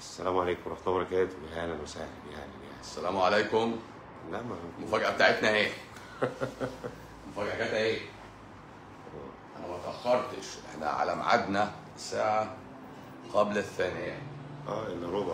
السلام عليكم ورحمة الله وبركاته يا أهلا وسهلا يا أهلا يا أهلا السلام عليكم لا ما المفاجأة بتاعتنا اهي المفاجأة جت اهي انا ما اتأخرتش احنا على ميعادنا ساعة قبل الثانية اه إلا ربع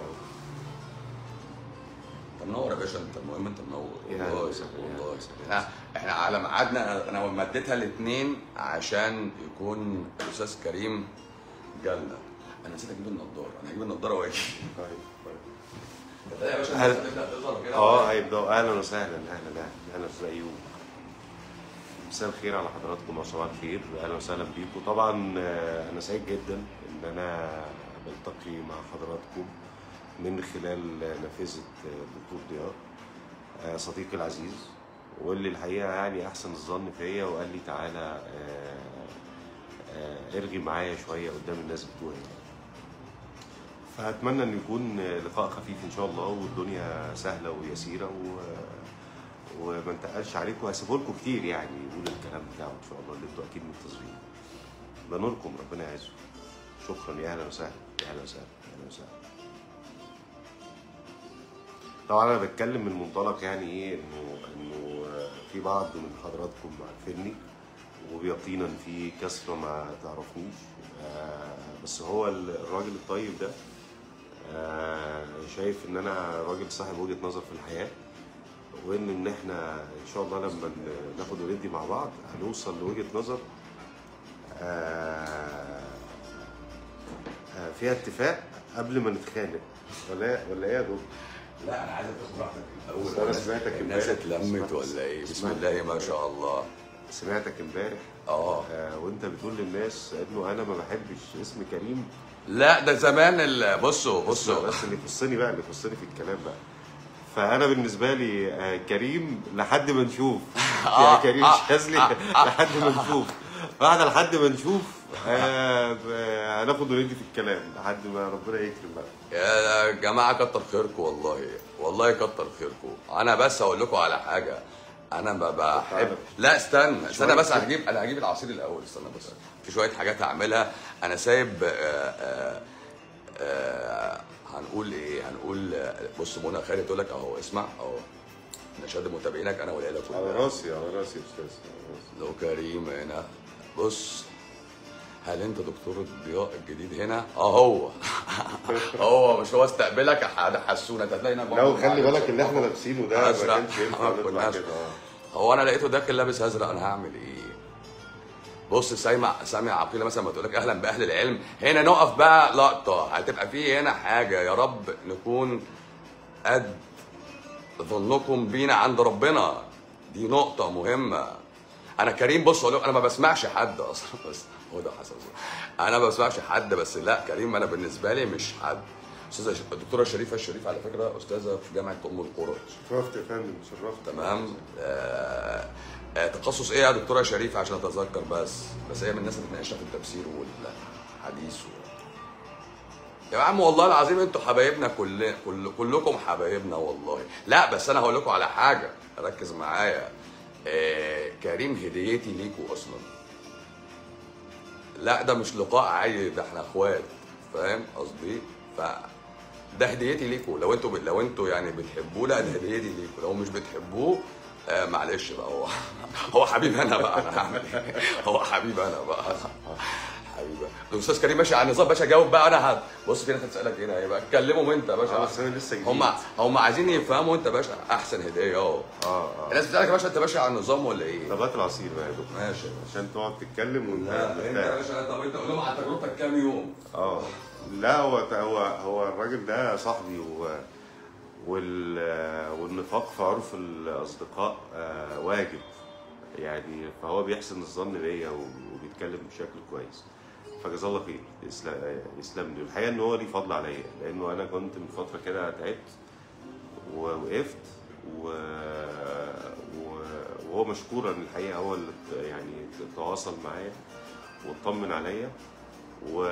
انت منور يا باشا انت المهم انت منور يا أهلا والله وسهلا، يا أهلا والله وسهلا. احنا احنا على ميعادنا أنا- انا مديتها الاثنين عشان يكون الاستاذ كريم جالنا انا نسيت اجيب النضاره انا هجيب النضاره واجي طيب طيب ده يا باشا أهلا. الناس هتبدا تظهر كده اه هيبدأوا أهلا وسهلا أهلا أهلا أهلا أستاذ أيوب مساء الخير على حضراتكم وصباح الخير أهلا وسهلا بيكم طبعا آه، أنا سعيد جدا إن أنا بلتقي مع حضراتكم من خلال نافذة آه، الدكتور ضياء آه، صديقي العزيز واللي الحقيقة يعني أحسن الظن فيا وقال لي تعالى آه، آه، ارغي معايا شوية قدام الناس بتوعي فأتمنى إن يكون لقاء خفيف إن شاء الله والدنيا سهلة ويسيرة و... وما نتقلش عليكم هسيبه لكم كتير يعني يقول الكلام بتاعه إن شاء الله اللي أنتوا أكيد منتظرينه ده نوركم ربنا يعزه شكرا يا أهلا وسهلا يا أهلا وسهلا يا أهلا وسهلا طبعا أنا بتكلم من منطلق يعني إيه إنه إنه في بعض من حضراتكم عارفيني وبيقينا في كثرة ما تعرفنيش آه، بس هو الراجل الطيب ده آه، شايف ان انا راجل صاحب وجهة نظر في الحياة وان ان احنا ان شاء الله لما ن- ناخد وندي مع بعض هنوصل لوجهة نظر آه، آه، فيها اتفاق قبل ما نتخانق ولا ولا ايه يا دكتور؟ لا انا عايزك تاخد راحتك الاول بس أنا سمعتك الناس امبارح. اتلمت سمعت- ولا ايه بسم سمعت- الله ما شاء الله سمعتك امبارح اه آه، وانت بتقول للناس انه انا ما بحبش اسم كريم لا ده زمان ال- بصوا بص بصوا بس اللي يخصني بقى اللي يخصني في الكلام بقى فانا بالنسبه لي آه، كريم لحد ما نشوف يا آه، كريم آه، شاذلي لحد ما نشوف بعد لحد ما نشوف آه، ب- هناخد وندي في الكلام لحد ما ربنا يكرم بقى يا جماعه كتر خيركم والله والله كتر خيركم انا بس هقول لكم على حاجه انا ما بحب تعالى. لا استنى استنى شوية بس كده. هجيب انا هجيب العصير الاول استنى بس في شويه حاجات هعملها انا سايب آه، آه، آه، هنقول ايه هنقول آه، بص منى خالد تقول لك اهو اسمع اهو نشاد متابعينك انا والعيله على كلها راسي على راسي يا استاذ على راسي. لو كريم هنا بص هل انت دكتور الضياء الجديد هنا؟ اه هو هو مش هو استقبلك يا حد حسونا انت هتلاقي هنا لا وخلي بالك اللي احنا لابسينه ده ما أزرق. كانش ينفع ما نطلع كناش. كده آه. هو انا لقيته داخل لابس ازرق انا هعمل ايه؟ بص سامع سامع عقيله مثلا ما تقول لك اهلا باهل العلم هنا نقف بقى لقطه هتبقى في هنا حاجه يا رب نكون قد ظنكم بينا عند ربنا دي نقطة مهمة أنا كريم بص أقول لكم أنا ما بسمعش حد أصلا بس هو ده حسن أنا ما بسمعش حد بس لا كريم أنا بالنسبة لي مش حد أستاذة ش- الدكتورة شريفة الشريف على فكرة أستاذة في جامعة أم القرى شرفت يا فندم شرفت تمام آه آه تخصص إيه يا دكتورة شريفة عشان أتذكر بس بس هي من الناس اللي بتناقشنا في التفسير والحديث و... يا عم والله العظيم انتوا حبايبنا كل... كل... كلكم حبايبنا والله لا بس انا هقول لكم على حاجه ركز معايا آه كريم هديتي ليكوا اصلا لا ده مش لقاء عادي ده احنا اخوات فاهم قصدي ف ده هديتي ليكوا لو انتوا ب... لو انتوا يعني بتحبوه لا ده هديتي ليكوا لو مش بتحبوه آه معلش بقى هو هو حبيب انا بقى انا هعمل ايه هو حبيب انا بقى حبيبي الاستاذ كريم ماشي على النظام باشا جاوب بقى انا هت... بص في ناس هتسالك ايه هيبقى اتكلموا انت يا اه باشا بس انا لسه جديد هم هم عايزين يفهموا انت باشا احسن هديه اهو اه اه الناس بتسالك يا باشا انت ماشي على النظام ولا ايه؟ طب هات العصير بقى يا دكتور ماشي عشان تقعد تتكلم وانت لا انت يا مرتاح. باشا طب انت قول لهم على تجربتك كام يوم؟ اه لا هو هو هو الراجل ده صاحبي و وال والنفاق في عرف الاصدقاء آه، واجب يعني فهو بيحسن الظن بيا وبيتكلم بشكل كويس فجزاه الله خير يسلم يسلم لي الحقيقه ان هو ليه فضل عليا لانه انا كنت من فتره كده تعبت ووقفت و... و... وهو مشكورا الحقيقه هو اللي ت- يعني تواصل معايا واطمن عليا و...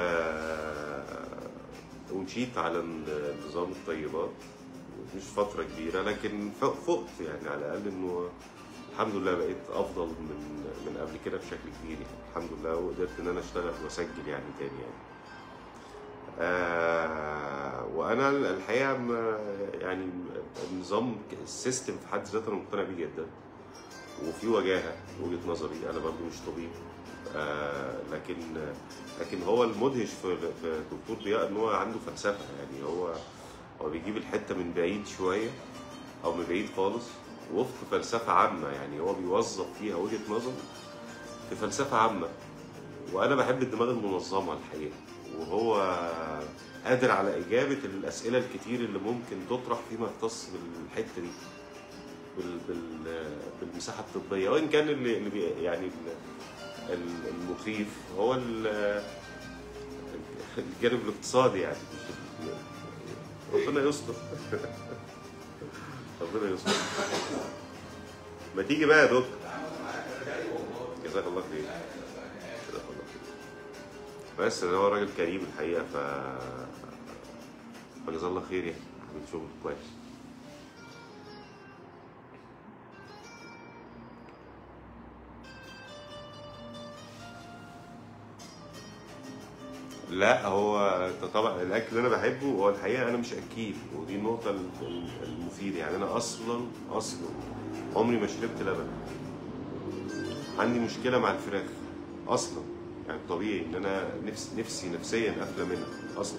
ومشيت على نظام الطيبات مش فترة كبيرة لكن ف- فقت يعني على الأقل إنه الحمد لله بقيت أفضل من من قبل كده بشكل كبير يعني الحمد لله وقدرت إن أنا أشتغل وأسجل يعني تاني يعني. آه و- وانا الحقيقه ما يعني النظام السيستم في حد ذاته انا مقتنع بيه جدا وفي وجاهه وجهه نظري انا برضو مش طبيب آه لكن لكن هو المدهش في في دكتور ضياء ان هو عنده فلسفه يعني هو هو بيجيب الحته من بعيد شويه او من بعيد خالص وفق فلسفه عامه يعني هو بيوظف فيها وجهه نظر في فلسفه عامه وانا بحب الدماغ المنظمه الحقيقه وهو قادر على اجابه الاسئله الكتير اللي ممكن تطرح فيما يختص بالحته دي بال بال بالمساحه الطبيه وان كان اللي اللي بي يعني ال- ال- المخيف هو ال- الجانب الاقتصادي يعني مش ال- ربنا يستر ربنا يستر ما تيجي بقى يا دكتور جزاك الله خير جزاك الله خير بس ده هو راجل كريم الحقيقه ف فجزاه الله خير يعني عامل شغل كويس لا هو طبعا الاكل اللي انا بحبه هو الحقيقه انا مش اكيل ودي النقطه ال- المفيده يعني انا اصلا اصلا عمري ما شربت لبن عندي مشكله مع الفراخ اصلا يعني طبيعي ان انا نفس نفسي نفسيا قافله منها اصلا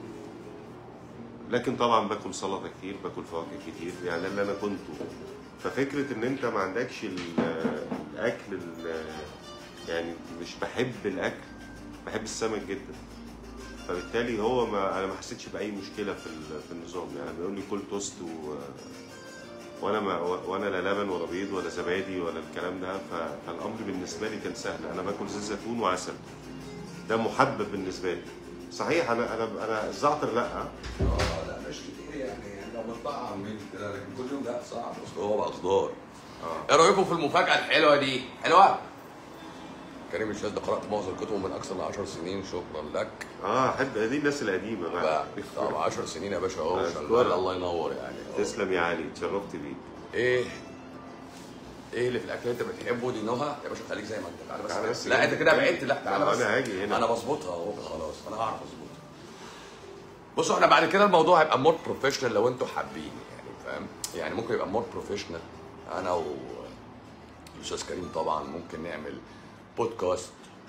لكن طبعا باكل سلطه كتير باكل فواكه كتير يعني ده اللي انا كنته ففكره ان انت ما عندكش ال- الاكل ال- يعني مش بحب الاكل بحب السمك جدا فبالتالي هو ما انا ما حسيتش باي مشكله في ال- في النظام يعني بيقول لي كل توست و وانا ما وانا لا لبن ولا بيض ولا زبادي ولا الكلام ده ف- فالامر بالنسبه لي كان سهل انا باكل زيت زيتون وعسل ده محبب بالنسبه لي صحيح انا انا انا الزعتر لا اه لا مش كتير يعني لو بنطعم من كده لكن كل يوم لا صعب اصل هو بقى خضار اه ايه رايكم في المفاجاه الحلوه دي حلوه كريم الشاذ ده قرات معظم كتبه من اكثر من 10 سنين شكرا لك اه احب دي الناس القديمه بقى بقى طب 10 سنين يا باشا اهو أشكرك. شغال الله ينور يعني أهو. تسلم يا علي اتشرفت بيك ايه ايه اللي في الاكل اللي انت بتحبه دي نهى يا باشا خليك زي ما انت تعالى بس, تعالى بس لا جنبي. انت كده بعدت لا تعالى لا، بس أنا هاجي هنا. انا بظبطها اهو خلاص انا هعرف اظبطها بصوا احنا بعد كده الموضوع هيبقى مور بروفيشنال لو انتوا حابين يعني فاهم يعني ممكن يبقى مور بروفيشنال انا والاستاذ كريم طبعا ممكن نعمل بودكاست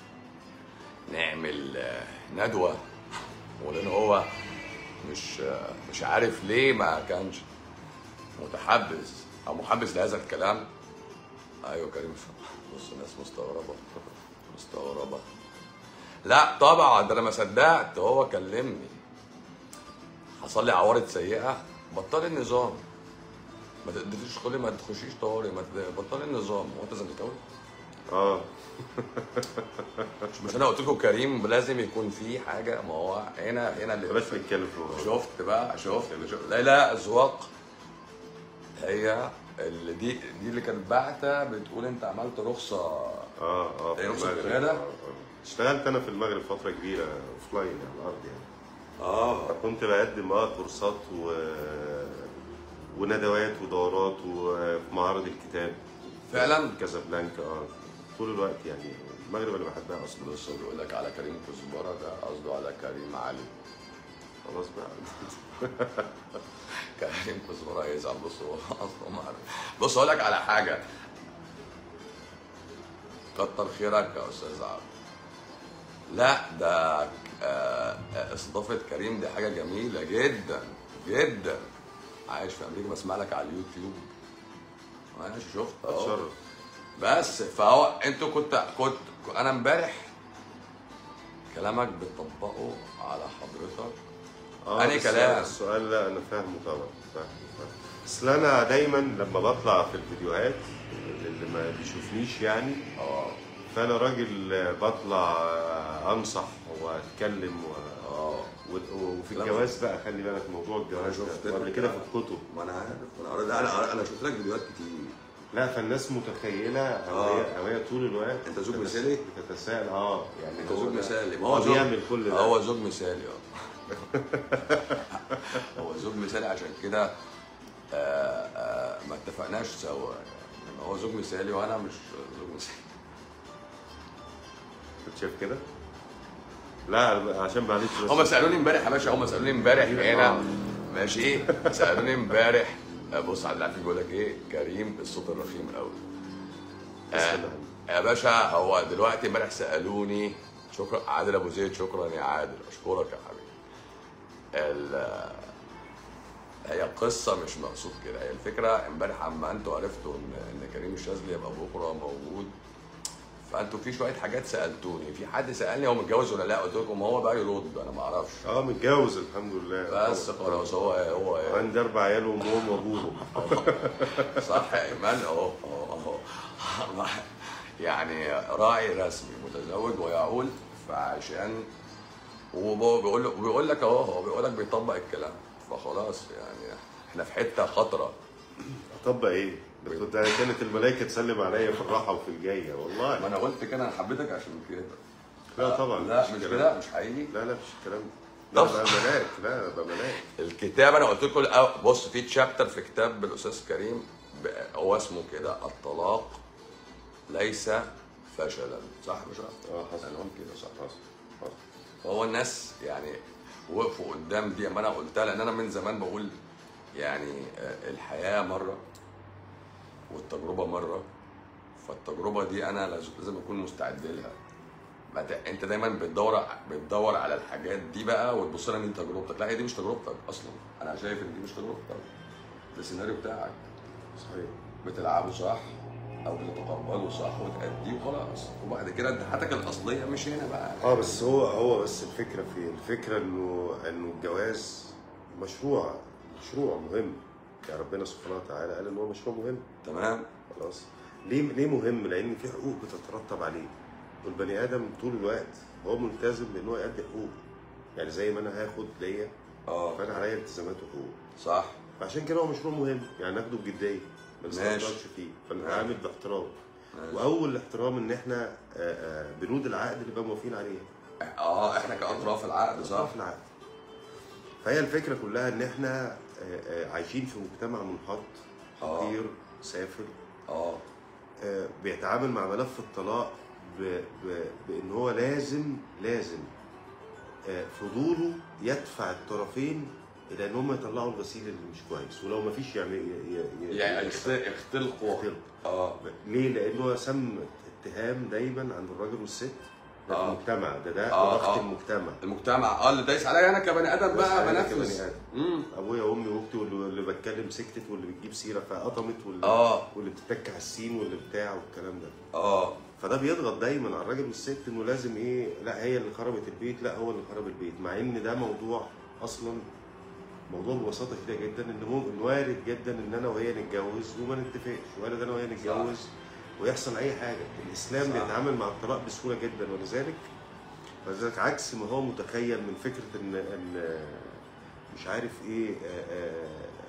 نعمل آه، ندوه ولان هو مش آه، مش عارف ليه ما كانش متحبس او محبس لهذا الكلام ايوه كريم بص الناس مستغربه مستغربه لا طبعا ده انا ما صدقت هو كلمني حصل لي عوارض سيئه بطل النظام ما تقدريش تدخلي ما تخشيش طوارئ ما ت- بطل النظام هو انت زملكاوي اه مش مش انا قلت لكم كريم لازم يكون في حاجه ما هو هنا هنا اللي بلاش نتكلم في الموضوع شفت بقى شفت شفت لا لا اذواق هي اللي دي دي اللي كانت باعته بتقول انت عملت رخصه اه اه في إيه، رخصة المغرب. القيادة؟ آه، آه. اشتغلت انا في المغرب فتره كبيره اوف لاين على الارض يعني اه كنت بقدم اه كورسات و وندوات ودورات وفي معارض الكتاب فعلا كازابلانكا اه طول الوقت يعني المغرب انا بحبها اصلا بص هو بيقول لك على كريم كزبره ده قصده على كريم علي خلاص بقى كريم كزبره يزعل بص هو اصلا ما عارف بص اقول لك على حاجه كتر خيرك يا استاذ عبد لا ده آه، آه، استضافه كريم دي حاجه جميله جدا جدا عايش في امريكا بسمع لك على اليوتيوب ماشي شفت اهو اتشرف بس فهو انتوا كنت كنت انا امبارح كلامك بتطبقه على حضرتك أنهي السؤال- كلام؟ السؤال لا انا فاهمه طبعا فاهمه فاهمه. اصل انا دايما لما بطلع في الفيديوهات اللي ما بيشوفنيش يعني اه فانا راجل بطلع انصح واتكلم و... اه و- وفي لا، الجواز بقى خلي بالك موضوع انا الجواز شفت ده وقبل لك- كده في الكتب ما انا عارف انا قريت- انا انا شفت لك فيديوهات كتير لا فالناس متخيله او آه. هي او هي طول الوقت أنت زوج بتتس- مثالي؟ بتتساءل اه يعني انت هو زوج ده- مثالي ما هو هو زوج بيعمل كل ده هو زوج مثالي اه هو زوج مثالي عشان كده آه، آه، ما اتفقناش سوا يعني هو زوج مثالي وانا مش زوج مثالي كنت شايف كده لا عشان معلش بس هم سالوني امبارح يا باشا هم سالوني امبارح هنا آه. ماشي سالوني امبارح بص على اللي بيقول لك ايه كريم الصوت الرخيم قوي تسلم. يا باشا هو دلوقتي امبارح سالوني شكرا عادل ابو زيد شكرا يا عادل اشكرك يا حبيبي ال- هي القصه مش مقصود كده هي الفكره امبارح اما انتوا عرفتوا ان ان كريم الشاذلي يبقى بكره موجود فانتوا في شويه حاجات سالتوني في حد سالني هو متجوز ولا لا قلت لكم هو بقى يرد انا ما اعرفش اه متجوز الحمد لله بس خلاص هو هو عندي اربع عيال وامهم وابوهم صح يا ايمان اهو اهو اهو يعني راعي رسمي متزوج ويعول فعشان وهو بيقول له بيقول لك اهو هو بيقول لك بيطبق الكلام فخلاص يعني احنا في حته خطره اطبق ايه؟ ده كنت كانت الملائكه تسلم عليا في الراحه وفي الجايه ما والله انا قلت كده انا حبيتك عشان كده لا طبعا لا مفيش مش الكلام كده مش حقيقي لا لا مش الكلام ده لا طب. بقى ملاك لا بقى ملاك الكتاب انا قلت لكم الأول- بص في تشابتر في كتاب الاستاذ كريم ب- هو اسمه كده الطلاق ليس فشلا صح مش اه حصل قالهم كده صح حصل حصل فهو الناس يعني وقفوا قدام دي اما انا قلتها لان انا من زمان بقول يعني آه، الحياه مره والتجربه مره فالتجربه دي انا لاز- لازم اكون مستعد لها ما ت- انت دايما بتدور بتدور على الحاجات دي بقى وتبص لها ان دي تجربتك لا هي دي مش تجربتك اصلا انا شايف ان دي مش تجربتك ده السيناريو بتاعك صحيح بتلعبه صح او بتتقبله صح وتأديه وخلاص وبعد كده انت حياتك الاصليه مش هنا بقى اه بس هو هو بس الفكره في الفكره انه انه الجواز مشروع مشروع مهم يعني ربنا سبحانه وتعالى قال ان هو مشروع مهم تمام خلاص ليه ليه مهم؟ لان في حقوق بتترتب عليه والبني ادم طول الوقت هو ملتزم بان هو يأدي حقوق يعني زي ما انا هاخد ليا اه فانا عليا التزامات وحقوق صح فعشان كده هو مشروع مهم يعني ناخده بجديه ما ماشي. نستهترش فيه ماشي. فنتعامل باحترام ماشي. واول الاحترام ان احنا آه، آه، بنود العقد نبقى موافقين عليها اه احنا كاطراف العقد صح صح العقد فهي الفكره كلها ان احنا آه، آه، عايشين في مجتمع منحط آه. فقير سافل اه آه، بيتعامل مع ملف الطلاق ب... ب... بان هو لازم لازم آه، فضوله يدفع الطرفين الى ان هم يطلعوا الغسيل اللي مش كويس ولو ما فيش يعمل ي... ي... ي... يعني يخت- يختلقوا يختلق. اه ليه؟ لانه سم اتهام دايما عند الراجل والست ده آه. المجتمع ده ده آه، ضغط آه. المجتمع المجتمع اه اللي دايس عليا انا كبني ادم دايس بقى عليا بنفذ كبني آدم. امم ابويا وامي واختي واللي واللي بتكلم سكتت واللي بتجيب سيره فقطمت واللي اه واللي بتتك على السين واللي بتاع والكلام ده اه فده بيضغط دايما على الراجل والست انه لازم ايه لا هي اللي خربت البيت لا هو اللي خرب البيت مع ان ده موضوع اصلا موضوع ببساطه شديده جدا ان ممكن وارد جدا ان انا وهي نتجوز وما نتفقش وارد انا وهي نتجوز ويحصل اي حاجه الاسلام صح. بيتعامل مع الطلاق بسهوله جدا ولذلك ولذلك عكس ما هو متخيل من فكره ان ان مش عارف ايه آه، آه،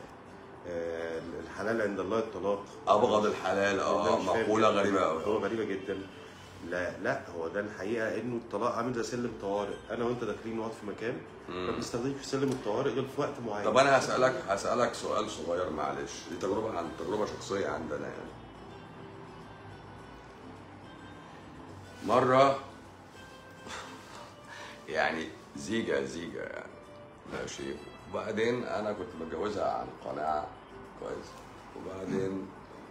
آه، الحلال عند الله الطلاق ابغض الحلال ده اه مش فاهم مقوله جداً. غريبه هو قوي غريبه جدا لا لا هو ده الحقيقه انه الطلاق عامل زي سلم طوارئ انا وانت داخلين نقعد في مكان ما بنستخدمش سلم الطوارئ غير في وقت معين طب انا هسالك هسالك سؤال صغير معلش دي تجربه عن تجربه شخصيه عندنا يعني مره يعني زيجة زيجة يعني ماشي وبعدين انا كنت متجوزها عن قناعة كويس وبعدين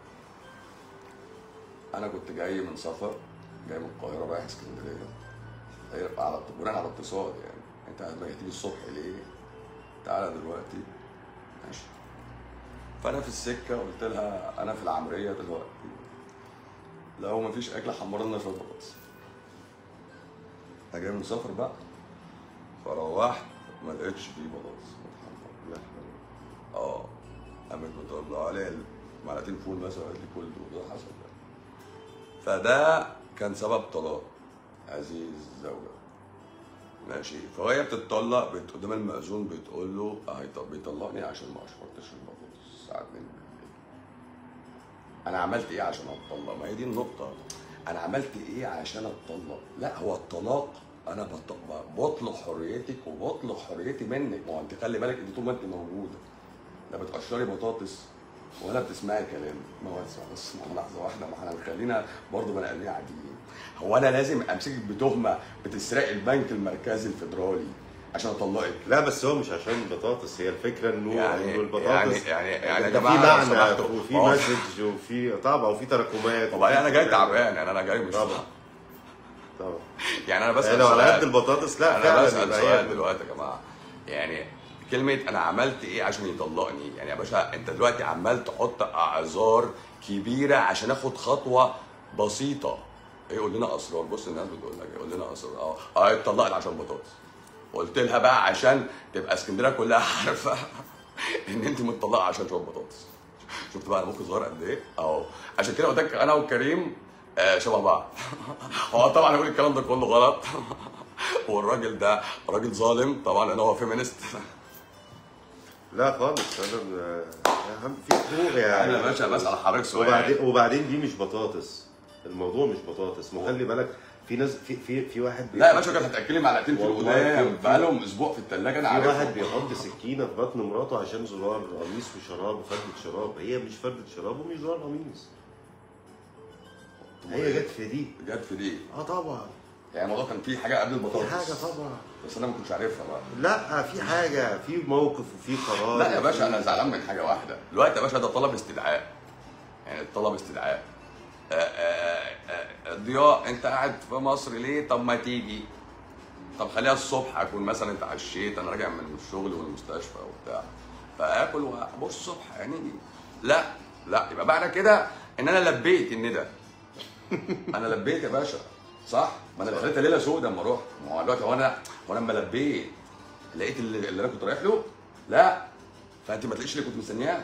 انا كنت جاي من سفر جاي من القاهرة رايح اسكندرية هي على بناء على اتصال يعني انت هتيجي الصبح ليه؟ تعالى دلوقتي ماشي فانا في السكة قلت لها انا في العمرية دلوقتي لو مفيش اكل حمر لنا في البطاطس انا جاي من سفر بقى فروحت ما لقيتش فيه بطاطس متحمر لا اه قامت بتطلع لي معلقتين فول مثلا قالت لي كل دول ده حصل ده فده كان سبب طلاق عزيز الزوجة ماشي فهي بتطلق بت- قدام المأذون بتقول له هيط- بيطلقني عشان ما اشفرتش البطاطس الساعة 2 بالليل انا عملت ايه عشان اتطلق ما هي دي النقطة انا عملت ايه عشان اتطلق لا هو الطلاق انا بط- بطلق حريتك وبطلق حريتي منك ما هو انت خلي بالك انت طول ما انت موجوده لا بتقشري بطاطس ولا بتسمعي كلامي ما هو اسمع بس اسمع لحظه واحده ما احنا خلينا برضه بني ادمين عاديين هو انا لازم امسكك بتهمه بتسرقي البنك المركزي الفدرالي عشان اطلقك لا بس هو مش عشان البطاطس هي الفكره انه يعني- انه البطاطس يعني- يعني- يعني يا ده جماعة في لو معنى سمحتوا. وفي هو- مسج وفي طبعا وفي تراكمات وبعدين انا جاي وفي- تعبان يعني انا جاي مش طبعا طبعا يعني انا بسال يعني لو على سؤال. قد البطاطس لا انا فعلا بسال يبقى سؤال هي دلوقتي يا جماعه يعني كلمه انا عملت ايه عشان يطلقني يعني يا باشا انت دلوقتي عمال تحط اعذار كبيره عشان اخد خطوه بسيطه ايه قول لنا اسرار بص الناس بتقول لك إيه، قول لنا اسرار اه اه اتطلقت عشان بطاطس قلت لها بقى عشان تبقى اسكندريه كلها عارفه ان انت متطلقه عشان شويه بطاطس شفت بقى انا ممكن صغير قد ايه اهو عشان كده قلت لك انا وكريم آه شبه بعض هو طبعا هيقول الكلام ده كله غلط والراجل ده راجل ظالم طبعا لان هو فيمينست لا خالص انا اهم في فروق يعني انا يا باشا بسال حضرتك سؤال وبعدين وبعدين دي مش بطاطس الموضوع مش بطاطس ما خلي بالك في ناس في في في واحد لا يا باشا كانت هتاكلي معلقتين في والله القدام في- بقالهم اسبوع في الثلاجه انا في واحد عارفهم بيحط سكينه في بطن مراته عشان زرار قميص وشراب وفردة شراب هي مش فردة شراب ومش زرار قميص هي جت في دي جت في دي اه طبعا يعني الموضوع كان فيه حاجه قبل في البطاطس حاجه طبعا بس انا ما كنتش عارفها بقى لا في حاجه في موقف وفي قرار لا يا باشا وفي- انا زعلان من حاجه واحده دلوقتي يا باشا ده طلب استدعاء يعني الطلب استدعاء آه، آه، آه، ضياء انت قاعد في مصر ليه طب ما تيجي طب خليها الصبح اكون مثلا اتعشيت انا راجع من الشغل والمستشفى وبتاع فاكل وابص الصبح يعني لا لا يبقى بعد كده ان انا لبيت الندى انا لبيت يا باشا صح ما انا اللي خليتها ليله سوداء اما رحت ما هو دلوقتي هو انا وانا لما لبيت لقيت اللي, اللي انا كنت رايح له لا فانت ما تلاقيش اللي كنت مستنياه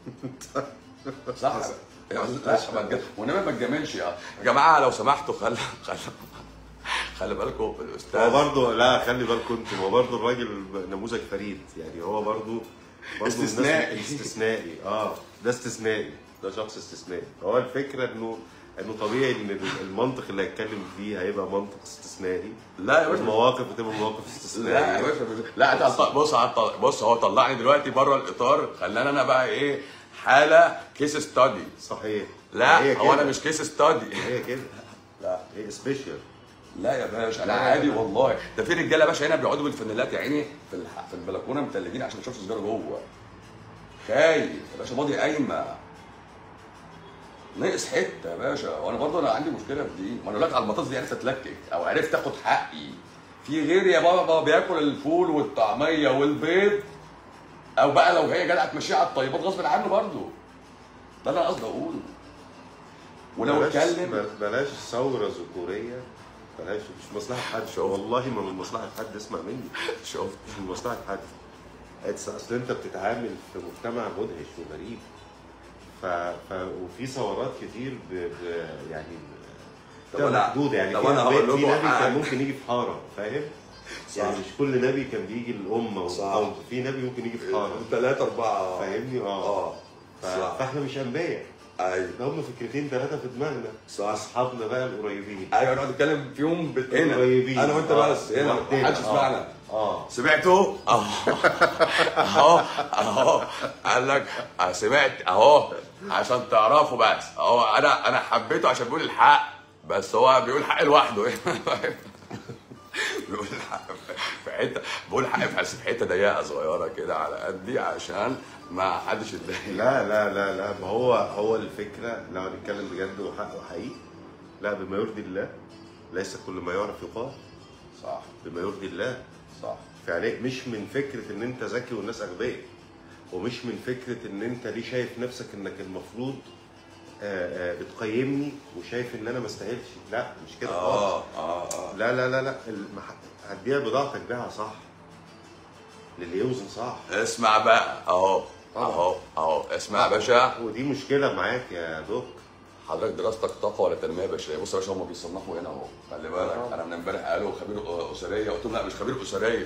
صح لا ما تج- وانما ما تجاملش يا يا جماعه لو سمحتوا خلي خلي خلي بالكم هو الاستاذ برضه لا خلي بالكم انتم هو برضه الراجل نموذج فريد يعني هو برضه برضه الناس- استثنائي. استثنائي اه ده استثنائي ده شخص استثنائي هو الفكره انه انه طبيعي ان المنطق اللي هيتكلم فيه هيبقى منطق استثنائي لا يا باشا المواقف بتبقى مواقف لا يا استثنائيه باشا لا انت هتط- بص هتط- بص هو طلعني دلوقتي بره الاطار خلاني انا بقى ايه حاله كيس ستادي صحيح لا هي هو انا كده. مش كيس ستادي هي كده لا هي سبيشال لا يا باشا انا لا. عادي والله ده في رجاله يا باشا هنا بيقعدوا بالفانيلات يا عيني في الح- في البلكونه متلجين عشان يشربوا سيجاره جوه خايف يا باشا ماضي قايمه ناقص حته يا باشا وانا برضه انا عندي مشكله في دي ما انا لك على البطاطس دي عرفت اتلكك او عرفت اخد حقي في غيري يا بابا بياكل الفول والطعميه والبيض او بقى لو هي جدعه تمشيها على الطيبات غصب عنه برضه ده اللي انا قصدي اقوله ولو بلاش اتكلم بلاش ثوره ذكوريه بلاش مش مصلحه حد شوف. والله ما من مصلحه حد اسمع مني شفت مش من مصلحه حد It's- اصل انت بتتعامل في مجتمع مدهش وغريب ف... ف... وفي ثورات كتير ب... ب... يعني طب بتبقى أنا- محدوده يعني طب في أنا نبي هقول في لكم نبي حاجة. كان ممكن يجي في حاره فاهم؟ يعني صح. مش كل نبي كان بيجي للامه صح. والقوم في نبي ممكن يجي في حاره ثلاثة أربعة فاهمني اه اه ف... صح. فاحنا مش انبياء أيوه ده هم فكرتين ثلاثه في دماغنا صح. اصحابنا بقى القريبين أيوه نقعد نتكلم فيهم بال- هنا القريبين أنا وأنت آه. بس هنا لوحدنا. محدش آه. يسمعنا اه سمعتوا؟ اهو اهو اهو قال لك آه، سمعت اهو عشان تعرفوا بس اهو انا انا حبيته عشان بيقول الحق بس هو بيقول حق لوحده بيقول الحق في حته بيقول حق بس في حته ضيقه صغيره كده على قدي عشان ما حدش يتضايق لا لا لا لا ما هو هو الفكره لو هنتكلم بجد وحق وحقيقي لا بما يرضي الله ليس كل ما يعرف يقال صح بما يرضي الله صح فعليك مش من فكره ان انت ذكي والناس اغبياء ومش من فكره ان انت ليه شايف نفسك انك المفروض آه، آه، بتقيمني وشايف ان انا ما استاهلش لا مش كده خالص اه اه اه لا لا لا لا المح... هتبيع بضاعتك بيعها صح للي يوزن صح اسمع بقى اهو اهو اهو اسمع يا باشا ودي مشكله معاك يا دوك حضرتك دراستك طاقه ولا تنميه بشريه بص يا باشا هم بيصنفوا هنا اهو خلي بالك آه. انا من امبارح قالوا خبير اسريه قلت لهم لا مش خبير اسريه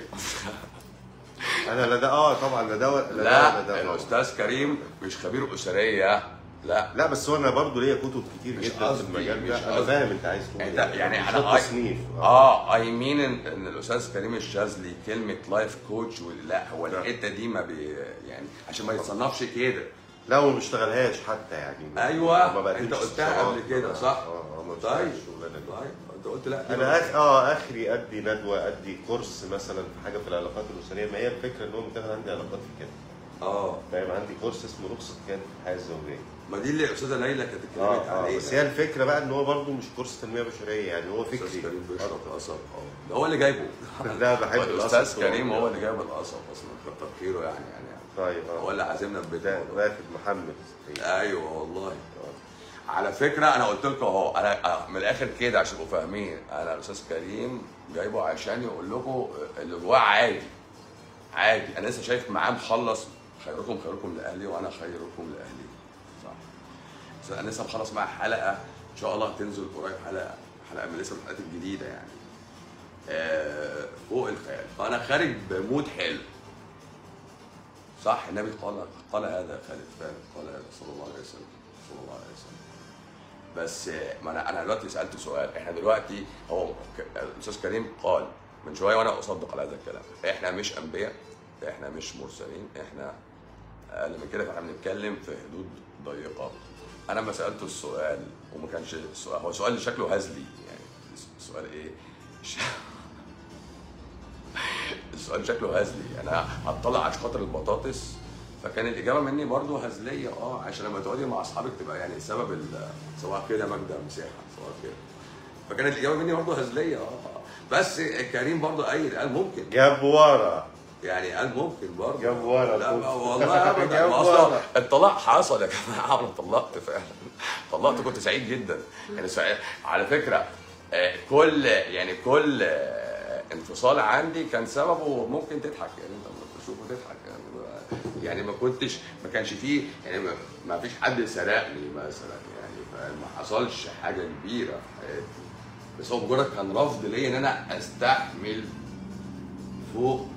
انا لا ده اه طبعا لا ده ولا ده لا ولا ده طبعاً. الاستاذ كريم مش خبير اسريه لا لا بس هو انا برضو ليا كتب كتير مش جدا في قصدي، المجال مش ده انا قصدي. فاهم انت عايز تقول انت إيه. يعني مش انا ده التصنيف اه اي مين ان إن الاستاذ كريم الشاذلي كلمه لايف كوتش لا هو لا. الحته دي ما بي يعني عشان ما يتصنفش كده لا وما بيشتغلهاش حتى يعني ما- ايوه ما بقدمش انت قلتها استشارات. قبل كده صح؟ اه اه ما طيب بشتغلش الشغلانه دي طيب انت قلت لا انا أخ... اه اخري ادي ندوه ادي كورس مثلا في حاجه في العلاقات الاسريه ما هي الفكره ان هو متاخد عندي علاقات في كده اه فاهم عندي كورس اسمه رخصه كيان في الحياه الزوجيه ما دي اللي الاستاذه ليلى كانت اه اتكلمت اه عليها بس هي الفكره بقى ان هو برضه مش كورس تنميه بشريه يعني هو استاذ فكري كريم بيشرب أكتر. قصب اه ده هو اللي جايبه لا بحب الاستاذ القصب كريم طبعاً. هو اللي جايب القصب اصلا كتر خيره يعني يعني طيب هو اه اللي عازمنا في ده بيته رافد محمد ايوه والله على فكره انا قلت لكم اهو انا أنا من الاخر كده عشان تبقوا فاهمين انا الاستاذ كريم جايبه عشان يقول لكم اللي جواه عادي عادي انا لسه شايف معاه مخلص خيركم خيركم لاهلي وانا خيركم لاهلي صح بس انا لسه مخلص معاه حلقه ان شاء الله هتنزل قريب حلقه حلقه من لسه من الحلقات الجديده يعني آه فوق الخيال فانا خارج بمود حلو صح النبي قال قال هذا يا خالد فعلا قال هذا صلى الله عليه وسلم صلى الله عليه وسلم بس آه، ما انا انا دلوقتي سالت سؤال احنا دلوقتي هو ك- الاستاذ كريم قال من شويه وانا اصدق على هذا الكلام احنا مش انبياء احنا مش مرسلين احنا اقل من كده فاحنا بنتكلم في حدود ضيقه انا لما سالته السؤال وما كانش السؤال هو سؤال شكله هزلي يعني السؤال ايه ش- السؤال شكله هزلي انا هتطلع عشان خاطر البطاطس فكان الاجابه مني برضو هزليه اه عشان لما تقعدي مع اصحابك تبقى يعني سبب ال- صباح كده ماجده مساحه صباح كده فكانت الاجابه مني برضو هزليه اه بس كريم برضو قايل قال ممكن جاب ورا يعني قال ممكن برضه جاب ورا لا الكوفي. ما- والله ابدا جاب ما اصلا ورا. الطلاق حصل يا جماعه انا طلقت فعلا طلقت كنت سعيد جدا يعني سعيد. على فكره آه، كل يعني كل آه، انفصال عندي كان سببه ممكن تضحك يعني انت لما تشوفه تضحك يعني ما- يعني ما كنتش ما كانش فيه يعني ما, ما فيش حد سرقني مثلا يعني فما حصلش حاجه كبيره في حياتي بس هو مجرد كان رفض ليا ان انا استحمل فوق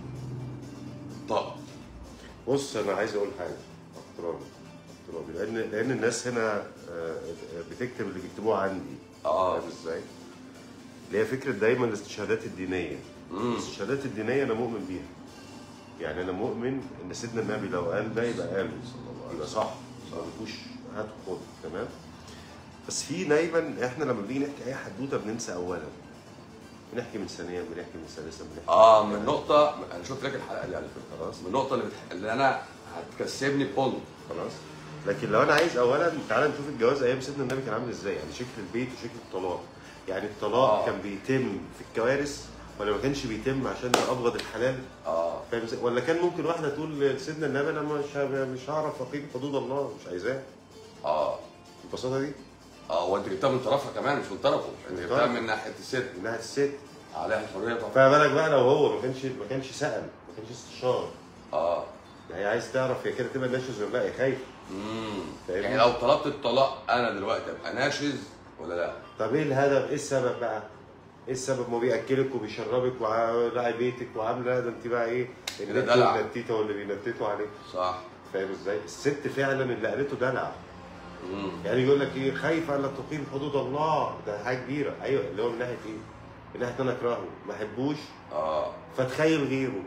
طاقتي بص انا عايز اقول حاجه احترامي احترامي لان لان الناس هنا آه، بتكتب اللي بيكتبوه عندي اه فاهم ازاي؟ اللي هي فكره دايما الاستشهادات الدينيه مم. الاستشهادات الدينيه انا مؤمن بيها يعني انا مؤمن ان سيدنا النبي لو قال ده يبقى قال يبقى صح ما فيهوش هات وخد تمام بس في دايما احنا لما بنيجي نحكي اي حدوته بننسى اولا بنحكي من ثانيه بنحكي من ثالثه بنحكي اه من من نقطة انا شفت لك الحلقة دي على فكرة خلاص من النقطة اللي, بتح... اللي انا هتكسبني بونت خلاص لكن لو انا عايز اولا تعالى نشوف الجواز ايام سيدنا النبي كان عامل ازاي يعني شكل البيت وشكل الطلاق يعني الطلاق آه. كان بيتم في الكوارث ولا ما كانش بيتم عشان ده ابغض الحلال اه فاهم ازاي؟ ولا كان ممكن واحده تقول لسيدنا النبي انا مش ه- مش هعرف اقيم حدود الله مش عايزاه اه البساطه دي اه وانت جبتها من طرفها كمان مش من طرفه انت من جبتها طرفه. من ناحية الست من ناحيه الست عليها الحرية طبعا فما بالك بقى لو هو ما كانش ما كانش سال ما كانش استشار اه هي عايز تعرف هي كده تبقى ناشز ولا لا هي خايفه امم فاهمني؟ يعني لو طلبت الطلاق انا دلوقتي ابقى ناشز ولا لا؟ طب ايه الهدف؟ ايه السبب بقى؟ ايه السبب؟ ما بياكلك وبيشربك وراعي بيتك وعامله لا ده انت بقى ايه؟ كده النت دلع. والنتيته واللي بينتتوا عليك صح فاهم ازاي؟ الست فعلا اللي قالته دلع امم يعني يقول لك ايه خايفه الا تقيم حدود الله ده حاجه كبيره ايوه اللي هو من ناحيه ايه؟ من ناحيه ان انا اكرهه ما احبوش اه فتخيل غيره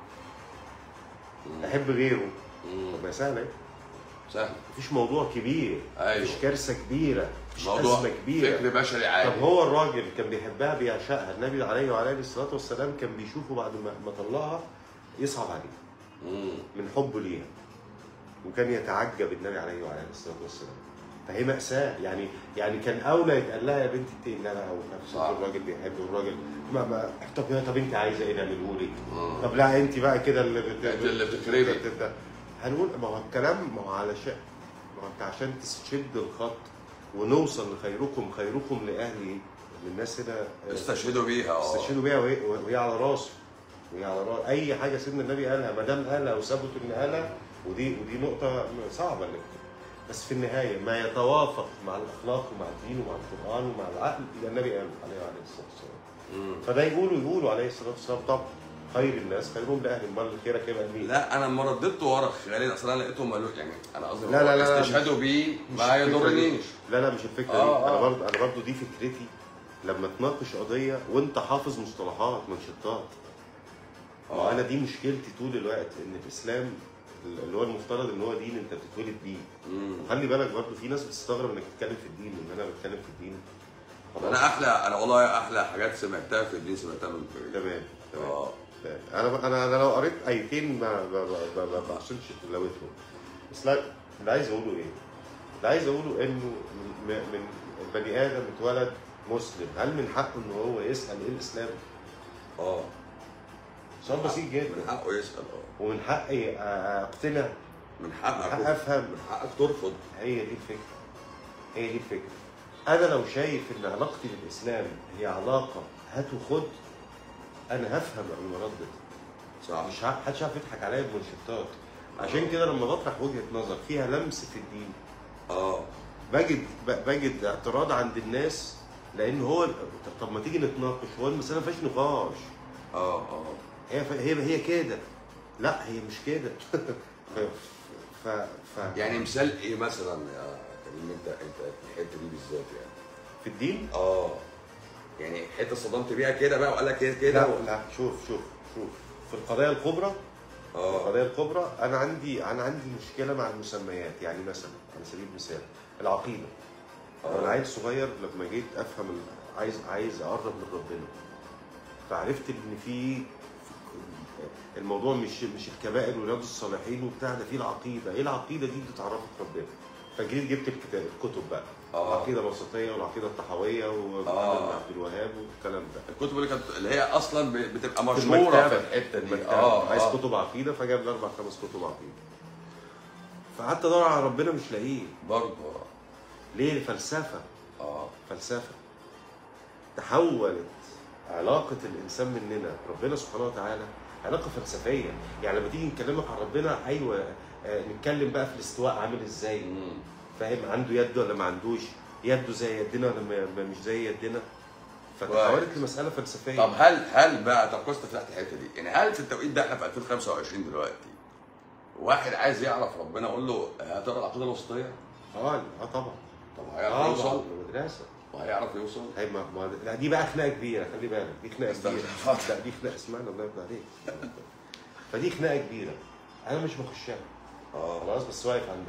مم. احب غيره مم. طب ما هي سهله ايه؟ سهل مفيش موضوع كبير أيوة. مفيش كارثه كبيره مفيش موضوع ازمه كبيره فكر بشري عادي طب هو الراجل كان بيحبها بيعشقها النبي عليه وعليه الصلاه والسلام كان بيشوفه بعد ما ما طلقها يصعب عليه مم. من حبه ليها وكان يتعجب النبي عليه وعليه الصلاه والسلام فهي مأساة يعني يعني كان أولى يتقال لها يا بنتي اتقي الله بقى ونفسك صح. الراجل بيحب والراجل ما ما طب طب أنت عايزة إيه نعمله لك؟ مم. طب لا أنت بقى كده اللي بت... أنت اللي بتخربي. بت- بت- هنقول ما هو الكلام ما هو علشان ما هو أنت عشان تشد الخط ونوصل لخيركم خيركم لأهلي الناس هنا استشهدوا بيها اه استشهدوا بيها وهي, وهي على راسه وهي على راسه اي حاجه سيدنا النبي قالها ما دام قالها وثبت ان قالها ودي ودي نقطه صعبه انك بس في النهايه ما يتوافق مع الاخلاق ومع الدين ومع القران ومع العقل يبقى النبي قال عليه وعليه الصلاه والسلام مم. فده يقولوا يقولوا عليه الصلاه والسلام طب خير الناس خيرهم لاهل امال خيرك يبقى مين؟ لا انا لما رددت ورا خالد اصل انا لقيتهم قالوا يعني انا قصدي لا، لا، لا، لا، استشهدوا بيه مش ما الفكرة دي. يضرنيش لا لا مش الفكره آه، دي انا آه. برضه انا برضه دي فكرتي لما تناقش قضيه وانت حافظ مصطلحات منشطات ما آه. انا دي مشكلتي طول الوقت ان الاسلام اللي هو المفترض ان هو دين انت بتتولد بيه مم. وخلي بالك برضه في ناس بتستغرب انك تتكلم في الدين ان انا بتكلم في الدين انا احلى انا والله احلى حاجات سمعتها في الدين سمعتها من فريد تمام تمام اه تمام. انا انا انا لو قريت ايتين ما ما ما- ما ما بحسنش تلاوتهم بس لا اللي عايز اقوله ايه؟ اللي عايز اقوله انه من من البني ادم اتولد مسلم هل من حقه ان هو يسال ايه الاسلام؟ اه سؤال بسيط من جدا حقه يسال اه ومن حقي اقتنع من من حقك حقي افهم من حقك ترفض هي دي الفكره هي دي الفكره انا لو شايف ان علاقتي بالاسلام هي علاقه هات وخد انا هفهم المردد صح مش ه- محدش عارف يضحك عليا بمنشطات عشان كده لما بطرح وجهه نظر فيها لمس في الدين اه بجد ب- بجد اعتراض عند الناس لان هو طب ما تيجي نتناقش هو المساله ما فيهاش نقاش اه اه هي ف- هي هي كده لا هي مش كده ف ف, ف يعني مثال ايه مثلا يا كريم انت انت في الحته دي بالذات يعني في الدين اه يعني حته صدمت بيها كده بقى وقال لك كده كده لا لا شوف شوف شوف في القضايا الكبرى اه القضايا الكبرى انا عندي انا عندي مشكله مع المسميات يعني مثلا على سبيل المثال العقيده آه. انا عيل صغير لما جيت افهم ال- عايز عايز اقرب من ربنا فعرفت ان في الموضوع مش مش الكبائر ورياض الصالحين وبتاع ده في العقيده ايه العقيده دي بتعرفك ربنا فجيت جبت الكتاب الكتب بقى آه. العقيده الوسطيه والعقيده الطحاويه ومحمد آه. بن عبد الوهاب والكلام ده الكتب اللي كانت اللي هي اصلا ب- بتبقى في مشهوره المكتبة. في الحته دي المكتبة. اه عايز آه. كتب عقيده فجاب لي اربع خمس كتب عقيده فقعدت ادور على ربنا مش لاقيه برضه ليه فلسفه اه فلسفه تحولت علاقه الانسان مننا ربنا سبحانه وتعالى علاقه فلسفيه يعني لما تيجي نكلمك عن ربنا ايوه آه، نتكلم بقى في الاستواء عامل ازاي مم. فاهم عنده يد ولا ما عندوش يده زي يدنا ولا ما- ما مش زي يدنا فتحولت كويس. لمساله فلسفيه طب هل هل بقى طب كويس فتحت الحته دي يعني هل في التوقيت ده احنا في 2025 دلوقتي واحد عايز يعرف ربنا اقول له هتقرا العقيده الوسطيه اه اه طبعا طب هيعرف اه يوصل المدرسه وهيعرف يوصل هي ما ما لا دي بقى خناقه كبيره خلي بالك دي خناقه استنى. كبيره لا دي خناقه اسمعنا الله يرضى عليك فدي خناقه كبيره انا مش بخشها اه خلاص بس واقف عندها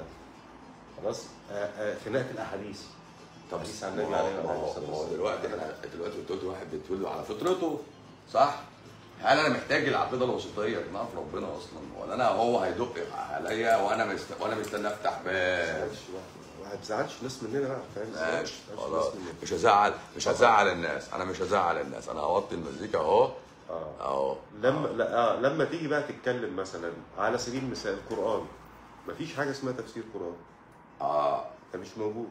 خلاص آه، آه، خناقه الاحاديث طب حديث عن ما النبي هو- عليه ما هو- الصلاة ما هو والسلام. دلوقتي احنا دلوقتي قلت قلت واحد بيتولد على فطرته صح؟ هل انا محتاج العقيده الوسطيه ان اعرف ربنا اصلا ولا انا هو هيدق عليا وانا مست... وانا مستني افتح ما باب تزعلش بقى. ما تزعلش ناس مننا بقى فاهم ازاي؟ ماشي ما تزعلش خلاص ناس مننا. مش هزعل مش هزعل الناس انا مش هزعل الناس انا هوطي المزيكا اهو اه اهو لما لا آه لما تيجي بقى تتكلم مثلا على سبيل المثال القران مفيش حاجه اسمها تفسير قران اه ده مش موجود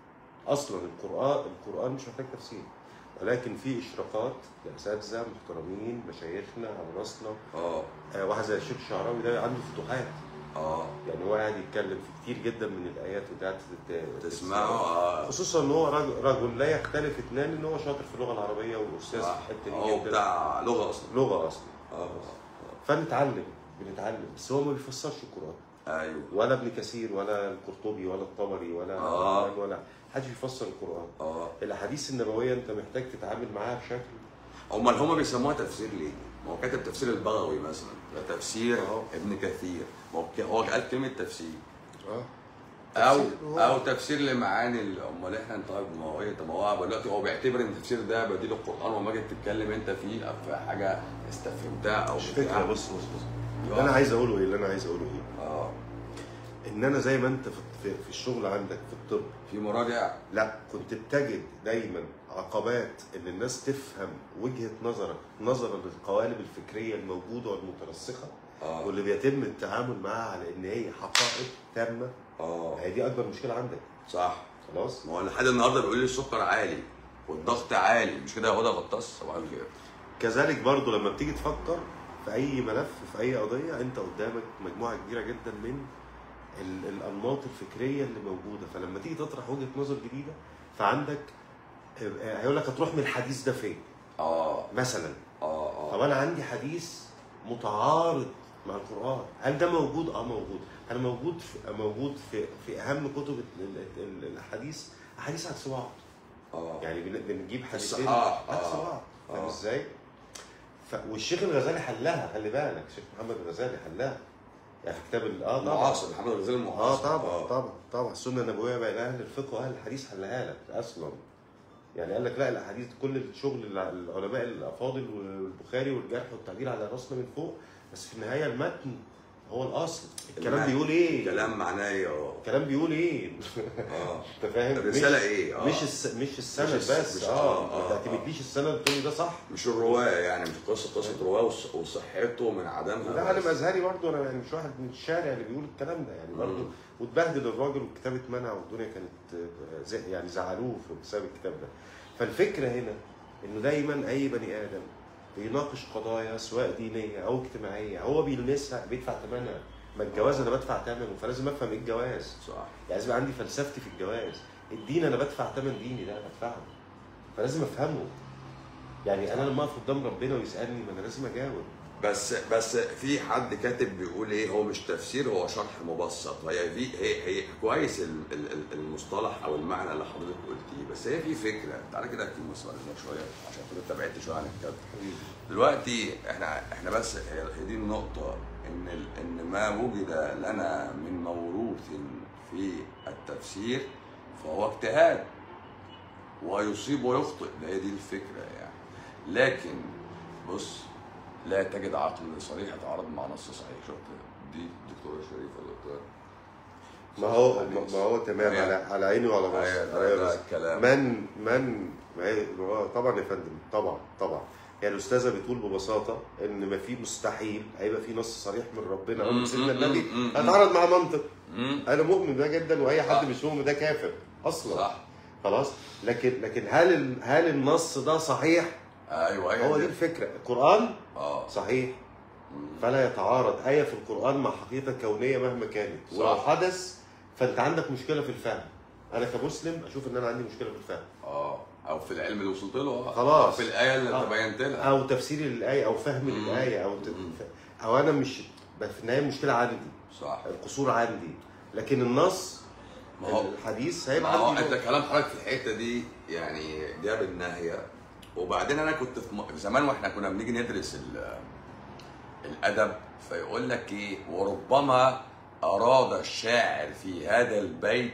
اصلا القران القران مش محتاج تفسير ولكن في اشراقات لاساتذه محترمين مشايخنا على راسنا اه آه واحد زي الشيخ الشعراوي ده عنده فتوحات اه يعني هو قاعد يتكلم في كتير جدا من الايات بتاعت الت- تسمعه اه خصوصا ان هو رجل, رجل لا يختلف اثنان ان هو شاطر في اللغه العربيه واستاذ في صح الحته دي هو جدا بتاع لغه اصلا لغه اصلا اه فنتعلم بنتعلم بس هو ما بيفسرش القران ايوه ولا ابن كثير ولا القرطبي ولا الطبري ولا آه. ولا حدش بيفسر القران اه الاحاديث النبويه انت محتاج تتعامل معاها بشكل امال هما بيسموها تفسير ليه؟ ما هو كاتب تفسير البغوي مثلا ده تفسير أهو. ابن كثير ما هو ك- هو قال كلمه تفسير اه او تفسير هو- او تفسير لمعاني ال- امال احنا طيب ما هو ايه طب ما هو دلوقتي هو بيعتبر ان التفسير ده بديل القران وما جيت تتكلم انت فيه أو في حاجه استفهمتها او مش بتاع. فكره بص بص بص آه. اللي انا عايز اقوله ايه اللي انا عايز اقوله ايه اه ان انا زي ما انت في, في, في الشغل عندك في الطب في مراجع لا كنت بتجد دايما عقبات ان الناس تفهم وجهه نظرك نظرا للقوالب الفكريه الموجوده والمترسخه اه واللي بيتم التعامل معاها على ان هي حقائق تامه اه هي دي اكبر مشكله عندك صح خلاص ما هو لحد النهارده بيقول لي السكر عالي والضغط عالي مش كده يا هدى غطاس صباح الخير كذلك برضو لما بتيجي تفكر في اي ملف في اي قضيه انت قدامك مجموعه كبيره جدا من ال- الانماط الفكريه اللي موجوده فلما تيجي تطرح وجهه نظر جديده فعندك آه، هيقول لك هتروح من الحديث ده فين اه مثلا اه طب اه انا عندي حديث متعارض مع القران هل ده موجود اه موجود انا موجود في موجود في في اهم كتب ال- ال- ال- الاحاديث احاديث عكس بعض اه يعني بن- بنجيب حديثين الصحاح، عكس آه. بعض فاهم آه. ازاي؟ ف... والشيخ الغزالي حلها خلي بالك الشيخ محمد الغزالي حلها يعني في كتاب ال- اه طبعا معاصر محمد الغزالي اه المعاصر طبعا طبعا طبعا السنه النبويه بين اهل الفقه واهل الحديث حلها لك اصلا يعني قال لك لا الاحاديث كل الشغل الع- العلماء الافاضل والبخاري والجرح والتعديل على راسنا من فوق بس في النهايه المتن هو الاصل الكلام المتن. بيقول ايه كلام معناه ايه اه الكلام بيقول ايه اه انت فاهم الرسالة مش- إيه؟ آه. مش الس... مش السند مش الس- بس مش- اه آه، ما آه، تعتمدليش السند تقول لي ده صح مش الرواية يعني مش قصة قصة رواية وص- وصحته من عدمها لا انا بس. ازهري برضه انا يعني مش واحد من الشارع اللي بيقول الكلام ده يعني برضه مم. واتبهدل الراجل والكتاب اتمنع والدنيا كانت آه، زي يعني زعلوه بسبب الكتاب ده فالفكره هنا انه دايما اي بني ادم بيناقش قضايا سواء دينيه او اجتماعيه هو بيلمسها بيدفع ثمنها ما الجواز انا بدفع ثمنه فلازم افهم ايه الجواز صح يعني لازم عندي فلسفتي في الجواز الدين انا بدفع ثمن ديني ده بدفعه فلازم افهمه يعني انا لما اقف قدام ربنا ويسالني ما انا لازم اجاوب بس بس في حد كاتب بيقول ايه هو مش تفسير هو شرح مبسط هي في هي هي كويس ال- ال- ال- المصطلح او المعنى اللي حضرتك قلتيه بس هي في فكره تعالى كده في مسألة شويه عشان كده بعدت شويه عن الكتاب دلوقتي احنا احنا بس هي هي دي النقطة ان ال- ان ما وجد لنا من موروث في التفسير فهو اجتهاد ويصيب ويخطئ ده هي دي الفكرة يعني لكن بص لا تجد عقل صريح يتعارض مع نص صحيح شفت دي دكتورة شريفة دكتور ما هو ما هو تمام هي- على على عيني وعلى راسي هي- على عيني ده وراسي. الكلام. من من ما هي- ما هو طبعا يا فندم طبعا طبعا هي الاستاذه بتقول ببساطه ان ما في مستحيل هيبقى في نص صريح من ربنا او مم، من سيدنا مم، النبي مم، مم. هيتعارض مع منطق مم. انا مؤمن بده جدا واي صح. حد مش مؤمن ده كافر اصلا صح خلاص لكن لكن هل ال- هل النص ده صحيح ايوه ايوه هو دي الفكره القران اه صحيح مم. فلا يتعارض آية في القرآن مع حقيقة كونية مهما كانت صح. ولو حدث فأنت عندك مشكلة في الفهم أنا كمسلم أشوف إن أنا عندي مشكلة في الفهم اه او في العلم اللي وصلت له آه. خلاص. أو في الايه اللي آه. تبينت لها أو تفسيري للآية أو فهمي مم. للآية أو ت... مم. أو أنا مش بس في النهاية المشكلة عندي صح القصور عندي لكن النص ما هو- الحديث ما هيبقى هو عندي انت نقطة. كلام حضرتك في الحته دي يعني جاب الناهيه وبعدين انا كنت في م- زمان واحنا كنا بنيجي ندرس ال- الادب فيقول لك ايه وربما اراد الشاعر في هذا البيت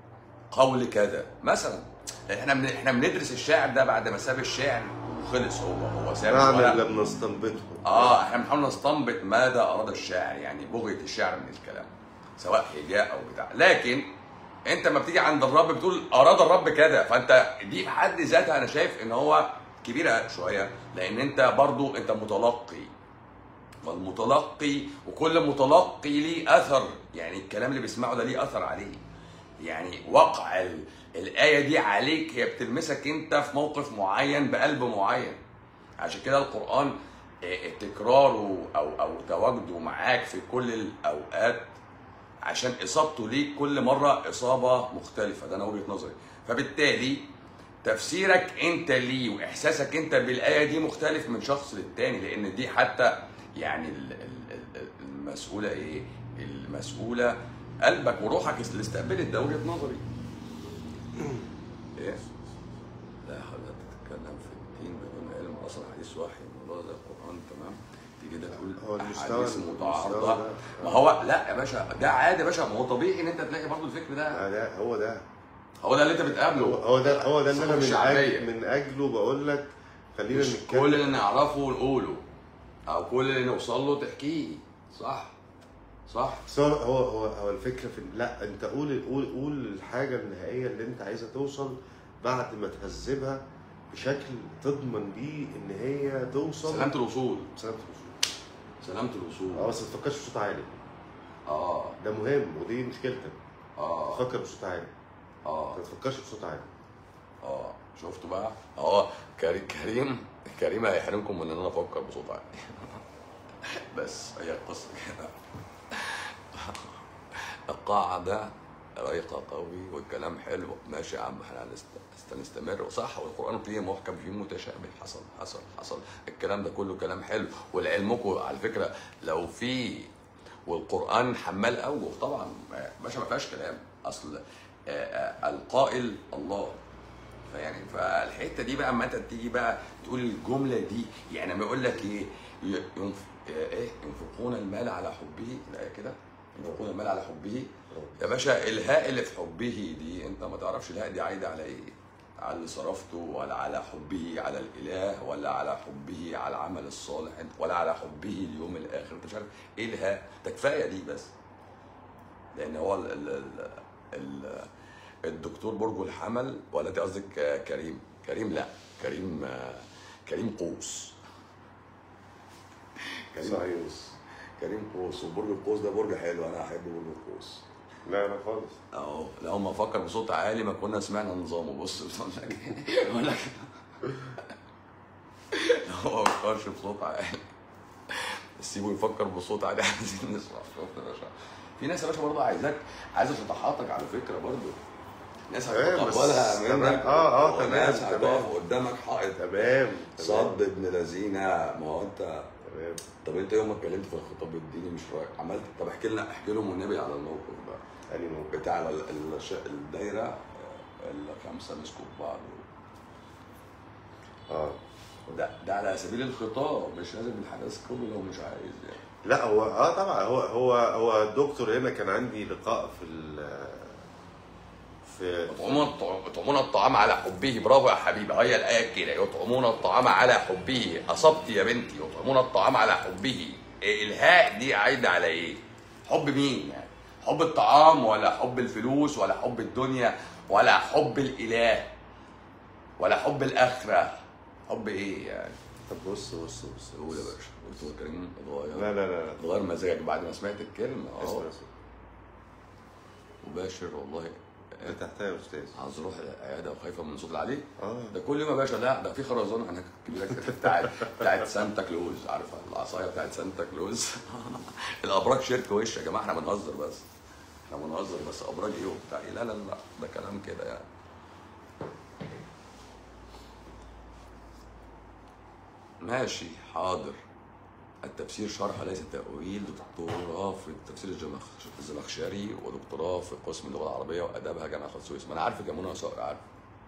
قول كذا مثلا احنا من احنا بندرس الشاعر ده بعد ما ساب الشعر وخلص هو هو ساب نعمل الورق. اللي بنستنبطه اه احنا بنحاول نستنبط ماذا اراد الشاعر يعني بغيه الشاعر من الكلام سواء هجاء او بتاع لكن انت لما بتيجي عند الرب بتقول اراد الرب كذا فانت دي في حد ذاتها انا شايف ان هو كبيره شويه لان انت برضو انت متلقي والمتلقي وكل متلقي ليه اثر يعني الكلام اللي بيسمعه ده ليه اثر عليه يعني وقع ال- الايه دي عليك هي بتلمسك انت في موقف معين بقلب معين عشان كده القران آه، تكراره او او تواجده معاك في كل الاوقات عشان اصابته ليك كل مره اصابه مختلفه ده انا وجهه نظري فبالتالي تفسيرك انت ليه واحساسك انت بالايه دي مختلف من شخص للتاني لان دي حتى يعني ال- ال- ال- المسؤوله ايه المسؤوله قلبك وروحك اللي استقبلت ده وجهه نظري ايه لا حضرتك تتكلم في الدين بدون علم اصلا حديث وحي الموضوع ده القران تمام تيجي ده تقول هو المستوى احاديث المستوى متعارضه ده. ما هو لا يا باشا ده عادي يا باشا ما هو طبيعي ان انت تلاقي برضه الفكر ده آه، ده هو ده هو ده اللي انت هو بتقابله هو ده هو ده اللي انا الثقافة من الشعبية. أجل من اجله بقول لك خلينا مش نتكلم كل اللي نعرفه ونقوله او كل اللي نوصل له تحكيه صح صح بس هو هو هو هو الفكره في لا انت قول قول قول الحاجه النهائيه اللي انت عايزه توصل بعد ما تهذبها بشكل تضمن بيه ان هي توصل سلامة الوصول سلامة الوصول سلامة اه الوصول بس ما تفكرش بصوت عالي اه ده مهم ودي مشكلتك اه تفكر بصوت عالي اه ما تفكرش بصوت عالي اه شفتوا بقى اه كريم كريم كريم هيحرمكم من ان انا افكر بصوت عالي بس هي القصه كده القاعده رايقه قوي والكلام حلو ماشي يا عم احنا هنست- هنستمر صح والقران فيه محكم فيه متشابه حصل حصل حصل الكلام ده كله كلام حلو ولعلمكم على فكره لو في والقران حمال اوجه طبعا باشا ما فيهاش كلام اصل آه، آه، القائل الله فيعني فالحته دي بقى اما انت تيجي بقى تقول الجمله دي يعني لما يقول لك ايه ي- ينف- ايه ينفقون المال على حبه لا كده ينفقون المال على حبه يا باشا الهاء اللي في حبه دي انت ما تعرفش الهاء دي عايده على ايه على اللي صرفته ولا على حبه على الاله ولا على حبه على العمل الصالح ولا على حبه اليوم الاخر انت مش عارف ايه الهاء ده كفايه دي بس لان هو ال ال ال ال الدكتور برج الحمل ولا انت قصدك آه، كريم كريم لا كريم آه، كريم قوس كريم صحيح. قوس كريم قوس وبرج القوس ده برج حلو انا احب برج القوس لا لا خالص اهو لو ما فكر بصوت عالي ما كنا سمعنا نظامه بص بقول لك بقول لك لو ما فكرش بصوت عالي سيبه يفكر بصوت عالي عايزين نسمع شفت يا باشا في ناس يا باشا برضه عايزاك عايزه شطحاتك على فكره برضه ناس تمام، بس هتتقبلها تمام. منك آه، آه، تمام، وناس تمام. هتقف قدامك حائط تمام صد ابن لذينه ما هو انت تمام طب انت يوم ما اتكلمت في الخطاب الديني مش رايك عملت طب احكي لنا احكي لهم والنبي على الموقف بقى اني موقف بتاع ال- ال- الش- الدايره آه، الخمسه مسكوا في بعض اه ده ده على سبيل الخطاب مش لازم الحدث كله لو مش عايز يعني لا هو اه طبعا هو هو هو الدكتور هنا كان عندي لقاء في ال في يطعمون الطع- يطعمون الطعام على حبه برافو يا حبيبي هي الايه كده يطعمون الطعام على حبه اصبت يا بنتي يطعمون الطعام على حبه إيه الهاء دي عايده على ايه؟ حب مين يعني؟ حب الطعام ولا حب الفلوس ولا حب الدنيا ولا حب الاله ولا حب الاخره حب ايه يعني؟ طب بص بص بص قول يا باشا دكتور كريم اتغير لا لا لا لا اتغير مزاجك بعد ما سمعت الكلمه اه اسمع اسمع مباشر والله انت تحتها يا استاذ عايز اروح العياده وخايفه من صوت العلي اه ده كل يوم يا باشا لا ده في خرزانه هناك كبيره كده بتاعت بتاعت سانتا كلوز عارفه العصايه بتاعت سانتا كلوز الابراج شرك وش يا جماعه احنا بنهزر بس احنا بنهزر بس ابراج ايه وبتاع ايه لا لا لا ده كلام كده يعني ماشي حاضر التفسير شرح ليس تأويل دكتوراه في التفسير الجمخ- الزمخشري ودكتوراه في قسم اللغة العربية وآدابها جامعة السويس ما أنا عارف يا منى صقر عارف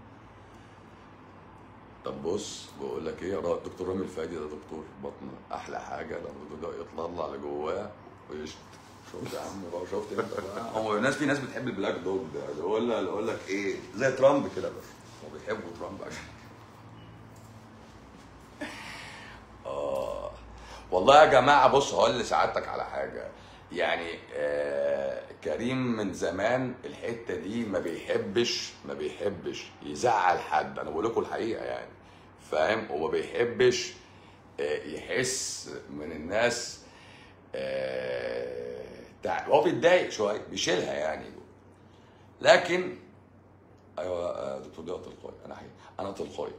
طب بص بقول لك ايه را- دكتور رامي الفادي ده دكتور بطن احلى حاجه لما ده يطلع لجواه ويشت شفت يا عم بقى شفت انت بقى هو الناس في ناس بتحب البلاك دوج ده اللي هو اللي يقول لك ايه زي ترامب كده بس هو بيحبوا ترامب عشان اه والله يا جماعه بص هقول لسعادتك على حاجه يعني آه كريم من زمان الحته دي ما بيحبش ما بيحبش يزعل حد انا بقول لكم الحقيقه يعني فاهم وما بيحبش آه يحس من الناس آه تع- هو بيتضايق شويه بيشيلها يعني لكن ايوه آه، دكتور ضياء تلقائي انا حقيقي انا تلقائي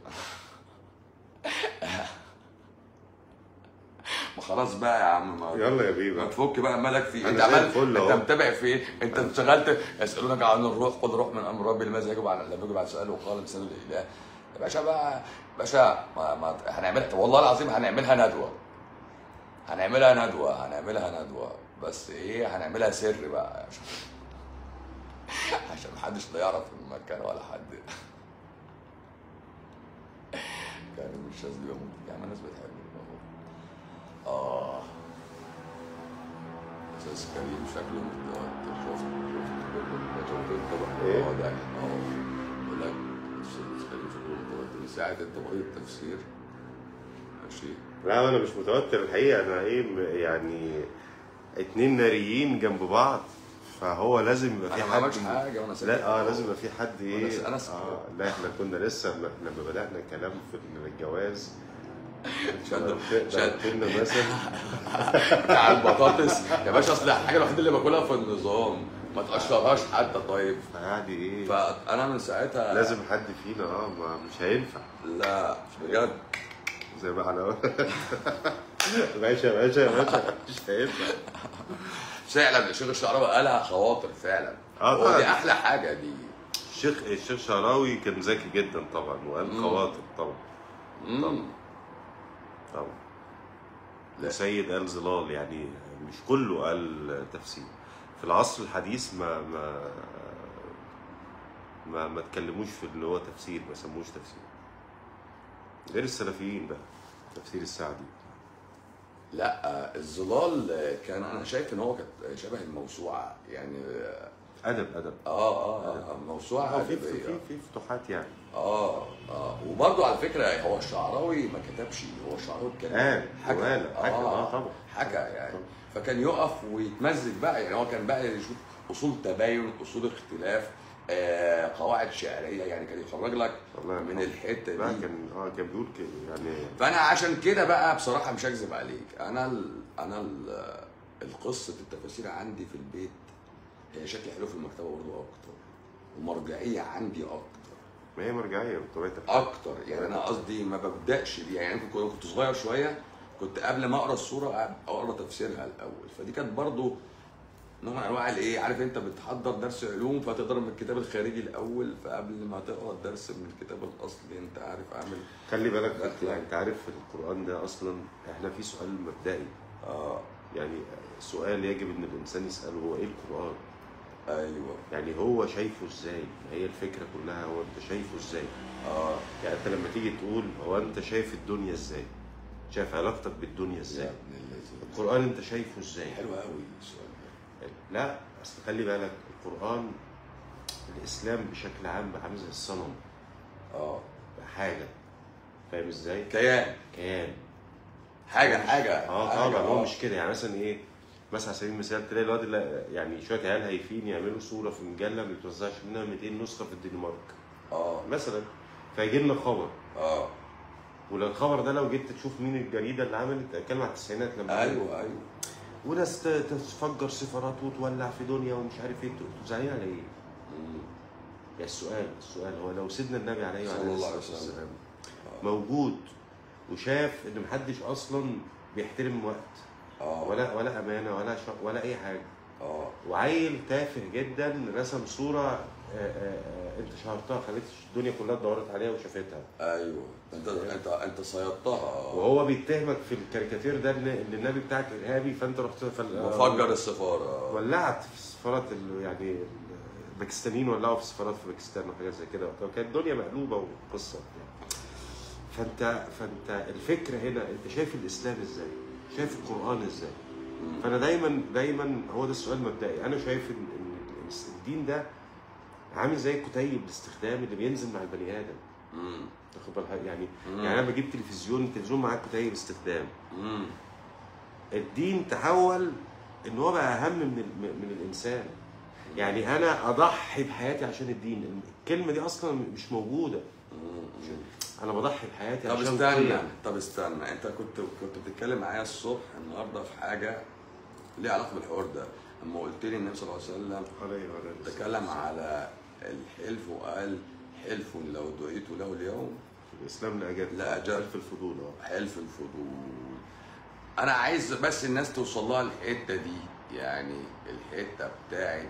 ما خلاص بقى يا عم ما يلا يا بيه ما بقى تفك بقى مالك في أنا انت زي عمال الفل انت أهو. متابع في ايه؟ انت اشتغلت يسالونك عن الروح قل روح من امر ربي لماذا يجب على لم يجب على سؤال وقال لسان الاله يا باشا بقى باشا ما, ما هنعملها والله العظيم هنعملها ندوه هنعملها ندوه هنعملها ندوه بس ايه هنعملها سر بقى عشان عشان محدش لا يعرف المكان ولا حد كان مش شاذ اليوم يا عم الناس بتحب اه استاذ كريم شكله متوتر شفت شفت شفت انت إيه؟ اه ده اه بقول لك استاذ كريم شكله متوتر من ساعه انت بقيت التفسير ماشي لا انا مش متوتر الحقيقه انا ايه م- يعني اتنين ناريين جنب بعض فهو لازم يبقى في انا ما حد عملتش حاجه وانا ساكت لا اه لازم يبقى في حد ايه أنا- أنا سكت. اه لا احنا كنا لسه م- لما بدانا كلام في الجواز شد- شد. شد لنا مثل بتاع البطاطس يا باشا اصل الحاجه الوحيده اللي باكلها في النظام ما تقشرهاش حتى طيب فيعني ايه فانا من ساعتها لازم حد فينا اه ما مش هينفع لا بجد زي ما احنا باشا باشا باشا مش هينفع فعلا الشيخ الشعراوي قالها خواطر فعلا آه هو طبعاً. دي احلى حاجه دي الشيخ الشيخ شعراوي كان ذكي جدا طبعا وقال مم. خواطر طبعا مم. طبعا لا. وسيد قال ظلال يعني مش كله قال تفسير في العصر الحديث ما ما ما ما تكلموش في ان هو تفسير ما سموش تفسير غير السلفيين بقى تفسير السعدي لا آه، الظلال آه، كان انا شايف ان هو كانت شبه الموسوعه يعني اه ادب ادب اه اه, آه موسوعه آه، في في أدبية. في في فتوحات يعني اه اه وبرضه على فكره هو الشعراوي ما كتبش هو الشعراوي كان قال وقال حكى اه طبعا حكى يعني طبعاً. فكان يقف ويتمزج بقى يعني هو كان بقى يشوف اصول تباين اصول اختلاف آه قواعد شعريه يعني كان يخرج لك الله من يرحمه. الحته لا دي كان اه كان بيقول كده يعني فانا عشان كده بقى بصراحه مش هكذب عليك انا ال انا ال القصه التفاسير عندي في البيت هي شكل حلو في المكتبه برضه اكتر ومرجعيه عندي اكتر ما هي مرجعيه بطبيعه الحال اكتر يعني انا قصدي ما ببداش بيها يعني كنت كنت صغير شويه كنت قبل ما اقرا الصوره اقرا تفسيرها الاول فدي كانت برضو نوع من انواع الايه عارف انت بتحضر درس علوم فتقرا من الكتاب الخارجي الاول فقبل ما تقرا الدرس من الكتاب الاصلي انت عارف اعمل خلي بالك لا. يعني انت عارف في القران ده اصلا احنا في سؤال مبدئي اه يعني سؤال يجب ان الانسان يساله هو ايه القران ايوه يعني هو شايفه ازاي ما هي الفكره كلها هو انت شايفه ازاي اه يعني انت لما تيجي تقول هو انت شايف الدنيا ازاي شايف علاقتك بالدنيا يا ازاي ابن الذين القران انت شايفه ازاي حلو قوي السؤال ده لا اصل خلي بالك القران الاسلام بشكل عام عامل زي الصنم اه حاجه فاهم ازاي كيان كيان حاجه حاجه اه حاجة، طبعا هو آه. مش كده يعني مثلا ايه مثلا على سبيل المثال تلاقي الواد اللي يعني شويه عيال هايفين يعملوا صوره في مجله ما بتوزعش منها 200 نسخه في الدنمارك اه مثلا فيجي لنا خبر اه ولو الخبر ده لو جيت تشوف مين الجريده اللي عملت اتكلم على التسعينات لما ايوه ايوه وناس ت- تفجر سفارات وتولع في دنيا ومش عارف ايه انتوا زعلانين على ايه؟ مم. يعني السؤال السؤال هو لو سيدنا النبي عليه صلى وعلى الله عليه الصلاه وسلم. والسلام موجود وشاف ان محدش اصلا بيحترم وقت اه ولا ولا امانه ولا شر ولا اي حاجه اه وعيل تافه جدا رسم صوره آه، آه، آه، انت شهرتها خليت الدنيا كلها اتدورت عليها وشافتها ايوه انت انت انت صيدتها وهو بيتهمك في الكاريكاتير ده ان إن النبي بتاعك ارهابي فانت رحت فل... مفجر السفاره ولعت في السفارات ال- يعني الباكستانيين ولعوا في السفارات في باكستان وحاجات زي كده وكانت الدنيا مقلوبه وقصه فانت فانت الفكره هنا انت شايف الاسلام ازاي؟ شايف القران ازاي؟ فانا دايما دايما هو ده السؤال المبدئي انا شايف ان ان الدين ده عامل زي الكتيب الاستخدام اللي بينزل مع البني ادم امم تاخد بالك يعني مم. يعني انا بجيب تلفزيون التلفزيون معاه كتيب استخدام امم الدين تحول ان هو بقى اهم من ال- من الانسان يعني انا اضحي بحياتي عشان الدين الكلمه دي اصلا مش موجوده انا بضحي بحياتي طب عشان استنى قيم. طب استنى انت كنت كنت بتتكلم معايا الصبح النهارده في حاجه ليها علاقه بالحوار ده اما قلت لي النبي صلى الله عليه وسلم عليه وعلى آله تكلم على الحلف وقال حلف لو دعيت له اليوم الاسلام لا اجاب لا أجاب. في الفضول اه حلف الفضول انا عايز بس الناس توصل لها الحته دي يعني الحته بتاعت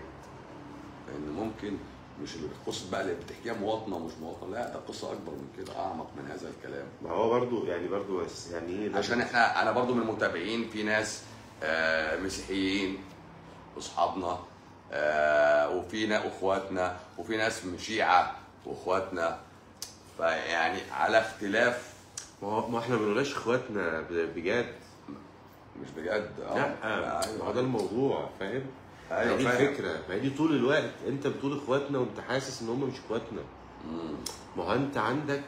ان ممكن مش اللي قصه بقى اللي بتحكيها مواطنه ومش مواطنه لا ده قصه اكبر من كده اعمق من هذا الكلام ما هو برضو يعني برضو بس يعني ايه لازم- عشان احنا انا برضو من المتابعين في ناس آه، مسيحيين واصحابنا آه، وفي نا- اخواتنا وفي ناس من شيعه واخواتنا فيعني على اختلاف ما هو ما احنا ما بنقولهاش اخواتنا ب- بجد مش بجد اه لا ما هو ده الموضوع فاهم؟ ايوه ما دي فاهم. الفكره ما هي دي طول الوقت انت بتقول اخواتنا وانت حاسس ان هم مش اخواتنا مم. ما هو انت عندك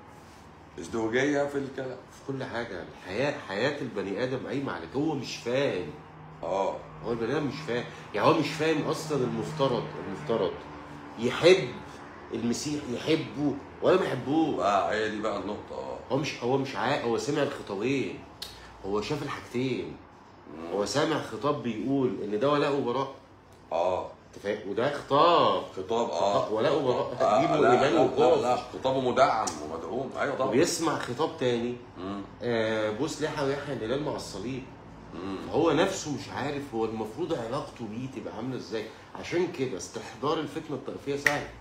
ازدواجيه في الكلام في كل حاجه الحياه حياه البني ادم قايمه عليك هو مش فاهم اه هو البني ادم مش فاهم يعني هو مش فاهم اصلا المفترض المفترض يحب المسيح يحبه ولا ما يحبوه بقى هي دي بقى النقطه اه هو مش هو مش عا... هو سمع الخطابين هو شاف الحاجتين هو سامع خطاب بيقول ان ده ولاء وبراء اه انت فاهم وده خطاب خطاب اه ولاء وبراء آه، تقديم لا وايمان لا, لا, وخوف لا خطابه مدعم ومدعوم ايوه طبعا وبيسمع خطاب تاني مم. آه بوس لحى ويحيى الهلال مع الصليب مم. هو نفسه مش عارف هو المفروض علاقته بيه تبقى عامله ازاي عشان كده استحضار الفتنه الطائفيه سهل يعني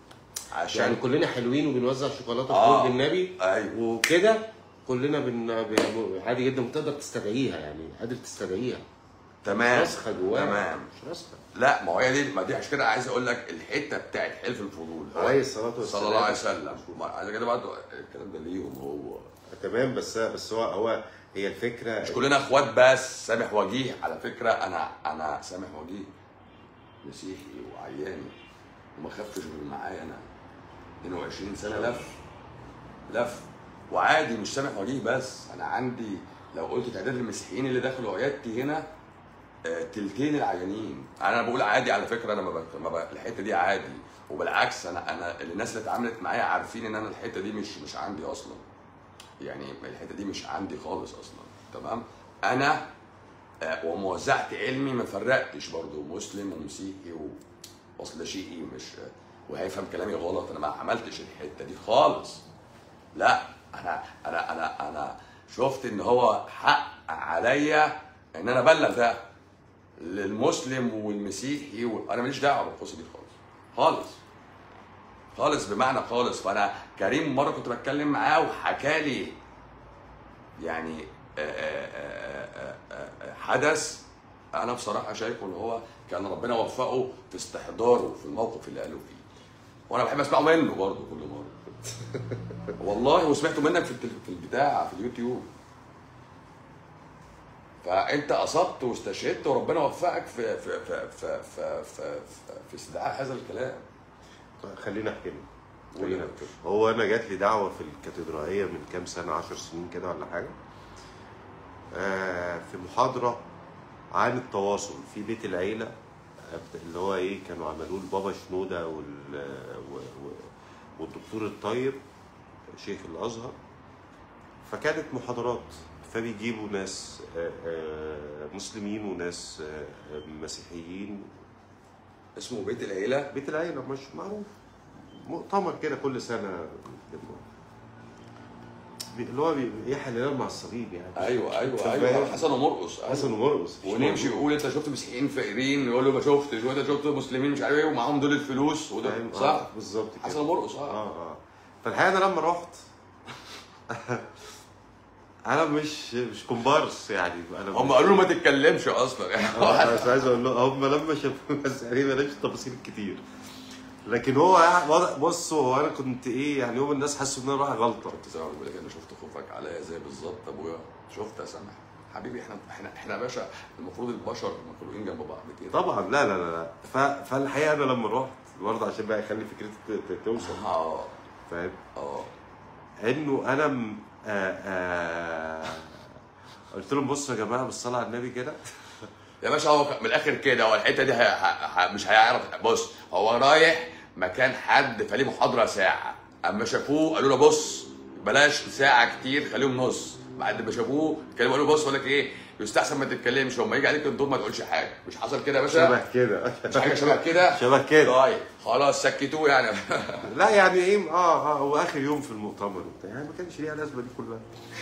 عشان كلنا حلوين وبنوزع شوكولاته في آه. برج النبي ايوه وكده كلنا بن... بن... عادي جدا وتقدر تستدعيها يعني قادر تستدعيها تمام مش راسخه جواها تمام مش راسخه لا ما هي دي ما دي عشان كده عايز اقول لك الحته بتاعت حلف الفضول هو عليه الصلاه والسلام صلى الله عليه وسلم ما- عشان كده برضه الكلام ده ليهم هو تمام بس بس هو هو هي الفكره مش كلنا اخوات بس سامح وجيه على فكره انا انا سامح وجيه مسيحي وعيان وما خفتش من معايا انا 22 سنه لف لف وعادي مش سامح وجيه بس انا عندي لو قلت تعداد المسيحيين اللي دخلوا عيادتي هنا آه، تلتين العيانين انا بقول عادي على فكره انا ما بك... ما بك... الحته دي عادي وبالعكس انا انا الناس اللي اتعاملت معايا عارفين ان انا الحته دي مش مش عندي اصلا يعني الحته دي مش عندي خالص اصلا تمام انا آه، وموزعت علمي ما فرقتش برضه مسلم ومسيحي و... اصل ده شيء مش وهيفهم كلامي غلط انا ما عملتش الحته دي خالص لا انا انا انا انا شفت ان هو حق عليا ان انا ابلغ ده للمسلم والمسيحي و... انا ماليش دعوه بالقصه دي خالص خالص خالص بمعنى خالص فانا كريم مره كنت بتكلم معاه وحكى لي يعني آه، آه، آه، آه، آه، حدث انا بصراحه شايفه ان هو كان ربنا وفقه في استحضاره في الموقف اللي قاله فيه وانا بحب اسمعه منه برضه كل مره والله وسمعته منك في التل- في البتاع في اليوتيوب فانت اصبت واستشهدت وربنا وفقك في في في في في, في, في, في استدعاء هذا الكلام خلينا احكي لك قول خلينا يا أحكي لك. هو انا جات لي دعوه في الكاتدرائيه من كام سنه 10 سنين كده ولا حاجه آه في محاضره عن التواصل في بيت العيله آه، اللي هو ايه كانوا عملوه البابا شنوده وال و- و- والدكتور الطيب شيخ الازهر فكانت محاضرات فبيجيبوا ناس آه، آه، مسلمين وناس آه، آه، مسيحيين اسمه بيت العيله بيت العيلة مش معروف مؤتمر كده كل سنة بي- اللي هو بي- يحيى الهلال مع الصليب يعني ايوه ايوه أنت ايوه فاهم؟ حسن ومرقص أيوة. حسن ومرقص مش ونمشي موجود. يقول انت شفت مسيحيين فقيرين يقول له ما شفتش وانت شفت مسلمين مش عارف ايه ومعاهم دول الفلوس وده فاهم؟ صح آه، بالظبط كده حسن ومرقص اه اه اه فالحقيقة أنا لما رحت أنا مش مش كومبارس يعني أنا هم مش- قالوا له ما تتكلمش اصلا يعني آه، بس عايز اقول له هم لما شافوه بس يعني بلاش التفاصيل الكتير لكن هو قاعد- واضح- بص هو انا كنت ايه يعني يوم الناس حسوا ان انا رايح غلطه كنت زي ما بقول لك انا شفت خوفك عليا زي بالظبط ابويا شفت يا سامح حبيبي احنا احنا احنا يا باشا المفروض البشر مخلوقين جنب بعض كده طبعا لا لا لا لا ف- فالحقيقه انا لما رحت برضه عشان بقى يخلي فكرتي ت- ت- توصل اه فاهم اه انه انا م... آآ آآ قلت لهم بصوا يا جماعه بالصلاه على النبي كده يا باشا هو من الاخر كده هو الحته دي هي ه... ه... مش هيعرف بص هو رايح مكان حد فليه محاضره ساعه اما شافوه قالوا له بص بلاش ساعه كتير خليهم نص بعد ما شافوه كانوا قالوا بص بقول لك ايه يستحسن ما تتكلمش وما يجي عليك الدور ما تقولش حاجه مش حصل كده يا باشا شبه كده مش حاجه شبه كده شبه كده طيب خلاص سكتوه يعني لا يعني ايه اه اه هو اخر يوم في المؤتمر وبتاع يعني ما كانش ليها لازمه دي كلها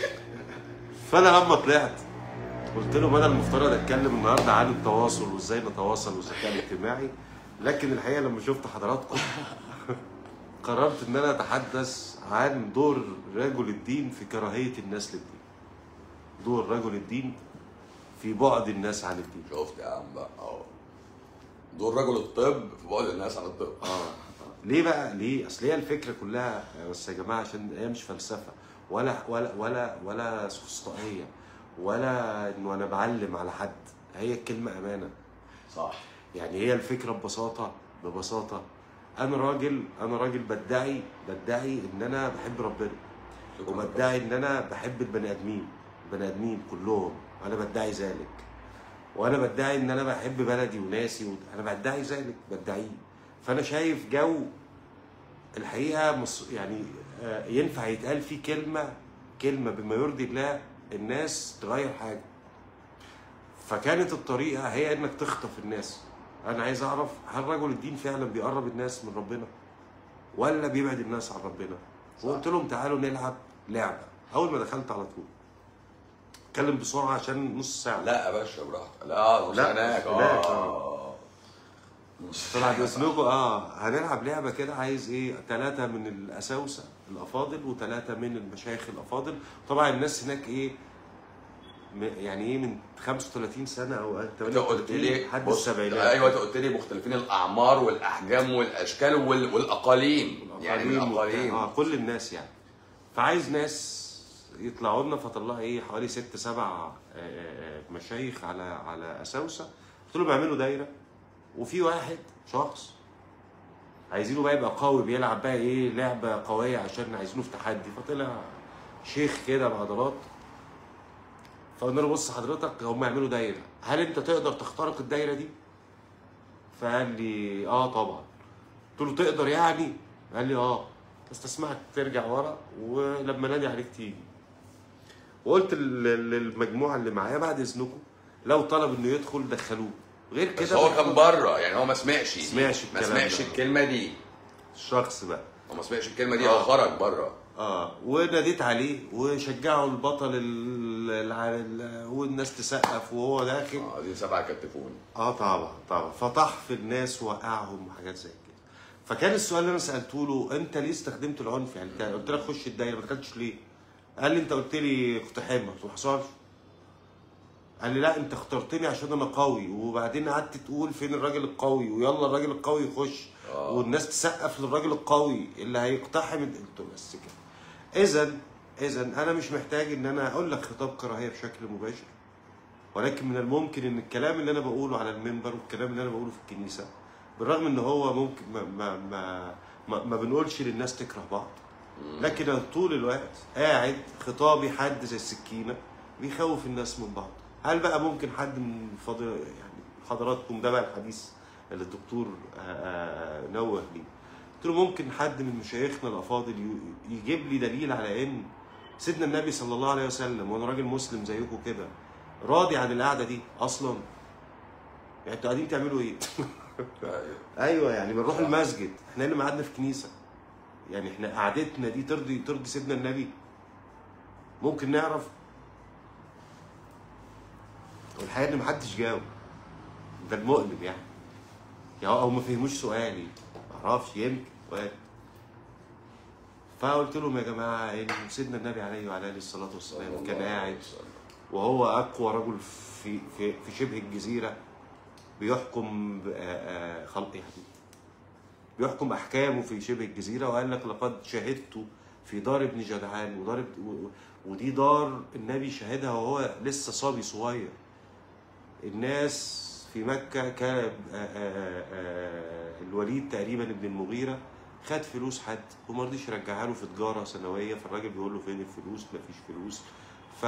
فانا لما طلعت قلت لهم انا المفترض اتكلم النهارده عن التواصل وازاي نتواصل والذكاء الاجتماعي لكن الحقيقه لما شفت حضراتكم قررت ان انا اتحدث عن دور رجل الدين في كراهيه الناس للدين دور رجل الدين في بعد الناس عن الدين شفت يا عم بقى اه دور رجل الطب في بعد الناس عن الطب اه ليه بقى ليه اصل هي الفكره كلها بس يا جماعه عشان هي مش فلسفه ولا ولا ولا ولا سفسطائيه ولا انه انا بعلم على حد هي الكلمه امانه صح يعني هي الفكره ببساطه ببساطه انا راجل انا راجل بدعي بدعي ان انا بحب ربنا وبدعي ان انا بحب البني ادمين البني ادمين كلهم انا بدعي ذلك وانا بدعي ان انا بحب بلدي وناسي و... انا بدعي ذلك بدعيه فانا شايف جو الحقيقه مص... يعني آه، ينفع يتقال فيه كلمه كلمه بما يرضي الله الناس تغير حاجه فكانت الطريقه هي انك تخطف الناس انا عايز اعرف هل رجل الدين فعلا بيقرب الناس من ربنا ولا بيبعد الناس عن ربنا وقلت لهم تعالوا نلعب لعبه اول ما دخلت على طول اتكلم بسرعه عشان نص ساعه لا يا باشا براحتك لا مش لا، هناك مش هناك، اه طلع باسلوبه اه هنلعب لعبه كده عايز ايه ثلاثه من الاساوسه الافاضل وثلاثه من المشايخ الافاضل طبعا الناس هناك ايه م- يعني ايه من 35 سنه او انت قلت 38 لي لحد بص، السبعينات ايوه انت قلت لي مختلفين الاعمار والاحجام والاشكال وال... والاقاليم يعني من الأقاليم وبتاع. الاقاليم اه كل الناس يعني فعايز ناس يطلعوا لنا فطلع ايه حوالي ست سبع آه، آه، آه، مشايخ على على اساوسه قلت لهم اعملوا دايره وفي واحد شخص عايزينه بقى يبقى قوي بيلعب بقى ايه لعبه قويه عشان عايزينه في تحدي فطلع شيخ كده بعضلات فقلنا له بص حضرتك هم يعملوا دايره هل انت تقدر تخترق الدايره دي؟ فقال لي اه طبعا قلت له تقدر يعني؟ قال لي اه بس تسمعك ترجع ورا ولما نادي عليك تيجي وقلت لل- للمجموعه اللي معايا بعد اذنكم لو طلب انه يدخل دخلوه غير كده بس هو كان بره يعني هو ما سمعش دي. سمعش ما الكلام سمعش ده. الكلمه دي الشخص بقى هو ما سمعش الكلمه دي هو خرج بره اه وناديت عليه وشجعوا البطل ال- الع- ال- والناس تسقف وهو داخل اه دي سبعه كتفوني اه طبعا طبعا فطح في الناس وقعهم وحاجات زي كده فكان السؤال اللي انا سالته له انت ليه استخدمت العنف يعني انت قلت لك خش الدايره ما دخلتش ليه؟ قال لي انت قلت لي اقتحمها قلت له ما حصلش قال لي لا انت اخترتني عشان انا قوي وبعدين قعدت تقول فين الراجل القوي ويلا الراجل القوي يخش آه. والناس تسقف للراجل القوي اللي هيقتحم قلت له بس كده اذا اذا انا مش محتاج ان انا اقول لك خطاب كراهيه بشكل مباشر ولكن من الممكن ان الكلام اللي انا بقوله على المنبر والكلام اللي انا بقوله في الكنيسه بالرغم ان هو ممكن ما ما ما ما, ما بنقولش للناس تكره بعض لكن أنا طول الوقت قاعد خطابي حد زي السكينه بيخوف الناس من بعض هل بقى ممكن حد من فضل يعني حضراتكم ده بقى الحديث اللي الدكتور آه، آه، نوه ليه قلت له ممكن حد من مشايخنا الافاضل ي- يجيب لي دليل على ان سيدنا النبي صلى الله عليه وسلم وانا راجل مسلم زيكم كده راضي عن القعده دي اصلا يعني انتوا قاعدين تعملوا ايه؟ أيوة. ايوه يعني بنروح صح. المسجد احنا اللي قعدنا في كنيسه يعني احنا قعدتنا دي ترضي ترضي سيدنا النبي ممكن نعرف والحقيقه ان محدش جاوب ده المؤلم يعني يعني او ما فهموش سؤالي معرفش يمكن وارد فقلت لهم يا جماعه ان سيدنا النبي عليه وعلى اله الصلاه والسلام كان قاعد وهو اقوى رجل في في في شبه الجزيره بيحكم ب- آه، آه، خلق يعني بيحكم احكامه في شبه الجزيره وقال لك لقد شهدت في دار ابن جدعان ودار ابن- و- ودي دار النبي شهدها وهو لسه صبي صغير الناس في مكه كان آه، آه، آه، الوليد تقريبا ابن المغيره خد فلوس حد وما رضيش يرجعها له في تجاره سنويه فالراجل بيقول له فين الفلوس مفيش فلوس ف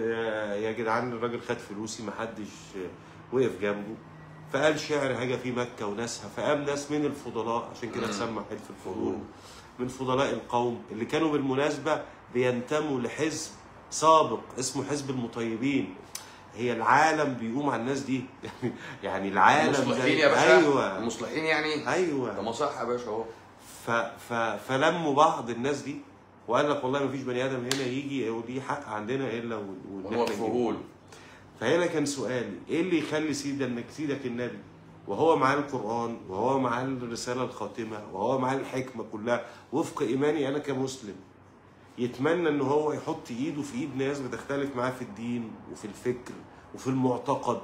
يا جدعان الراجل خد فلوسي ما حدش وقف جنبه فقال شعر هاجا في مكه وناسها فقام ناس من الفضلاء عشان كده مم. سمى حلف الفضول من فضلاء القوم اللي كانوا بالمناسبه بينتموا لحزب سابق اسمه حزب المطيبين هي العالم بيقوم على الناس دي يعني يعني العالم مصلحين يا باشا ايوه مصلحين يعني ايوه ده مصح يا باشا اهو ف... ف... فلموا بعض الناس دي وقال لك والله ما فيش بني ادم هنا يجي وليه حق عندنا الا وال- وإن إحنا ونوقفه نجيبه. له فهنا كان سؤالي ايه اللي يخلي سيدك سيدك النبي وهو معاه القران وهو معاه الرساله الخاتمه وهو معاه الحكمه كلها وفق ايماني انا كمسلم يتمنى ان هو يحط ايده في ايد ناس بتختلف معاه في الدين وفي الفكر وفي المعتقد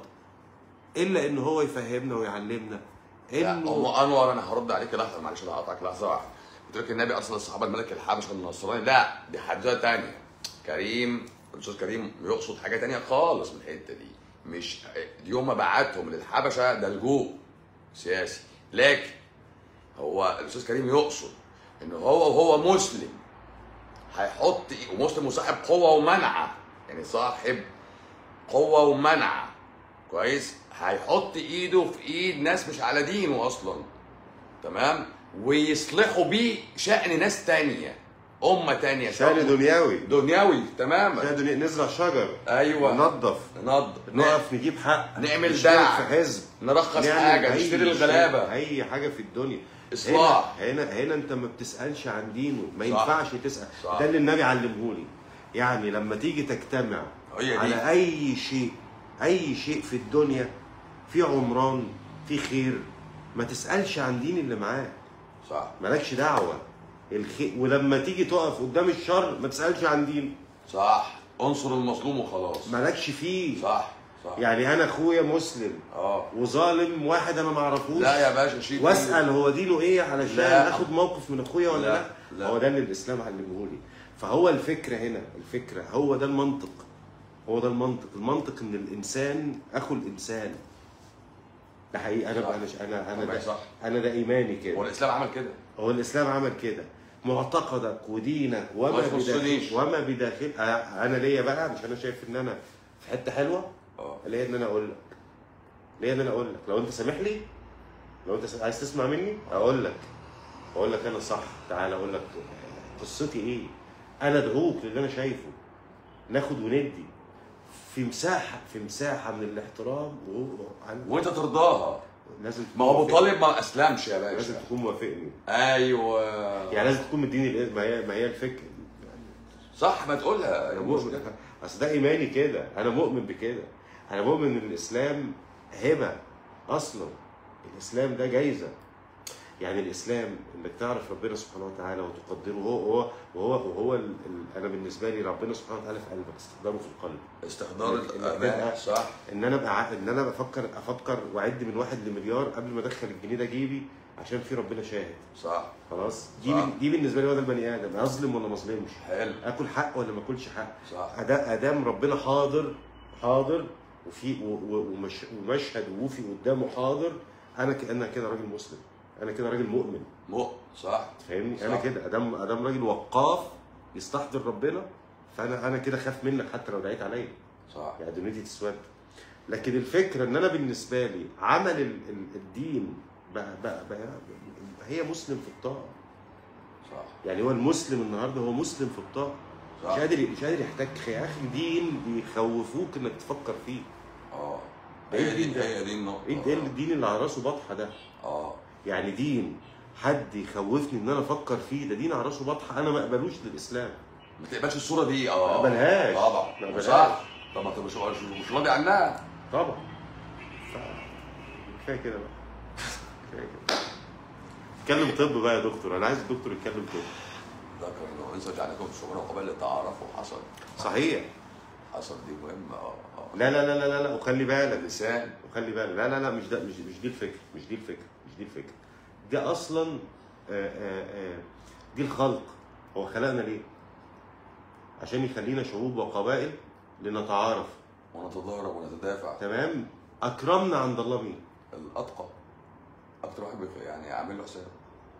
الا ان هو يفهمنا ويعلمنا لا انه هو انور انا هرد عليك لحظه معلش انا هقطعك لحظه واحده قلت لك النبي اصلا الصحابه الملك الحبش كان نصراني لا دي حادثه تانية كريم الاستاذ كريم يقصد حاجه تانية خالص من الحته دي مش يوم ما بعتهم للحبشه ده لجوء سياسي لكن هو الاستاذ كريم يقصد ان هو وهو مسلم هيحط إيه- ومسلم وصاحب قوه ومنعه يعني صاحب قوه ومنعه كويس هيحط ايده في ايد ناس مش على دينه اصلا تمام ويصلحوا بيه شأن ناس تانية أمة تانية شأن دنيوي دنيوي تماما شأن دنيوي نزرع شجر ايوه ننظف ننضف نقف نجيب حق نعمل نشترك دعم. في حزب نرخص نعمل حاجة أي نشتري شيء، الغلابة اي حاجه في الدنيا إصلاح. هنا هنا, هنا انت ما بتسالش عن دينه ما صح. ينفعش تسال صح. ده اللي النبي علمه لي يعني لما تيجي تجتمع هي دي. على اي شيء اي شيء في الدنيا في عمران في خير ما تسالش عن دين اللي معاك صح مالكش دعوه الخير ولما تيجي تقف قدام الشر ما تسالش عن دين صح انصر المظلوم وخلاص مالكش فيه صح صح يعني انا اخويا مسلم اه وظالم واحد انا ما اعرفوش لا يا باشا شيء واسال هو دينه ايه علشان لا. اخد موقف من اخويا ولا لا، لا, لا. هو ده اللي الاسلام علمه لي فهو الفكره هنا الفكره هو ده المنطق هو ده المنطق المنطق ان الانسان اخو الانسان ده حقيقي انا صح. انا انا انا طبعاً ده صح. انا ده ايماني هو كده الاسلام عمل كده هو الاسلام عمل كده معتقدك ودينك وما ما يخصنيش. بداخل وما بداخل آه، انا ليا بقى مش انا شايف ان انا في حته حلوه اه ليا ان انا اقول لك ليا ان انا اقول لك لو انت سامح لي لو انت س- عايز تسمع مني اقول لك اقول لك انا صح تعال اقول لك قصتي ايه انا ادعوك للي انا شايفه ناخد وندي في مساحه في مساحه من الاحترام وهو عن- وانت ترضاها لازم ما هو ابو تكون طالب ما اسلمش يا موافق- لازم باشا تكون موافقني ايوه يعني لازم تكون مديني الإذن. ما هي ما هي الفكره صح ما تقولها انا مش مؤمن كده. اصل ده ايماني كده انا مؤمن بكده انا مؤمن ان الاسلام هبه اصلا الاسلام ده جايزه يعني الاسلام انك تعرف ربنا سبحانه وتعالى وتقدره هو هو وهو وهو ال... ال... انا بالنسبه لي ربنا سبحانه وتعالى في قلبك استخدامه في القلب استحضار إنك- إنك الأمان تبقى- صح ان انا ابقى ع- ان انا بفكر افكر واعد من واحد لمليار قبل ما ادخل الجنيه ده جيبي عشان في ربنا شاهد صح خلاص دي صح. دي بالنسبه لي هو ده البني ادم اظلم ولا ما اظلمش حلو اكل حق ولا ما اكلش حق صح أدا- ادام ربنا حاضر حاضر وفي و- و- ومش ومشهد وفي قدامه حاضر انا ك- انا كده راجل مسلم انا كده راجل مؤمن مؤ صح فاهمني انا صح. كده ادام ادام راجل وقاف يستحضر ربنا فانا انا كده خاف منك حتى لو دعيت عليا صح يعني دنيتي تسود لكن الفكره ان انا بالنسبه لي عمل ال- ال- الدين بقى بقى بقى هي مسلم في الطاعه صح يعني هو المسلم النهارده هو مسلم في الطاعه صح. مش قادر مش قادر يحتاج يا اخي دين بيخوفوك انك تفكر فيه اه إيه هي الدين دي ده؟ هي دي النقطة ايه ايه الدين اللي على راسه بطحه ده اه يعني دين حد يخوفني ان انا افكر فيه ده دين على راسه بطحه انا ما اقبلوش للاسلام ما تقبلش الصورة دي اه ما اقبلهاش. ما طبعا اقبلهاش. صح طب ما انت مش مش- مش راضي عنها طبعا ف... كفايه كده بقى كفايه كده اتكلم طب بقى يا دكتور انا عايز الدكتور يتكلم طب ذكر انه انسى جعلكم شعورا قبل تعارفوا حصل صحيح حصل دي مهمة اه اه لا لا لا لا لا, لا. وخلي بالك اللسان وخلي بالك لا لا لا مش ده مش مش دي الفكره مش دي الفكره مش دي الفكره دي اصلا آه، آه، آه، دي الخلق هو خلقنا ليه؟ عشان يخلينا شعوب وقبائل لنتعارف ونتضارب ونتدافع تمام اكرمنا عند الله مين؟ الاتقى اكتر واحد بيخ- يعني عامل له حساب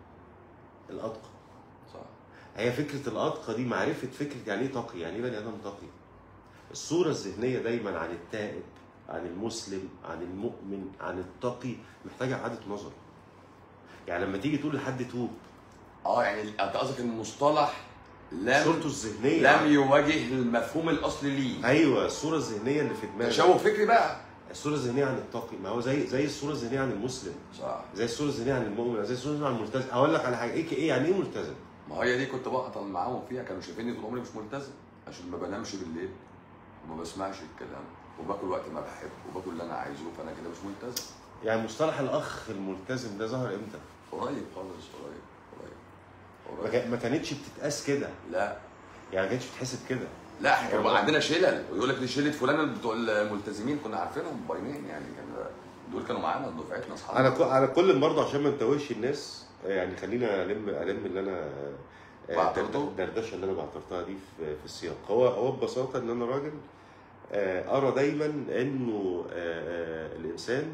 الاتقى صح هي فكره الاتقى دي معرفه فكره يعني ايه تقي يعني ايه بني ادم تقي الصوره الذهنيه دايما عن التائب عن المسلم عن المؤمن عن التقي محتاجه اعاده نظر يعني لما تيجي تقول لحد توب اه يعني انت قصدك ان المصطلح لم صورته الذهنيه لم يواجه المفهوم الاصلي ليه ايوه الصوره الذهنيه اللي في دماغك تشوه فكري بقى الصوره الذهنيه عن التقي ما هو زي زي الصوره الذهنيه عن المسلم صح زي الصوره الذهنيه عن المؤمن زي الصوره الذهنيه عن الملتزم اقول لك على حاجه ايه ايه يعني ايه ملتزم ما هي دي كنت بقطع معاهم فيها كانوا شايفيني طول عمري مش ملتزم عشان ما بنامش بالليل وما بسمعش الكلام وباكل وقت ما بحب وباكل اللي انا عايزه فانا كده مش ملتزم يعني مصطلح الاخ الملتزم ده ظهر امتى قريب خالص قريب قريب ما قريب كا- ما كانتش بتتقاس كده لا يعني ما كانتش بتتحسب كده لا احنا كان عندنا شلل ويقول لك دي شله فلان بتوع الملتزمين كنا عارفينهم باينين يعني كان دول كانوا معانا دفعتنا اصحابنا انا ك- انا كل برضه عشان ما نتوهش الناس يعني خلينا الم الم اللي انا آه، بعترته؟ الدردشه اللي انا بعترتها دي في في السياق هو هو ببساطه ان انا راجل آه، ارى دايما انه آه، آه، الانسان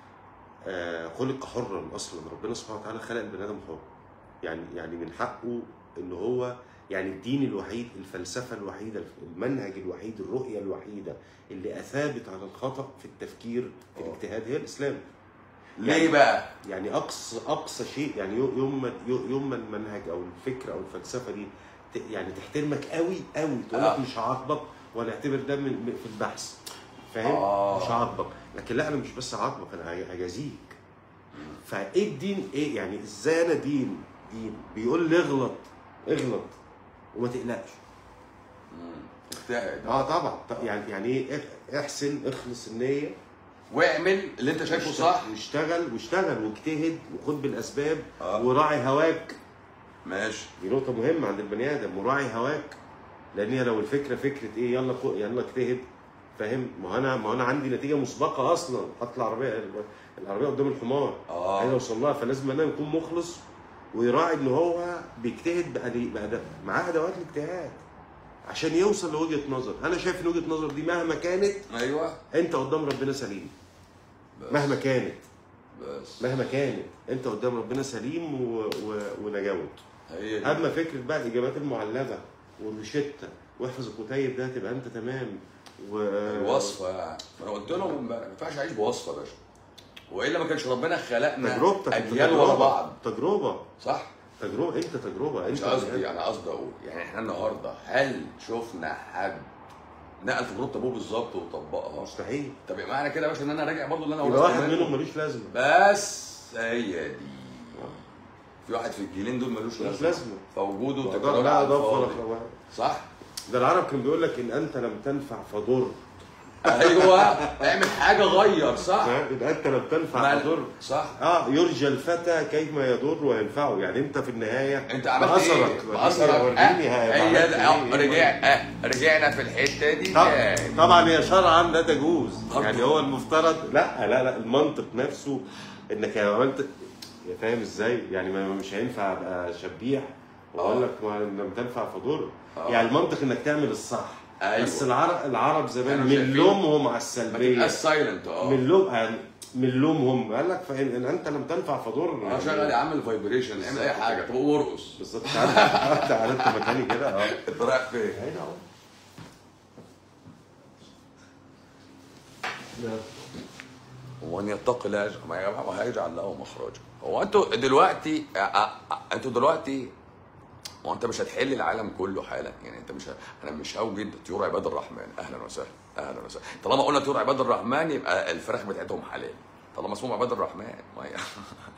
آه، خلق حرا اصلا ربنا سبحانه وتعالى خلق البني ادم حر يعني يعني من حقه ان هو يعني الدين الوحيد الفلسفه الوحيده المنهج الوحيد الرؤيه الوحيده اللي اثابت على الخطا في التفكير في آه. الاجتهاد هي الاسلام ليه بقى؟ يعني اقصى اقصى شيء يعني يو- يوم ما يو- يوم ما المنهج او الفكره او الفلسفه دي ت- يعني تحترمك قوي قوي تقول لك آه. مش هعاقبك ولا اعتبر ده من من- في البحث فاهم؟ آه. مش هعاقبك لكن لا انا مش بس هعاقبك انا هج- هجازيك فايه الدين ايه يعني ازاي انا دين دين بيقول لي اغلط اغلط وما تقلقش مم. اجتهد اه طبعا طب يعني يعني ايه اح- احسن اخلص النيه واعمل اللي انت شايفه واشت- صح واشتغل واشتغل واجتهد وخد بالاسباب آه. وراعي هواك ماشي دي نقطة مهمة عند البني آدم وراعي هواك لأن هي لو الفكرة فكرة إيه يلا كو- يلا اجتهد فاهم ما هو أنا ما هو أنا عندي نتيجة مسبقة أصلا حط العربية العربية قدام الحمار آه. عايز أوصل لها فلازم أنا أكون مخلص ويراعي ان هو بيجتهد بأدي- بأداء معاه ادوات الاجتهاد عشان يوصل لوجهه نظر انا شايف ان وجهه نظر دي مهما كانت ايوه انت قدام ربنا سليم مهما كانت بس مهما كانت انت قدام ربنا سليم و... و... ونجاوت هي دي اما فكره بقى الاجابات المعلبه والروشته واحفظ الكتيب ده تبقى انت تمام و الوصفه يعني ما انا قلت لهم امبارح ما ينفعش اعيش بوصفه يا باشا والا ما كانش ربنا خلقنا تجربتك انت اجيال ورا تجربة. بعض تجربه صح؟ تجربه انت تجربه مش انت قصدي انا قصدي اقول يعني احنا النهارده هل شفنا حد نقل تجربه ابوه بالظبط وطبقها؟ مستحيل طب يبقى معنى كده يا باشا ان انا راجع برضه اللي انا يبقى ورثته واحد منه. منهم ملوش لازمه بس هي دي في واحد في الجيلين دول ملوش ملوش لازمه لازمه فوجوده وده تكرار لا على اضاف ولا الفاضي خبر. صح؟ ده العرب كان بيقول لك ان انت لم تنفع فضر ايوه اعمل حاجه غير صح؟ يبقى انت لم تنفع ما- فضر صح اه يرجى الفتى كيما يضر وينفعه يعني انت في النهايه انت عملت بأثرك. ايه؟ وريني- بأثرك وريني اه ها- هي عملت اه إيه؟ رجع اه رجعنا في الحته دي طب- تاني. طبعا هي شرعا لا تجوز برضه. يعني هو المفترض لا لا لا المنطق نفسه انك لو عملت يا فاهم ازاي يعني ما مش هينفع ابقى شبيح واقول اه. لك ما لم تنفع فضر اه. يعني المنطق انك تعمل الصح ايوه. بس العرب العرب زمان كانوا من شايفين- لومهم على ما السلبيه تبقاش سايلنت اه من لوم يعني من لومهم قال لك فان إن انت لم تنفع فضر اه يعني شغل يا عم الفايبريشن اعمل اي حاجه طب قوم ارقص بالظبط تعالى تعالى انت مكاني كده اه انت رايح فين؟ هنا اهو ومن يتق الله يجعل ما يا جماعه ما هيجعل له مخرجا هو انتوا دلوقتي اه، اه، انتوا دلوقتي هو انت مش هتحل العالم كله حالا يعني انت مش ه... انا مش هوجد طيور عباد الرحمن اهلا وسهلا اهلا وسهلا طالما قلنا طيور عباد الرحمن يبقى الفراخ بتاعتهم حلال طالما اسمهم عباد الرحمن ما هي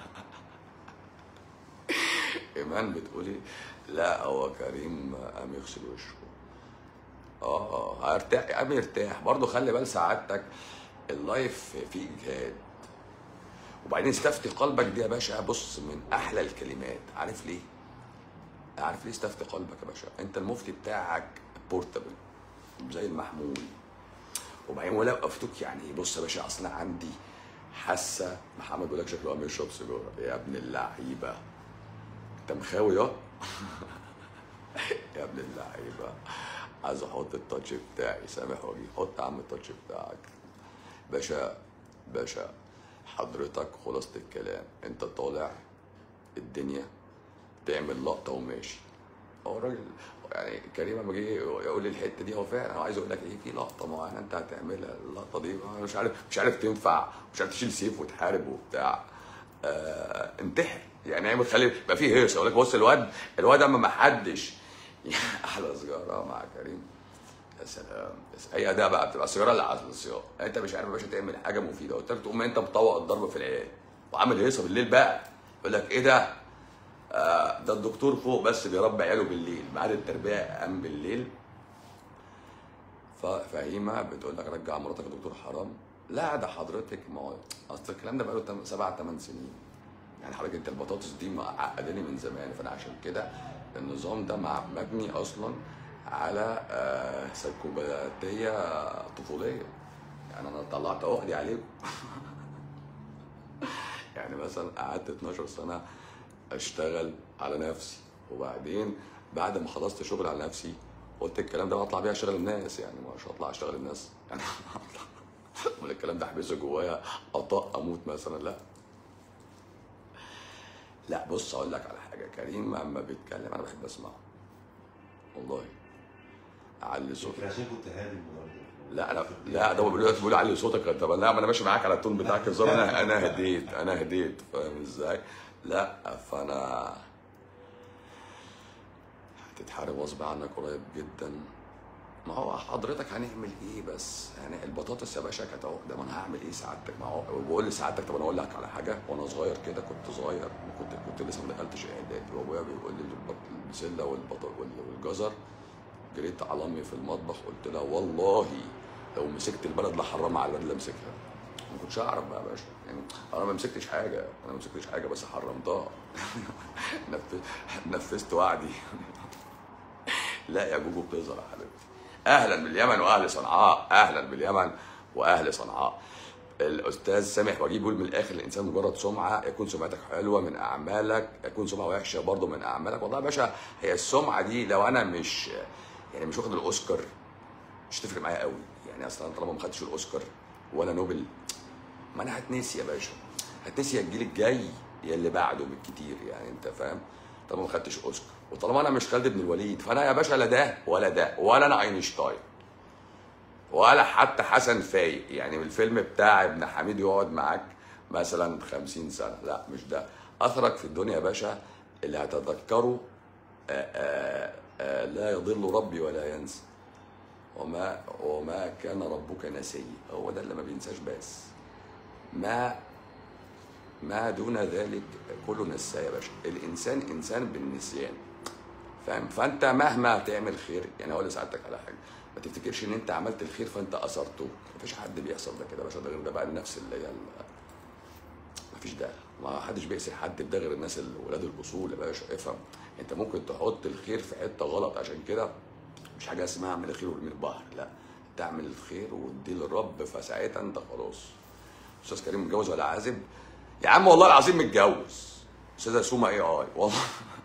ايمان بتقولي لا هو كريم قام يغسل وشه اه اه هرتاح قام يرتاح برضه خلي بال سعادتك اللايف فيه اجهاد وبعدين استفتي قلبك دي يا باشا بص من احلى الكلمات عارف ليه؟ عارف ليه استفتي قلبك يا باشا؟ انت المفتي بتاعك بورتابل زي المحمول وبعدين ولو افتوك يعني بص يا باشا اصل انا عندي حاسه محمد بيقول لك شكله قام يشرب سيجاره يا ابن اللعيبه انت مخاوي اه يا ابن اللعيبه عايز احط التاتش بتاعي سامح وجهي حط يا عم التاتش بتاعك باشا باشا حضرتك خلاصة الكلام انت طالع الدنيا تعمل لقطة وماشي هو الراجل يعني كريم لما جه يقول لي الحته دي هو فعلا هو عايز اقول لك ايه في لقطه معينه انت هتعملها اللقطه دي أنا مش عارف مش عارف تنفع مش عارف تشيل سيف وتحارب وبتاع آه انتحر يعني اعمل خلي يبقى فيه هيصه اقول لك بص الواد الواد اما ما حدش احلى سيجاره مع كريم يا سلام بس هي ده بقى بتبقى السيجاره اللي على الصيام انت مش عارف يا باشا تعمل حاجه مفيده قلت لك تقوم انت مطوق الضرب في العيال وعامل هيصه بالليل بقى يقول لك ايه ده آه ده الدكتور فوق بس بيربي عياله بالليل بعد التربيه قام بالليل ففهيمه بتقول لك رجع مراتك يا دكتور حرام لا ده حضرتك ما هو اصل الكلام ده بقاله تم- سبع ثمان سنين يعني حضرتك انت البطاطس دي معقداني من زمان فانا عشان كده النظام ده مع مبني اصلا على آه سيكوباتيه طفوليه يعني انا طلعت عقدي عليكم يعني مثلا قعدت 12 سنه اشتغل على نفسي وبعدين بعد ما خلصت شغل على نفسي قلت الكلام ده بطلع بيه اشتغل الناس يعني مش هطلع اشتغل الناس يعني هطلع امال الكلام ده احبسه جوايا اطق اموت مثلا لا لا بص اقول لك على حاجه كريم اما بيتكلم انا بحب اسمعه والله اعلي صوتي عشان كنت هادي النهارده لا انا لا ده هو بيقول بيقول علي صوتك طب لا ما انا ماشي معاك على التون بتاعك هزار انا انا هديت انا هديت فاهم ازاي؟ لا فانا هتتحارب غصب عنك قريب جدا ما هو حضرتك هنعمل ايه بس يعني البطاطس يا باشا كانت عقده ما انا هعمل ايه سعادتك ما هو بقول لسعادتك طب انا اقول لك على حاجه وانا صغير كده كنت صغير كنت كنت لسه ما دخلتش اعدادي وابويا بيقول لي البط- البسله والبط- وال- والجزر جريت على امي في المطبخ قلت لها والله لو مسكت البلد لحرمها على البلد اللي امسكها ما كنتش اعرف بقى يا باشا يعني انا ما مسكتش حاجه انا ما مسكتش حاجه بس حرمتها نفذ- نفذت وعدي لا يا جوجو بتظهر يا حبيبتي اهلا باليمن واهل صنعاء اهلا باليمن واهل صنعاء الاستاذ سامح وجيه بيقول من الاخر الانسان مجرد سمعه يكون سمعتك حلوه من اعمالك يكون سمعه وحشه برضه من اعمالك والله يا باشا هي السمعه دي لو انا مش يعني مش واخد الاوسكار مش تفرق معايا قوي يعني اصلا طالما ما خدتش الاوسكار ولا نوبل ما انا هتنسي يا باشا هتنسي يا الجيل الجاي يا اللي بعده بالكتير يعني انت فاهم طالما ما خدتش اوسكار وطالما انا مش خالد بن الوليد فانا يا باشا لا ده ولا ده ولا انا اينشتاين ولا حتى حسن فايق يعني الفيلم بتاع ابن حميد يقعد معاك مثلا 50 سنه لا مش ده اثرك في الدنيا يا باشا اللي هتذكره آآ آآ آآ لا يضل ربي ولا ينسى وما وما كان ربك نسيا هو ده اللي ما بينساش بس ما ما دون ذلك كله نساه يا باشا الانسان انسان بالنسيان فاهم فانت مهما تعمل خير يعني اقول لسعادتك على حاجه ما تفتكرش ان انت عملت الخير فانت اثرته مفيش حد بيحصل ده كده يا باشا ده غير ده بقى النفس اللي هي ال- مفيش ده ما حدش بيأسر حد بده غير الناس اللي ولاد الاصول يا باشا افهم انت ممكن تحط الخير في حته غلط عشان كده مش حاجه اسمها اعمل الخير وارمي البحر لا تعمل الخير واديه للرب فساعتها انت خلاص استاذ كريم متجوز ولا عازب يا عم والله العظيم متجوز استاذه سوما اي اي والله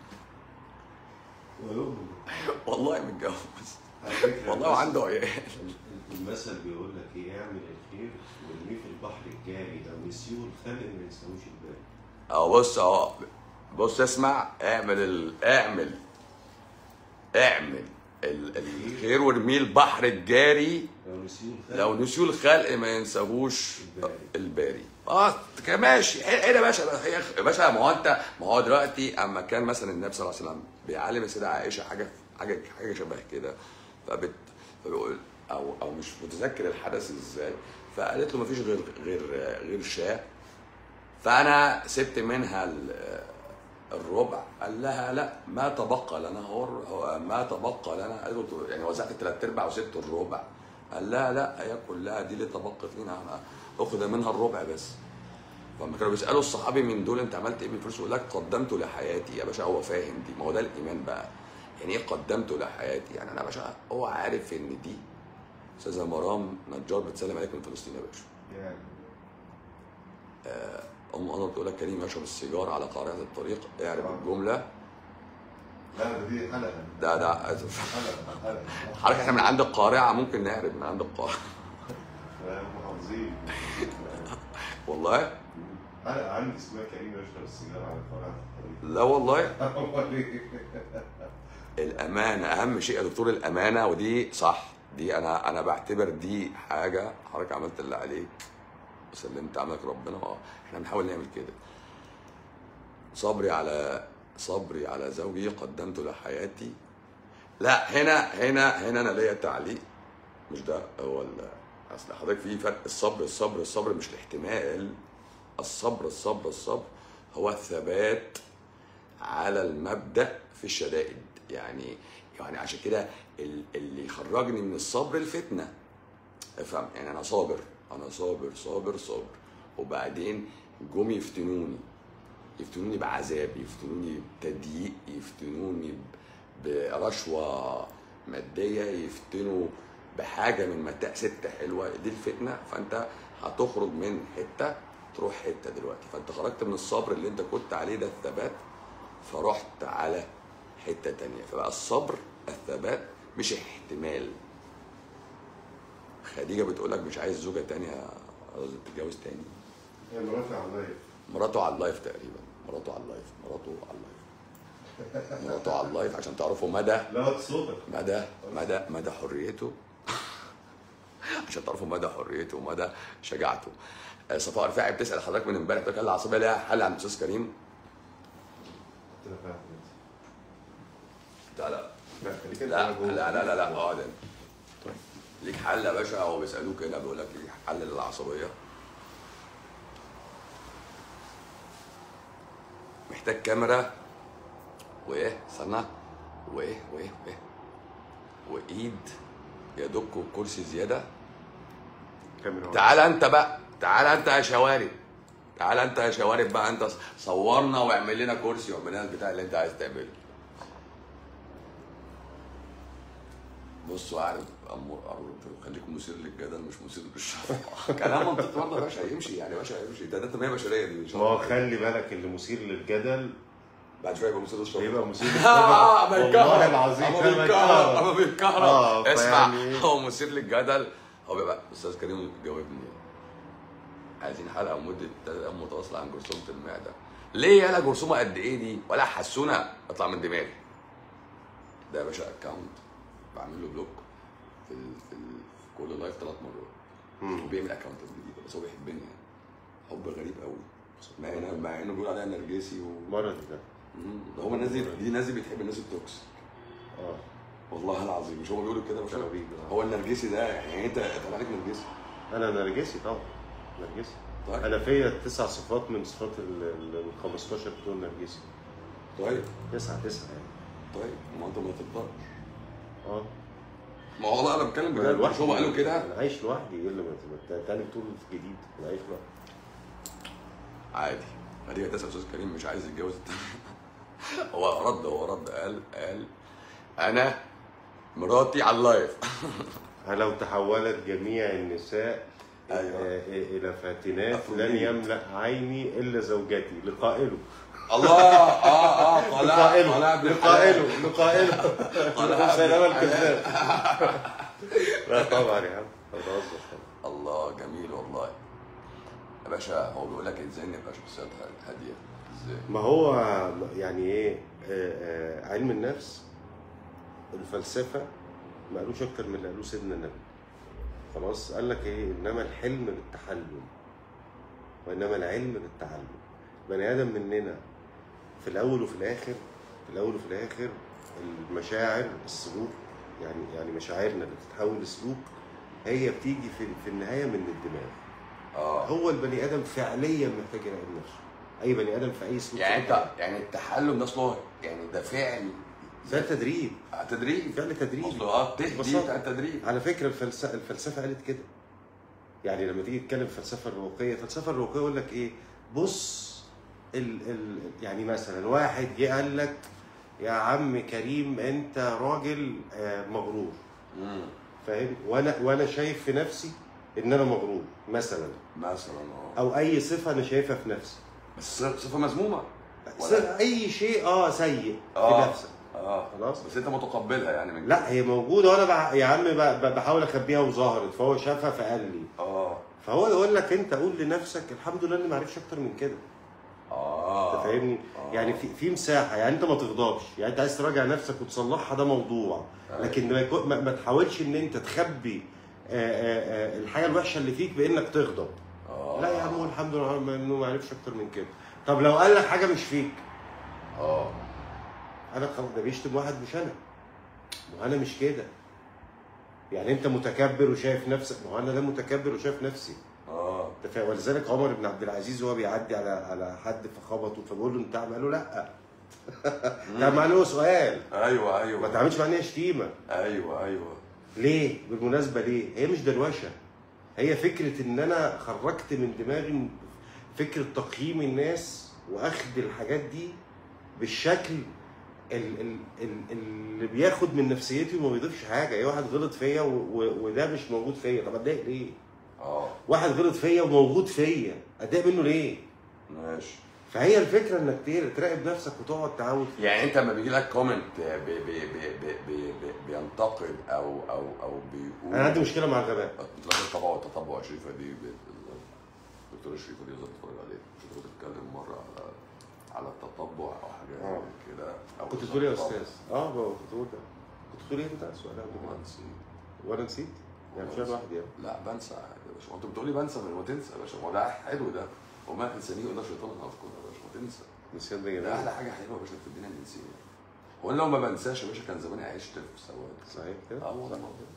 ولو والله متجوز على فكرة والله المثل- وعنده عيال المثل بيقول لك ايه اعمل الخير وارميه في البحر الجاري لو نسيوه الخلق ما ينساوش الباقي اه بص اهو بص اسمع اعمل ال... اعمل اعمل ال... الخير وارميه البحر الجاري لو نسيوه الخلق لو نسيوا الخلق ما ينساهوش الباري. الباري اه كان ماشي ايه إيه ده يا باشا هي يا باشا ما هو انت ما هو دلوقتي اما كان مثلا النبي صلى الله عليه وسلم بيعلم السيده عائشه حاجه حاجه حاجه شبه كده فبت فبيقول او او مش متذكر الحدث ازاي فقالت له ما فيش غير غير غير شاه فانا سبت منها ال- الربع قال لها لا ما تبقى لنا هو هو ما تبقى لنا قالت له يعني وزعت الثلاث ارباع وسبت الربع قال لها لا هي كلها دي اللي تبقت لنا انا اخذ منها الربع بس فلما كانوا بيسالوا الصحابي من دول انت عملت ايه بالفلوس يقول لك قدمت لحياتي يا باشا هو فاهم دي ما هو ده الايمان بقى يعني ايه قدمت لحياتي يعني انا يا باشا هو عارف ان دي استاذه مرام نجار بتسلم عليك من فلسطين يا باشا يعني ام انور بتقول لك كريم يشرب السيجار على قارعه الطريق اعرف آه. الجمله لا ده دي حلقه ده ده حلقه حلقه حضرتك احنا من عند القارعه ممكن نعرف من عند القارعه محافظين والله حلقه عندي اسمها كريم يشرب السيجاره على قناه الطريق لا والله أمال إيه؟ الامانه اهم شيء يا دكتور الامانه ودي صح دي انا انا بعتبر دي حاجه حضرتك عملت اللي عليك وسلمت عملك ربنا اه احنا بنحاول نعمل كده صبري على صبري على زوجي قدمت لحياتي لا هنا هنا هنا انا ليا تعليق مش ده هو ال- اصل حضرتك في فرق الصبر الصبر الصبر مش الاحتمال الصبر الصبر الصبر هو الثبات على المبدا في الشدائد يعني يعني عشان كده ال- اللي يخرجني من الصبر الفتنه افهم يعني انا صابر انا صابر صابر صابر وبعدين جم يفتنوني يفتنوني بعذاب يفتنوني بتضييق يفتنوني ب- برشوه ماديه يفتنوا بحاجه من متاع ست حلوه دي الفتنه فانت هتخرج من حته تروح حته دلوقتي فانت خرجت من الصبر اللي انت كنت عليه ده الثبات فرحت على حته تانية فبقى الصبر الثبات مش احتمال خديجه بتقول لك مش عايز زوجه تانية عاوز تتجوز تاني هي مراتي على اللايف مراته على اللايف تقريبا مراته على اللايف مراته على اللايف مراته على اللايف عشان تعرفوا مدى لا صوتك مدى مدى مدى حريته عشان تعرفوا مدى حريته ومدى شجاعته آه، صفاء رفاعي بتسال حضرتك من امبارح بتقول العصبيه ليها حل عند الاستاذ كريم أنت فاهم لا لا لا خليك أنت لا جوه. لا لا لا لا اقعد انت. ليك حل يا باشا هو بيسالوك هنا بيقول لك ليك حل للعصبيه محتاج كاميرا وايه استنى وايه وايه وايه وايد يدك كرسي زياده كاميرا تعال انت بقى تعال انت يا شوارب تعال انت يا شوارب بقى انت صورنا واعمل لنا كرسي واعمل لنا البتاع اللي انت عايز تعمله بصوا عارف الامور قرب خليك مثير للجدل مش مثير للشفقه كلام منطقي برضه يا باشا هيمشي يعني يا باشا هيمشي ده ده تنميه بشريه دي ان شاء ما هو الله خلي بالك اللي مثير للجدل بعد شويه يبقى مثير للشفقه بيبقى مثير اه للجدل اما والله يتكهرب العظيم اما فاهم بيتكهرب الكهرب. اما بيتكهرب اه، اسمع فيعني- هو مثير للجدل هو بيبقى استاذ كريم جاوبني عايزين حلقه مده ثلاث ايام متواصله عن جرثومه المعده ليه يالا جرثومه قد ايه دي ولا حسونه اطلع من دماغي ده يا باشا اكونت بعمل له بلوك في ال في, ال في كل لايف ثلاث مرات مم. وبيعمل اكونتات جديده بس هو بيحبني يعني حب غريب قوي مع انه مع انه بيقول عليها نرجسي و مرض ده مم. ده هو الناس دي دي الناس دي بتحب الناس التوكسيك اه والله العظيم مش هم بيقولوا كده مش شبابيك، آه. هو النرجسي ده يعني انت طلع عليك نرجسي انا نرجسي طبعا نرجسي طيب انا فيا تسع صفات من صفات ال ال- ال 15 بتوع نرجسي طيب تسعة تسعة يعني طيب ما انت ما تقدرش اه ما هو والله انا بتكلم انا بجد مش لوحدي هم قالوا كده انا عايش لوحدي ايه اللي ما ما- تاني بتقول في جديد انا عايش لوحدي عادي اديك تسال استاذ كريم مش عايز يتجوز التانية. هو رد هو رد قال قال انا مراتي على اللايف لو تحولت جميع النساء أيوة. آه، الى فاتنات أفروديت. لن يملا عيني الا زوجتي لقائله الله اه اه طلع لقائله طلع ابن الحلال. لقائله لقائله طلع سلام ابن الكذاب لا طبعا يا عم أنا بهزر طبعا الله جميل والله يا باشا هو بيقول لك ازاي نبقى شخصيات هاديه ازاي ما هو يعني ايه آه، آه، علم النفس الفلسفه ما قالوش اكتر من اللي قالوه سيدنا النبي خلاص قال لك ايه انما الحلم بالتحلم وانما العلم بالتعلم بني ادم مننا في الاول وفي الاخر في الاول وفي الاخر المشاعر السلوك يعني يعني مشاعرنا اللي بتتحول لسلوك هي بتيجي في في النهايه من الدماغ اه هو البني ادم فعليا محتاج يراقب نفسه اي بني ادم في اي سلوك يعني في انت يعني التحلم ده اصله يعني ده فعل ده تدريب آه، تدريب فعل تدريبي اصله اه تهدي ببساطة. بتاع التدريب على فكره الفلسفه الفلسفه قالت كده يعني لما تيجي تتكلم الفلسفه الرقيه الفلسفه الرقيه يقول لك ايه بص ال ال يعني مثلا واحد جه قال لك يا عم كريم انت راجل آه، مغرور مم. فاهم وانا وانا شايف في نفسي ان انا مغرور مثلا مثلا اه او اي صفه انا شايفها في نفسي بس صفه مذمومه ولا- صفة اي شيء اه سيء آه. في نفسك اه خلاص بس انت متقبلها يعني من لا هي موجوده وانا بع... يا عم ب... ب- بحاول اخبيها وظهرت فهو شافها فقال لي اه فهو يقول لك انت قول لنفسك الحمد لله اني ما عرفش اكتر من كده اه انت فاهمني آه. يعني في في مساحه يعني انت ما تغضبش يعني انت عايز تراجع نفسك وتصلحها ده موضوع أيوة. لكن ما, يكون- ما, ما تحاولش ان انت تخبي آه، آه، آه، الحاجه الوحشه اللي فيك بانك تغضب اه لا يا عم قول الحمد لله انه ما عرفش اكتر من كده طب لو قال لك حاجه مش فيك اه انا خلاص ده بيشتم واحد مش انا ما انا مش كده يعني انت متكبر وشايف نفسك ما هو انا لا متكبر وشايف نفسي اه انت فاهم ولذلك عمر بن عبد العزيز وهو بيعدي على على حد فخبطه فبيقول له انت قال له لا ده معناه سؤال ايوه ما ايوه تعملش معناها شتيمه ايوه ايوه ليه بالمناسبه ليه هي مش دلوشه هي فكره ان انا خرجت من دماغي فكره تقييم الناس واخد الحاجات دي بالشكل ال- ال- ال- اللي بياخد من نفسيتي وما بيضيفش حاجه اي واحد غلط فيا و- و- وده مش موجود فيا طب اتضايق ليه اه واحد غلط فيا وموجود فيا اتضايق منه ليه ماشي فهي الفكره انك ت- تراقب نفسك وتقعد تعود يعني انت لما بيجي لك كومنت بي بي بي بي بي بي بينتقد او او او بيقول انا عندي مشكله مع الغباء اطلاق الطبع والتطبع يا شريفه دي ب- الدكتوره شريفه دي لازم تتفرج عليها مش كنت بتتكلم مره على على التطبع او حاجه اه. زي كده او كنت بتقول ايه يا التطبع. استاذ؟ اه بابا كنت بقول ده كنت بتقول ايه انت السؤال قبل ما كده؟ نسيت. وانا نسيت؟ يعني مش انا لوحدي يعني لا بنسى عادي يا باشا ما انت بتقولي بنسى من ما تنسى يا باشا ما هو ده حلو ده وما تنسانيه وده شيطان اذكر يا باشا ما تنسى نسيان ده ده جميل احلى حاجه حلوه يا باشا في الدنيا النسيان هو أنا لو ما بنساش يا باشا كان زماني عشت في سواد صحيح كده؟ اه والله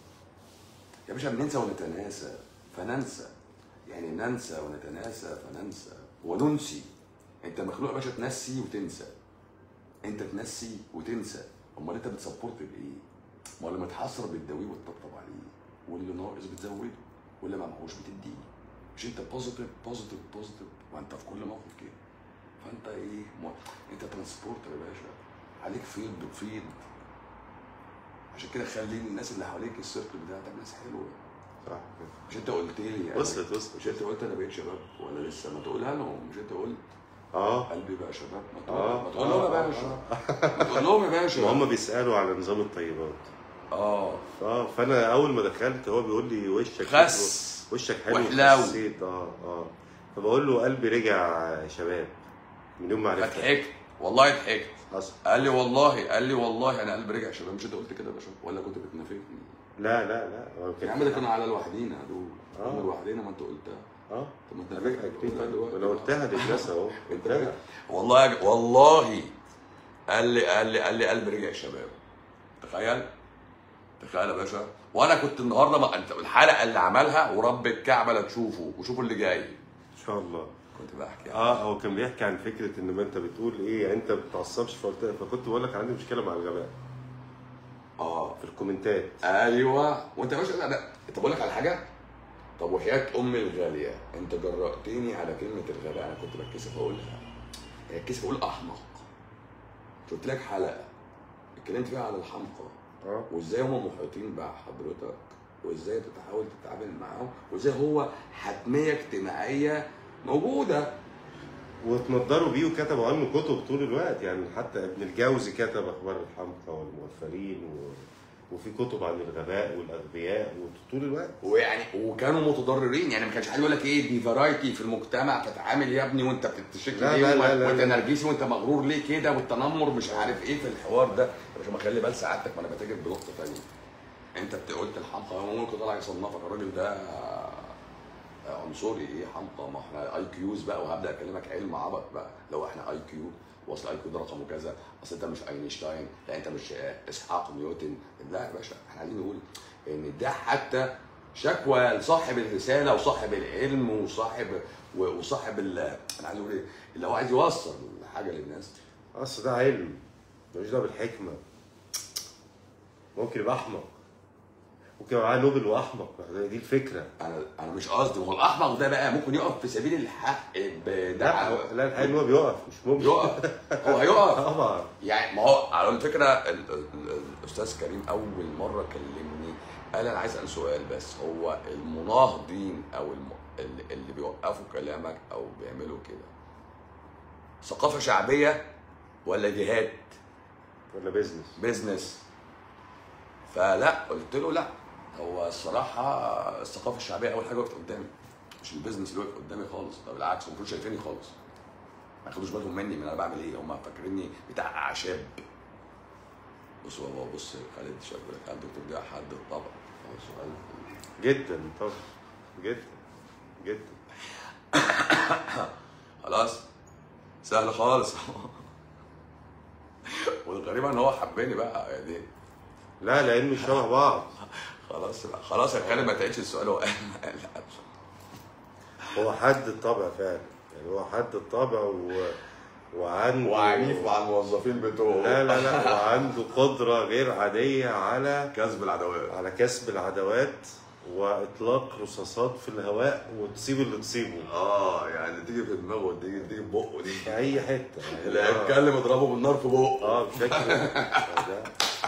يا باشا بننسى ونتناسى فننسى يعني ننسى ونتناسى فننسى وننسي انت مخلوق يا باشا تنسي وتنسى انت تنسي وتنسى امال انت بتسبورت بايه؟ ما اللي متحسر بتداويه وتطبطب عليه واللي ناقص بتزوده واللي ما معهوش بتديه مش انت بوزيتيف بوزيتيف بوزيتيف وانت في كل موقف كده فانت ايه م... انت ترانسبورتر يا باشا عليك فيلد بفيلد عشان كده خلي الناس اللي حواليك السيركل بتاعتك ناس حلوه صح كده مش انت قلت لي يعني وصلت وصلت مش انت قلت انا بقيت شباب ولا لسه ما تقولها لهم مش انت قلت اه قلبي بقى شباب ما تقول اه ما تقول لهم يا آه، باشا آه. ما تقول لهم يا ما باشا هم بيسالوا على نظام الطيبات اه اه فانا اول ما دخلت هو بيقول لي وشك خس حلو وشك حلو وحلاوي. وخسيت اه اه فبقول له قلبي رجع شباب من يوم ما عرفتك فضحكت والله ضحكت حصل قال لي والله قال لي والله انا قلبي رجع شباب مش انت قلت كده يا باشا ولا كنت بتنافقني لا لا لا هو يا عم ده كانوا على لوحدينا دول آه. كنا لوحدينا ما انت قلتها اه طب ما انت رجع فاكر كتير قلتها دلوقتي. انا قلتها للناس اهو انت قلتها فاكر؟ والله يا ج- والله قال لي قال لي قال لي قلبي رجع شباب تخيل تخيل يا باشا وانا كنت النهارده ما انت الحلقه اللي عملها ورب الكعبه لا تشوفه وشوفوا اللي جاي ان شاء الله كنت بحكي اه هو كان بيحكي عن فكره ان ما انت بتقول ايه انت ما بتتعصبش فقلت فكنت بقول لك عندي مشكله مع الغباء اه في الكومنتات ايوه وانت يا باشا انا انت بقول لك على حاجه طب وحياه امي الغاليه انت جرأتني على كلمه الغباء انا كنت بتكسف اقولها بتكسف اقول احمق شفت لك حلقه اتكلمت فيها على الحمقى اه وازاي هم محيطين بحضرتك وازاي بتحاول تتعامل معاهم وازاي هو حتميه اجتماعيه موجوده واتنضروا بيه وكتبوا عنه كتب طول الوقت يعني حتى ابن الجوزي كتب اخبار الحمقى والمغفلين و... وفي كتب عن الغباء والاغبياء وطول الوقت ويعني وكانوا متضررين يعني ما كانش حد يقول لك ايه دي فرايتي في المجتمع تتعامل يا ابني وانت بتتشكل لا، ايه لا، لا، لا، وانت لا. نرجسي وانت مغرور ليه كده والتنمر مش عارف ايه في الحوار ده يا باشا ما خلي بال سعادتك ما انا بتاجر بنقطه ثانيه انت بت- قلت الحمقى هو ممكن طلع يصنفك الراجل ده آه، عنصري ايه حمقى ما احنا اي كيوز بقى وهبدا اكلمك علم عبط بقى لو احنا اي كيو واصل اي كيو ده رقمه كذا اصل انت مش اينشتاين لا انت مش آه، اسحاق نيوتن لا يا باشا احنا عايزين نقول ان ده حتى شكوى لصاحب الرساله وصاحب العلم وصاحب و- وصاحب ال انا عايز اقول ايه اللي هو عايز يوصل حاجه للناس اصل ده علم ملوش دعوه بالحكمه ممكن يبقى احمق ممكن يبقى معاه نوبل واحمق دي الفكره انا انا مش قصدي ما هو الاحمق ده بقى ممكن يقف في سبيل الحق لا بدعوه هو- لا الحقيقه ان هو بيقف مش ممكن يقف هو هيقف طبعا يعني ما هو على الفكره ال- ال- الاستاذ كريم اول مره كلمني قال انا عايز اسال سؤال بس هو المناهضين او الم... اللي- اللي بيوقفوا كلامك او بيعملوا كده ثقافه شعبيه ولا جهاد ولا بيزنس بيزنس فلا قلت له لا هو الصراحه الثقافه الشعبيه اول حاجه وقفت قدامي مش البيزنس اللي وقف قدامي خالص ده بالعكس هم المفروض شايفيني خالص ما ياخدوش بالهم مني من انا بعمل ايه هم فاكريني بتاع اعشاب بص بابا بص خالد شاف لك هل الدكتور ده حد الطبع هو سؤال جدا طبعا جدا جدا خلاص سهل خالص والغريب ان هو حبني بقى يعني لا لان مش شبه بعض خلاص بقى خلاص يا خالد ما تعيدش السؤال هو هو حد الطبع فعلا يعني هو حد الطبع و... وعنده وعنيف مع الموظفين بتوعه لا لا لا وعنده قدرة غير عادية على كسب العدوات على كسب العدوات واطلاق رصاصات في الهواء وتصيب اللي تصيبه اه يعني تيجي في دماغه تيجي تيجي في بقه دي في اي حته يعني اللي آه. هيتكلم اضربه بالنار في بقه اه بشكل ده,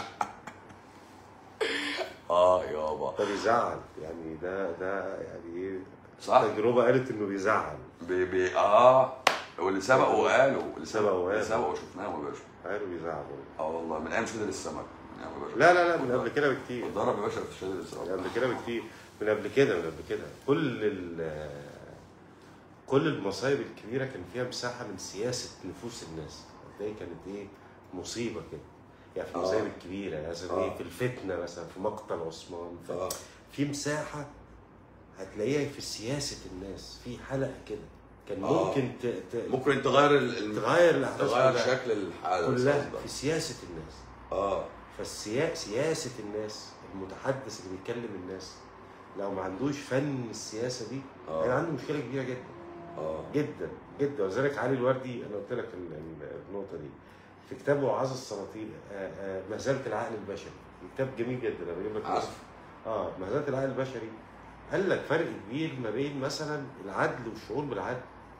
اه يابا ده بيزعل يعني ده ده يعني ايه صح. التجربه قالت انه بيزعل بي بي اه واللي سبقوا قالوا اللي سبقوا سبقوا اللي قالوا. سبقوا شفناهم يا باشا قالوا بيزعل اه والله من ايام شدة السمك من أيام يا باشا لا لا لا من قبل كده بكتير اتضرب يا باشا في شدة من السمك قبل كده بكتير من قبل كده من قبل كده كل ال كل المصايب الكبيره كان فيها مساحه من سياسه نفوس الناس هتلاقي كانت ايه مصيبه كده يعني في آه. المصايب الكبيره يعني مثلا آه. ايه في الفتنه مثلا في مقتل عثمان في, اه في مساحه هتلاقيها في سياسه الناس في حلقه كده كان آه. ممكن ت... ت... ممكن تغير ال- ال- تغير الاحداث تغير كلها, شكل الحاله كلها قصدك. في سياسه الناس اه فالسياسة سياسة الناس المتحدث اللي بيكلم الناس لو ما عندوش فن السياسة دي آه. يعني عنده مشكلة كبيرة جدا اه جدا جدا ولذلك علي الوردي انا قلت لك ال- ال- النقطة دي في كتابه وعظ السلاطين آه، آه، مهزلة العقل البشري كتاب جميل جدا انا بجيب لك عارف. الاسم. اه مهزلة العقل البشري قال لك فرق كبير ما بين مثلا العدل والشعور بالعدل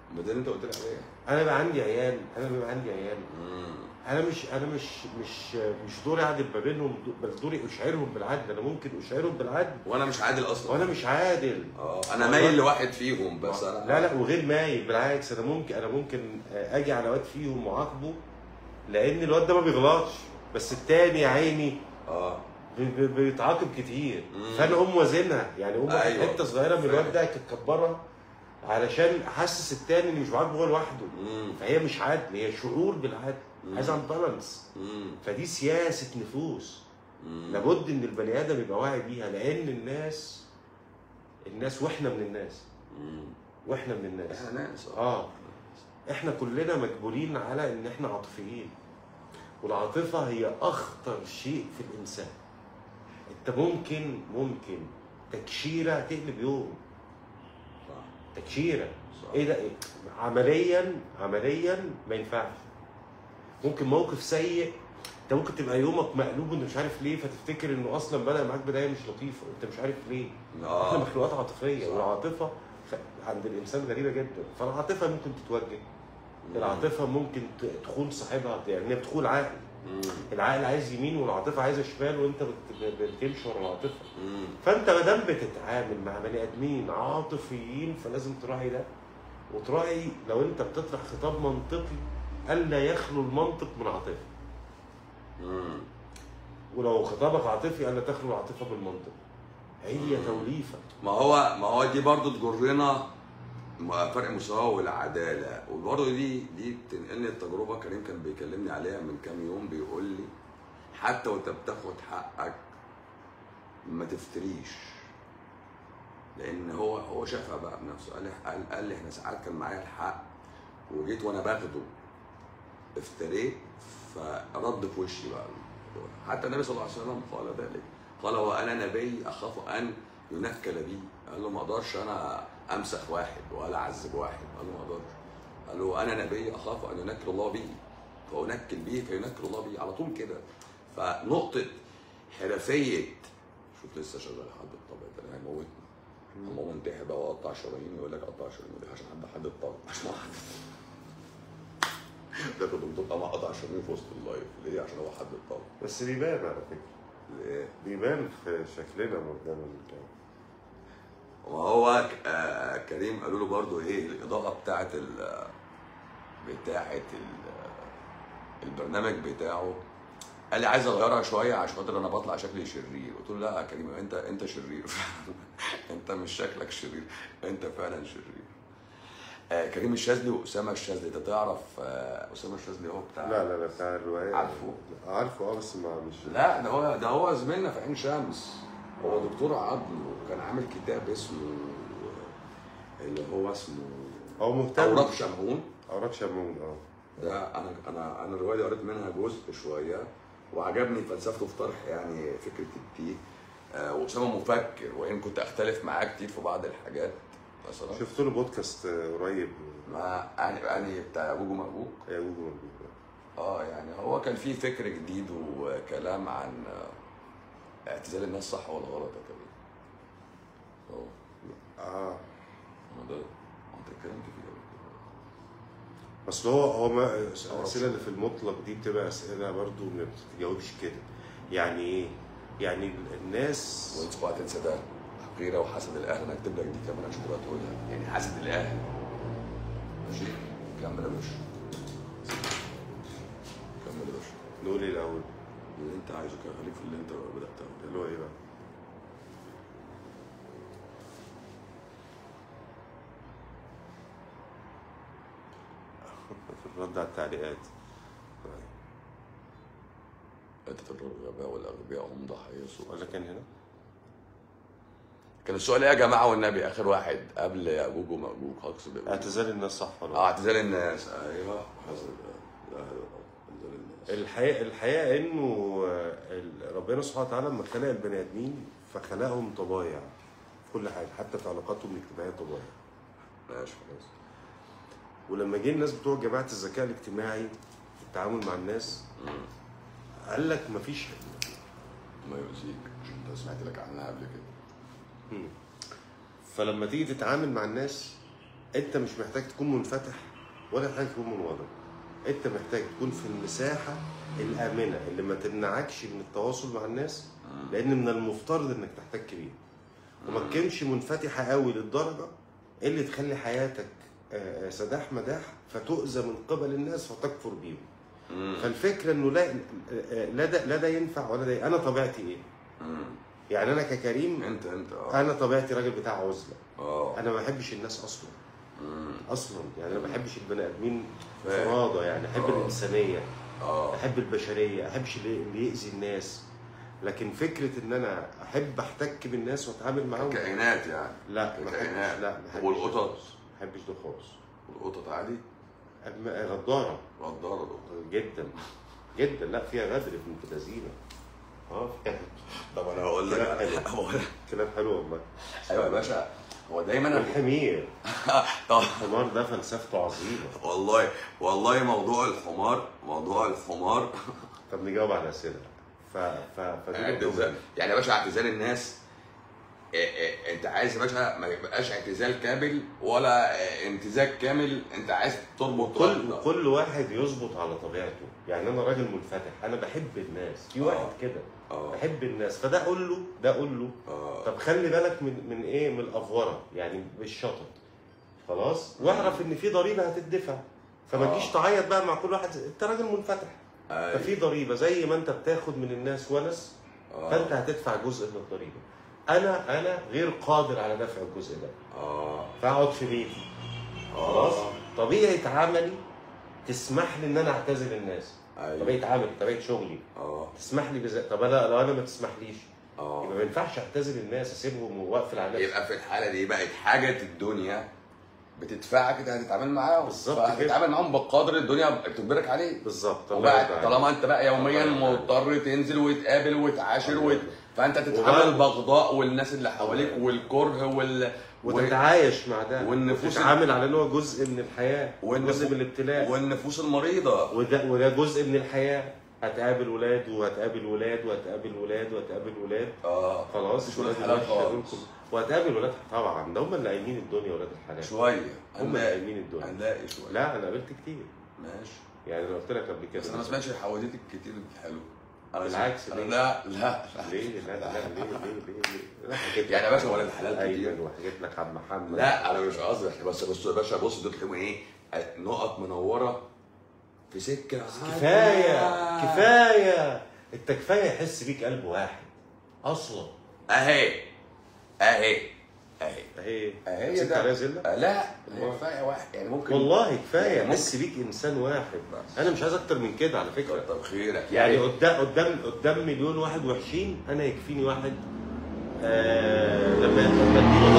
ما ده اللي انت قلت لي عليه انا بقى عندي عيال انا بيبقى عندي عيال مم. انا مش انا مش مش مش دوري اعدل ما بينهم بل دوري اشعرهم بالعدل انا ممكن اشعرهم بالعدل وانا مش عادل اصلا وانا مش عادل اه انا مايل لواحد فيهم بس انا لا لا وغير مايل بالعكس انا ممكن انا ممكن اجي على واد فيهم وعاقبه لان الواد ده ما بيغلطش بس التاني يا عيني اه بي- بي- بيتعاقب كتير مم. فانا اقوم وازنها يعني اقوم واخد أيوة. حته صغيره من الواد ده كبرها علشان احسس التاني اني مش بعاقبه هو لوحده مم. فهي مش عدل هي شعور بالعدل مم. عايز عن بالانس مم. فدي سياسه نفوس مم. لابد ان البني ادم يبقى واعي بيها لان الناس الناس واحنا من الناس مم. واحنا من الناس احنا ناس اه احنا كلنا مجبولين على ان احنا عاطفيين والعاطفه هي اخطر شيء في الانسان انت ممكن ممكن تكشيره تقلب يوم صح تكشيره صح. ايه ده إيه؟ عمليا عمليا ما ينفعش ممكن موقف سيء انت ممكن تبقى يومك مقلوب وانت مش عارف ليه فتفتكر انه اصلا بدا معاك بدايه مش لطيفه وانت مش عارف ليه احنا اه مخلوقات عاطفيه صح. والعاطفه خ- عند الانسان غريبه جدا فالعاطفه ممكن تتوجه العاطفه ممكن ت- تخون صاحبها يعني هي بتخون عقل مم. العقل عايز يمين والعاطفه عايزه شمال وانت بت- بتمشي ورا العاطفه مم. فانت ما دام بتتعامل مع بني ادمين عاطفيين فلازم تراعي ده وتراعي لو انت بتطرح خطاب منطقي الا يخلو المنطق من عاطفه مم. ولو خطابك عاطفي الا تخلو العاطفه بالمنطق هي توليفه ما هو ما هو دي برضو تجرنا م- فرق مساواة والعدالة وبرضه دي دي بتنقلني التجربة كريم كان بيكلمني عليها من كام يوم بيقول لي حتى وانت بتاخد حقك ما تفتريش لان هو هو شافها بقى بنفسه قال لي قال, قال لي احنا ساعات كان معايا الحق وجيت وانا باخده افتريت فرد في وشي بقى الموضوع. حتى النبي صلى الله عليه وسلم قال ذلك قال وانا نبي اخاف ان ينكل بي قال له ما اقدرش انا امسخ واحد ولا اعذب واحد قال له ما اقدرش قال له انا نبي اخاف ان ينكل الله بي فانكل به فينكل الله بي على طول كده فنقطه حرفيه شوف لسه شغال حد الطبع ده هيموتني اما منتحر بقى واقطع شرايين يقول لك قطع شرايين ودي عشان حد حد الطبع عشان واحد ده كنت بتبقى ما قطع شرايين في وسط اللايف ليه عشان هو حد الطبع بس بيبان على فكره ليه بيبان في شكلنا قدام الكاميرا وهو ك- آه كريم قالوا له برضو ايه الاضاءه بتاعت ال بتاعت ال البرنامج بتاعه قال لي عايز اغيرها شويه عشان خاطر انا بطلع شكلي شرير قلت له لا يا كريم انت انت شرير انت مش شكلك شرير انت فعلا شرير آه كريم الشاذلي واسامه الشاذلي انت تعرف آه اسامه الشاذلي هو بتاع لا لا لا بتاع الروايه عارفه؟ لا، عارفه اه بس ما مش لا ده هو ده هو زميلنا في عين شمس هو دكتور عظم وكان عامل كتاب اسمه اللي هو اسمه هو مهتم اوراق شمعون اوراق شمعون اه ده انا انا انا الروايه دي قريت منها جزء شويه وعجبني فلسفته في طرح يعني فكره التيه آه واسامه مفكر وان كنت اختلف معاه كتير في بعض الحاجات مثلا شفت له بودكاست آه، قريب مع يعني يعني بتاع جوجو مأجوج يا جوجل موجود اه يعني هو كان في فكر جديد وكلام عن آه، اعتزال الناس صح ولا غلط يا كريم اه اه هو ده هو انت اتكلمت فيه قبل كده. بس هو هو ما الاسئله اللي في المطلق دي بتبقى اسئله برضو ما بتتجاوبش كده يعني ايه؟ يعني الناس وانت بقى تنسى ده غيره وحسد الاهل انا اكتب لك دي كمان عشان تبقى تقولها يعني حسد الاهل ماشي كمل يا باشا كمل يا باشا نقول ايه الاول؟ اللي انت عايزه كده خليك في اللي انت بداتها اللي هو ايه بقى؟ في الرد على التعليقات أتت الغباء والأغبياء هم ضحايا سوء ولا كان هنا؟ كان السؤال ايه يا جماعه والنبي اخر واحد قبل ياجوج وماجوج اقصد إيه؟ اعتزال الناس صح ولا اه غلط؟ اعتزال الناس ايوه حسد الاهل اعتزال الناس الحقيقه الحقيقه انه آه، ال- ربنا سبحانه وتعالى لما خلق البني ادمين فخلقهم طبايع في كل حاجه حتى في علاقاتهم الاجتماعيه طبايع ماشي خلاص ولما جه الناس بتوع جماعه الذكاء الاجتماعي في التعامل مع الناس مم. قال لك مفيش ما يؤذيك عشان انت سمعت لك عنها قبل كده مم. فلما تيجي تتعامل مع الناس انت مش محتاج تكون منفتح ولا محتاج تكون منغلق انت محتاج تكون في المساحه الامنه اللي ما تمنعكش من التواصل مع الناس لان من المفترض انك تحتك بيه وما تكونش منفتحه قوي للدرجه اللي تخلي حياتك آه، آه، سداح مداح فتؤذى من قبل الناس فتكفر بيهم مم. فالفكره انه لا آه، لا ده لا ده ينفع ولا ده انا طبيعتي ايه مم. يعني انا ككريم انت انت اه انا طبيعتي راجل بتاع عزله اه انا ما بحبش الناس اصلا مم. اصلا يعني انا ما بحبش البني ادمين فاهم. فرادة يعني احب آه. الانسانيه اه احب البشريه ما احبش اللي اللي يأذي الناس لكن فكره ان انا احب احتك بالناس واتعامل معاهم كائنات يعني لا ما كائنات احبش لا ما احبش والقطط ما احبش ده خالص والقطط عادي أما- غداره غدارة القطط جدا جدا لا فيها غدر بنت لذينه اه فيها طب انا هقول لك كلام حلو. هقول لك كلام حلو والله ايوه يا باشا هو دايما والحمير طب الحمار ده فلسفته عظيمه والله والله موضوع الحمار موضوع الحمار طب نجاوب على الاسئله ف ف فدي نقطة اعتزال يعني يا باشا اعتزال الناس إيه إيه انت عايز يا باشا ما يبقاش اعتزال كامل ولا إيه امتزاج كامل انت عايز تربط كل رابطة. كل واحد يظبط على طبيعته يعني انا راجل منفتح انا بحب الناس في واحد آه. كده اه بحب الناس فده اقول له ده اقول له اه طب خلي بالك من من ايه من الافوره يعني بالشطط خلاص واعرف ان في ضريبه هتدفع فما آه. تجيش تعيط بقى مع كل واحد انت راجل منفتح أيوة. ففي ضريبه زي ما انت بتاخد من الناس ونس فانت اه هتدفع جزء من الضريبه انا انا غير قادر على دفع الجزء ده اه فاقعد في بيتي خلاص اه طبيعه عملي تسمح لي ان انا اعتزل الناس ايوه طبيعه عملي طبيعه شغلي اه تسمح لي بذلك طب انا لو انا ما تسمحليش يبقى اه ما ينفعش اعتزل الناس اسيبهم واقفل على نفسي يبقى في الحاله دي بقت حاجه الدنيا بتدفعك انت هتتعامل معاهم بالظبط كده. هتتعامل معاهم بقدر الدنيا بتجبرك عليه بالظبط الله وبقى يرضى عليك. طالما انت بقى يوميا الله يرضى مضطر تنزل وتقابل وتعاشر الله وت... يرضى. فانت وبقى- تتحمل بغضاء والناس اللي حواليك الله والكره وال وتتعايش وتتعايش مع ده والنفوس وتتعامل على ان هو جزء من الحياه والنفو- جزء من الابتلاء والنفوس المريضه وده وده جزء من الحياه هتقابل ولاد وهتقابل ولاد وهتقابل ولاد وهتقابل ولاد اه خلاص مش ولاد ولاد حلال الوحشة خالص. منكم. وهتقابل ولاد طبعا ده هم اللي قايمين الدنيا ولاد الحلال شويه هم اللي هنلاقي قايمين الدنيا هنلاقي شويه لا انا قابلت كتير ماشي يعني انا قلت لك قبل كده بس انا ما سمعتش الحواديت الكتير الحلوه انا بالعكس، سمعت- ليه؟ لا لا لا ليه لا لا لا ليه ليه ليه ليه لا حكيت لك يعني يا باشا عن ولاد الحلال كتير. ايمن وحكيت لك عن محمد لا انا مش قصدي بس بص يا باشا بص دول كانوا ايه نقط منوره في سكه كفايه كفايه انت كفايه يحس بيك قلب واحد اصلا اهي اهي اهي اهي اهي مسكت ده. عليها زله آه، لا هي كفايه واحد يعني ممكن والله كفايه يعني يحس بيك انسان واحد انا مش عايز اكتر من كده على فكره كتر خيرك يعني قدام قدام قدام مليون واحد وحشين انا يكفيني واحد آه لما لما اديله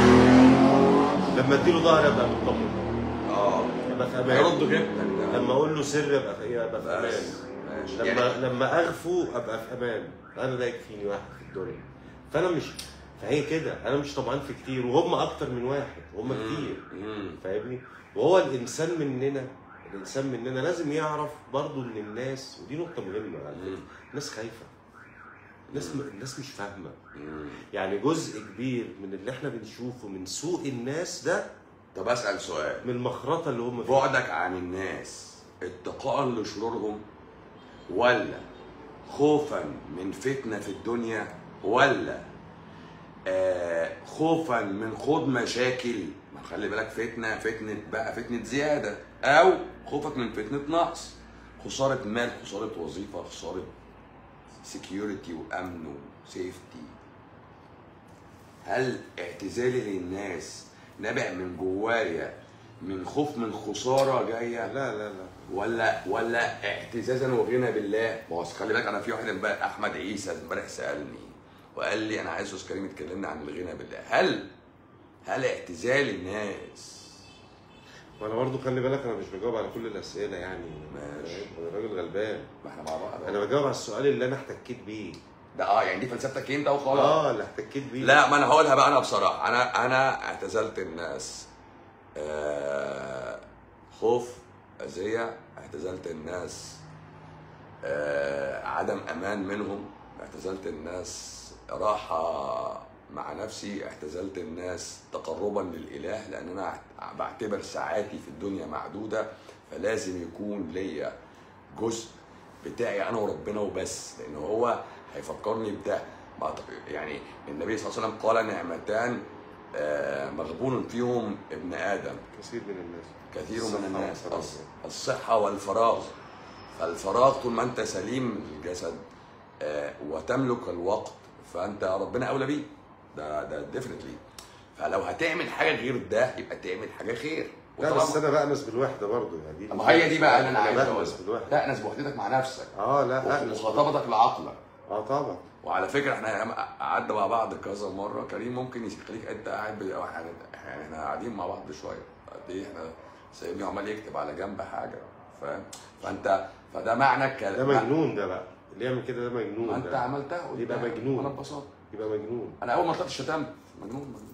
ظهر لما اديله ظهر ابقى مطمن اه ابقى في امان هيردوا جدا لما اقول له سر ابقى في ابقى في بس امان ماشي لما يعني لما اغفو ابقى في امان انا ده يكفيني واحد في الدنيا فانا مش فهي كده انا مش طمعان في كتير وهم اكتر من واحد هم كتير مم. فاهمني وهو الانسان مننا الانسان مننا لازم يعرف برضو ان الناس ودي نقطه مهمه على فكره مم. الناس خايفه الناس الناس مش فاهمه مم. يعني جزء كبير من اللي احنا بنشوفه من سوء الناس ده طب اسال سؤال من المخرطه اللي هم فيها بعدك عن الناس اتقاء لشرورهم ولا خوفا من فتنة في الدنيا ولا آه خوفا من خوض مشاكل ما خلي بالك فتنة فتنة بقى فتنة زيادة أو خوفك من فتنة نقص خسارة مال خسارة وظيفة خسارة سكيورتي وأمن وسيفتي هل اعتزالي للناس نابع من جوايا من خوف من خساره جايه لا لا لا ولا ولا اعتزازا وغنى بالله ما هو أصل خلي بالك انا في واحد امبارح احمد عيسى امبارح سالني وقال لي انا عايز استاذ كريم يتكلمنا عن الغنى بالله هل هل اعتزال الناس وانا برضو خلي بالك انا مش بجاوب على كل الاسئله يعني ماشي. انا راجل غلبان ما احنا مع بعض انا بجاوب على السؤال اللي انا احتكيت بيه ده اه يعني دي فلسفتك انت وخلاص اه اللي احتكيت بيه لا ما انا هقولها بقى انا بصراحه انا انا اعتزلت الناس آه خوف اذيه اعتزلت الناس آه عدم امان منهم اعتزلت الناس راحه مع نفسي اعتزلت الناس تقربا للاله لان انا بعتبر ساعاتي في الدنيا معدوده فلازم يكون ليا جزء بتاعي انا وربنا وبس لان هو هيفكرني بده ما أعتقد- يعني النبي صلى الله عليه وسلم قال نعمتان آه، مغبون فيهم ابن ادم كثير من الناس كثير الصحة من الناس والفراغ. الص- الصحة والفراغ فالفراغ طول ما انت سليم الجسد آه، وتملك الوقت فانت ربنا اولى بيه ده ده ديفنتلي فلو هتعمل حاجه غير ده يبقى تعمل حاجه خير لا وطالما- بس انا بأنس بالوحده برضه يعني دي- ما هي دي بقى اللي انا عايز بأنس اقولها بالوحده تأنس بوحدتك مع نفسك اه لا أأنس ومخاطبتك لعقلك اه طبعا وعلى فكره احنا أيام قعدنا مع بعض كذا مره كريم ممكن يخليك انت قاعد ب- يعني يعني احنا قاعدين مع بعض شويه قد ايه احنا سايبني عمال يكتب على جنب حاجه فاهم فانت فده معنى ده الكلام مجنون ده بقى اللي يعمل كده ده ما مجنون انت ده عملتها يبقى قدام. مجنون. وانا ببساطه يبقى مجنون انا اول ما طلعت شتمت مجنون مجنون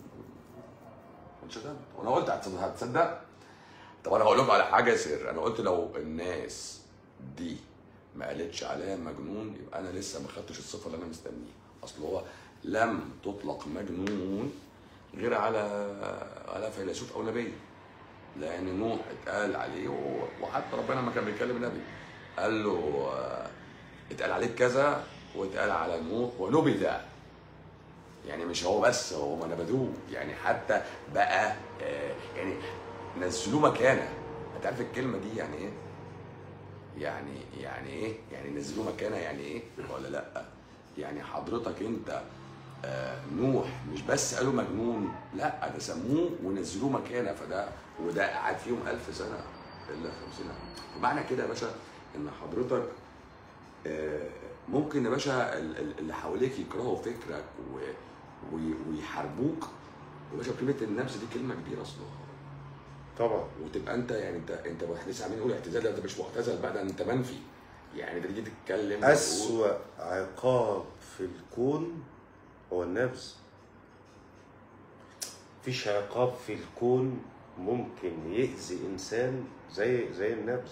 كنت شتمت وانا قلت هتصدق هتصدق طب انا هقول لكم على حاجه سر انا قلت لو الناس دي ما قالتش عليا مجنون يبقى انا لسه ما خدتش الصفه اللي انا مستنيها اصل هو لم تطلق مجنون غير على على فيلسوف او نبي لان نوح اتقال عليه و- وحتى ربنا لما كان بيكلم النبي قال له آه، اتقال عليك كذا واتقال على نوح ونبذ يعني مش هو بس هو ما نبذوه يعني حتى بقى آه، يعني نزلوه مكانه انت عارف الكلمه دي يعني ايه؟ يعني يعني ايه؟ يعني نزلوه مكانه يعني ايه ولا لا؟ يعني حضرتك انت آه، نوح مش بس قالوا مجنون لا ده سموه ونزلوه مكانه فده وده قعد فيهم ألف سنه الا 50 معنى كده يا باشا ان حضرتك آه، ممكن يا باشا ال- ال- اللي حواليك يكرهوا فكرك و... وي- ويحاربوك يا باشا كلمه النفس دي كلمه كبيره اصلا طبعا وتبقى انت يعني انت انت احنا لسه عاملين نقول اعتزال ده انت مش معتزل بقى ده انت منفي يعني انت تيجي تتكلم وتقول- أسوأ عقاب في الكون هو النبذ مفيش عقاب في الكون ممكن يأذي إنسان زي زي النبذ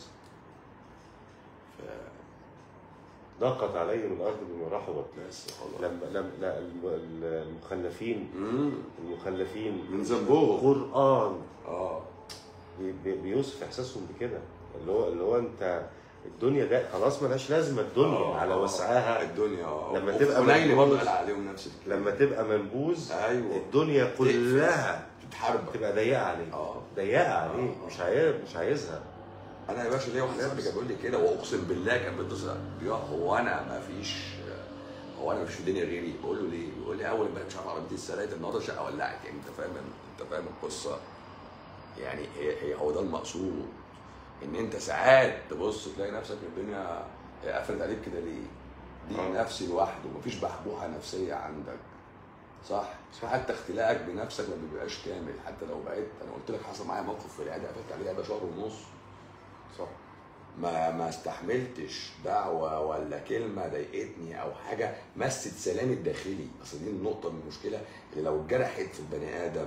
ضاقت عليهم الأرض بما رحبت بس خلاص لما لما لا الم- المخلفين مم. المخلفين من ذنبهم. القرآن اه بي- بي- بيوصف إحساسهم بكده اللي هو اللي هو أنت الدنيا ده خلاص ملهاش لازمة الدنيا آه، على آه. وسعها الدنيا اه لما وفي تبقى حنين منبوذ. برضه قال عليهم نفس الكلام لما تبقى منبوذ ايوه الدنيا كلها تتحاربك تبقى ضيقه عليه اه ضيقه عليه آه. مش عايز مش عايزها انا يا باشا ليا واحد صاحبي كان بيقول لي كده واقسم بالله كان بيتصل بيقول هو انا ما فيش هو انا مش في الدنيا غيري بقول له ليه؟ بيقول لي اول امبارح مش عارف عربيتي اتسرقت النهارده الشقه ولعت يعني انت فاهم انت فاهم القصه يعني هي هي هو ده المقصود ان انت ساعات تبص تلاقي نفسك الدنيا قفلت عليك كده ليه؟ دي آه. نفسي لوحده مفيش بحبوحه نفسيه عندك صح؟ صح حتى اختلاقك بنفسك ما بيبقاش كامل حتى لو بقيت انا قلت لك حصل معايا موقف في العياده قفلت عليه عياده شهر ونص صح ما ما استحملتش دعوه ولا كلمه ضايقتني او حاجه مست سلامي الداخلي اصل دي النقطه من المشكله اللي لو اتجرحت في البني ادم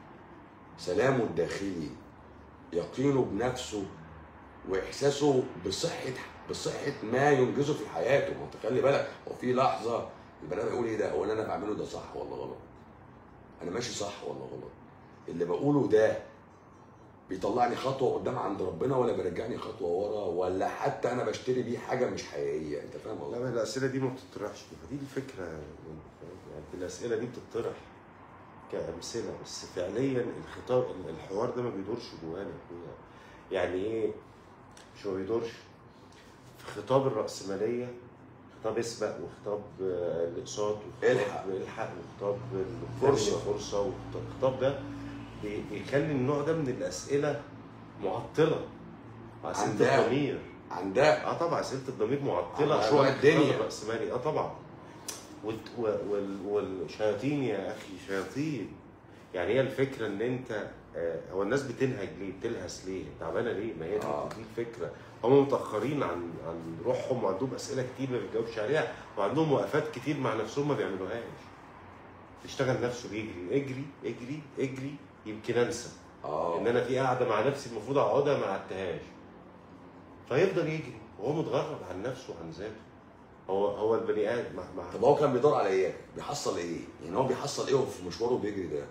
سلامه الداخلي يقينه بنفسه واحساسه بصحه بصحه ما ينجزه في حياته ما انت خلي بالك هو في لحظه البني ادم يقول ايه ده هو اللي انا بعمله ده صح ولا غلط انا ماشي صح ولا غلط اللي بقوله ده بيطلعني خطوه قدام عند ربنا ولا بيرجعني خطوه ورا ولا حتى انا بشتري بيه حاجه مش حقيقيه انت فاهم لا قصدي؟ ما الاسئله دي ما بتطرحش دي الفكره يعني الاسئله دي بتطرح كامثله بس فعليا الخطاب الحوار ده ما بيدورش جوانا يعني ايه مش ما بيدورش في خطاب الرأسمالية خطاب اسبق وخطاب آه، الاقساط وخطاب الحق. الحق وخطاب فرصة. فرصة فرصة والخطاب ده بي- بيخلي النوع ده من الأسئلة معطلة أسئلة عندها. الضمير عندها اه طبعا اسئله الضمير معطله على شويه الدنيا. الدنيا الراسمالي اه طبعا والت- و- وال- والشياطين يا اخي شياطين يعني هي الفكره ان انت آه، هو الناس بتنهج ليه؟ بتلهس ليه؟ تعبانه ليه؟ ما هي دي آه. دي الفكره هم متاخرين عن عن روحهم وعندهم اسئله كتير ما بيجاوبش عليها وعندهم وقفات كتير مع نفسهم ما بيعملوهاش يشتغل نفسه بيجري اجري اجري اجري يمكن انسى اه ان انا في قاعده مع نفسي المفروض اقعدها ما قعدتهاش فيفضل يجري وهو متغرب عن نفسه وعن ذاته هو هو البني ادم ما- ما- طب هو كان بيدور على ايه؟ بيحصل ايه؟ يعني هو بيحصل ايه في مشواره بيجري ده؟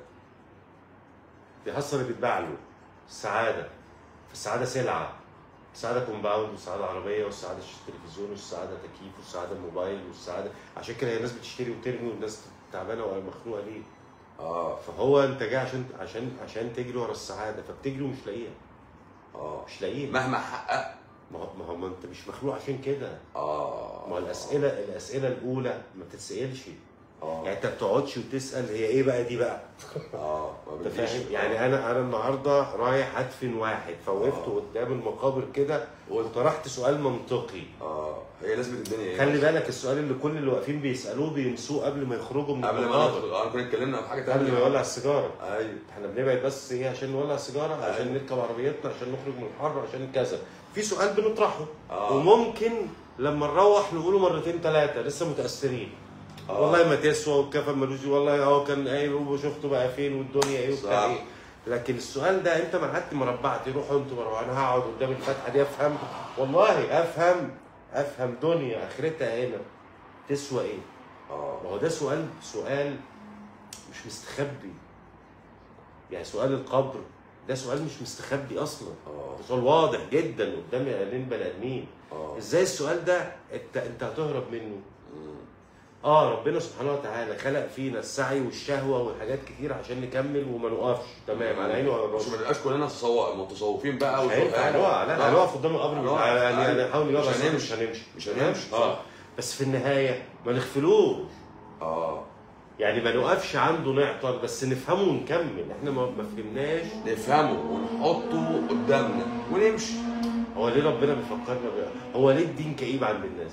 بيحصل اللي بيتباع له السعاده فالسعاده سلعه السعاده كومباوند والسعاده عربيه والسعاده تلفزيون والسعاده تكييف والسعاده موبايل والسعاده عشان كده هي الناس بتشتري وترمي والناس تعبانه ومخنوقه ليه اه فهو انت جاي عشان عشان عشان تجري ورا السعاده فبتجري ومش لاقيها اه مش لاقيها مهما حقق ما هو ما هو ما انت مش مخلوق عشان كده اه ما هو الاسئله الاسئله الاولى ما بتتسالش اه يعني انت ما بتقعدش وتسال هي ايه بقى دي بقى اه ما انت بتجيش. فاهم يعني انا انا النهارده رايح ادفن واحد فوقفت آه. قدام المقابر كده وطرحت سؤال منطقي اه هي لازمه الدنيا ايه؟ خلي بالك السؤال اللي كل اللي واقفين بيسالوه بينسوه قبل ما يخرجوا من قبل ما المقابر ندخل اه كنا اتكلمنا في حاجه قبل ما ثانيه يولع السيجاره ايوه احنا بنبعد بس ايه عشان نولع السيجاره عشان أيوة. نركب عربيتنا عشان نخرج من الحر عشان كذا في سؤال بنطرحه آه. وممكن لما نروح نقوله مرتين ثلاثه لسه متاثرين آه. والله ما تسوى والكفن ملوش والله اه كان قايل وشفته بقى فين والدنيا ايه وبتاع صح. ايه لكن السؤال ده انت ما قعدت مربعت روحوا انتوا مربعت انا هقعد قدام الفتحه دي افهم والله افهم افهم دنيا اخرتها هنا تسوى ايه؟ اه ما هو ده سؤال سؤال مش مستخبي يعني سؤال القبر ده سؤال مش مستخبي اصلا اه ده سؤال واضح جدا قدام الاثنين بني ادمين اه ازاي السؤال ده انت انت هتهرب منه مم. اه ربنا سبحانه وتعالى خلق فينا السعي والشهوه والحاجات كتير عشان نكمل وما نوقفش تمام على عيني وعلى مش راسي ما نبقاش كلنا تصو- متصوفين بقى مش هينفع وزهقان. نقع لا آه. هنقف قدام القبر هنقع. يعني يعني أيوة. نحاول نقف مش بس هنمشي. مش هنمشي مش هنمشي اه صح بس في النهايه ما نغفلوش اه يعني ما نوقفش عنده نعطل بس نفهمه ونكمل احنا ما ما فهمناش نفهمه ونحطه قدامنا ونمشي هو ليه ربنا بيفكرنا بقى هو ليه الدين كئيب عند الناس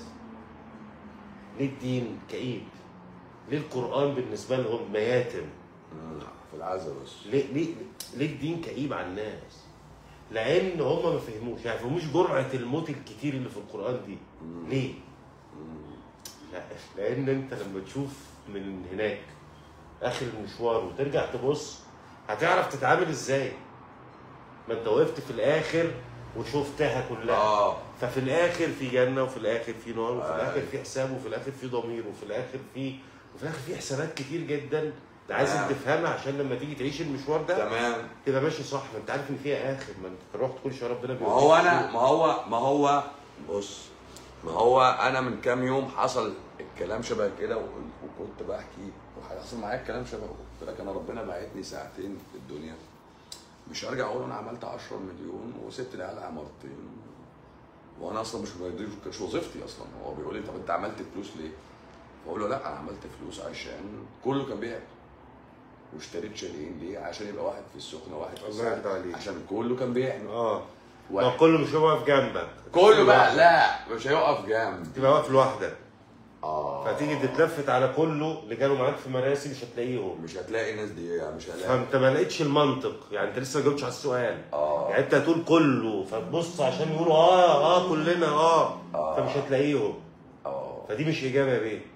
ليه الدين كئيب ليه القرآن بالنسبة لهم مياتم مم. في العزا بس ليه ليه ليه الدين كئيب على الناس لان هم ما فهموش يعني فهموش جرعه الموت الكتير اللي في القران دي مم. ليه مم. لا لان انت لما تشوف من هناك اخر المشوار وترجع تبص هتعرف تتعامل ازاي ما انت وقفت في الاخر وشفتها كلها اه ففي الاخر في جنه وفي الاخر في نار وفي آه. الاخر في حساب وفي الاخر في ضمير وفي الاخر في وفي الاخر في حسابات كتير جدا انت عايز تمام. تفهمها عشان لما تيجي تعيش المشوار ده تمام تبقى ماشي صح ما انت عارف ان فيها اخر ما انت رحت كل شويه ربنا ما بيقول هو انا ما هو ما هو بص ما هو انا من كام يوم حصل الكلام شبه كده و- وكنت بحكي وحصل معايا الكلام شبه قلت لك انا ربنا بعتني ساعتين في الدنيا مش هرجع اقول انا عملت 10 مليون وسبت العيال عمارتين وانا اصلا مش دي مش وظيفتي اصلا هو بيقول لي طب انت عملت فلوس ليه؟ بقول له لا انا عملت فلوس عشان كله كان بيعمل واشتريت شالين ليه؟ عشان يبقى واحد في السخنه واحد في الله الساحل يرضى عليك. عشان كله كان بيعمل اه ما واحد. كله مش واقف جنبك كله بقى لوحدك. لا مش هيقف جنب تبقى واقف لوحدك اه فتيجي تتلفت على كله اللي كانوا معاك في مراسي مش هتلاقيهم مش هتلاقي الناس دي يعني مش هتلاقي فانت ما لقيتش المنطق يعني انت لسه ما جاوبتش على السؤال اه يعني انت هتقول كله فتبص عشان يقولوا اه اه كلنا اه, آه. فمش هتلاقيهم اه فدي مش اجابه يا بيه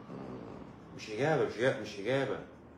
مش اجابه مش اجابه مش اجابه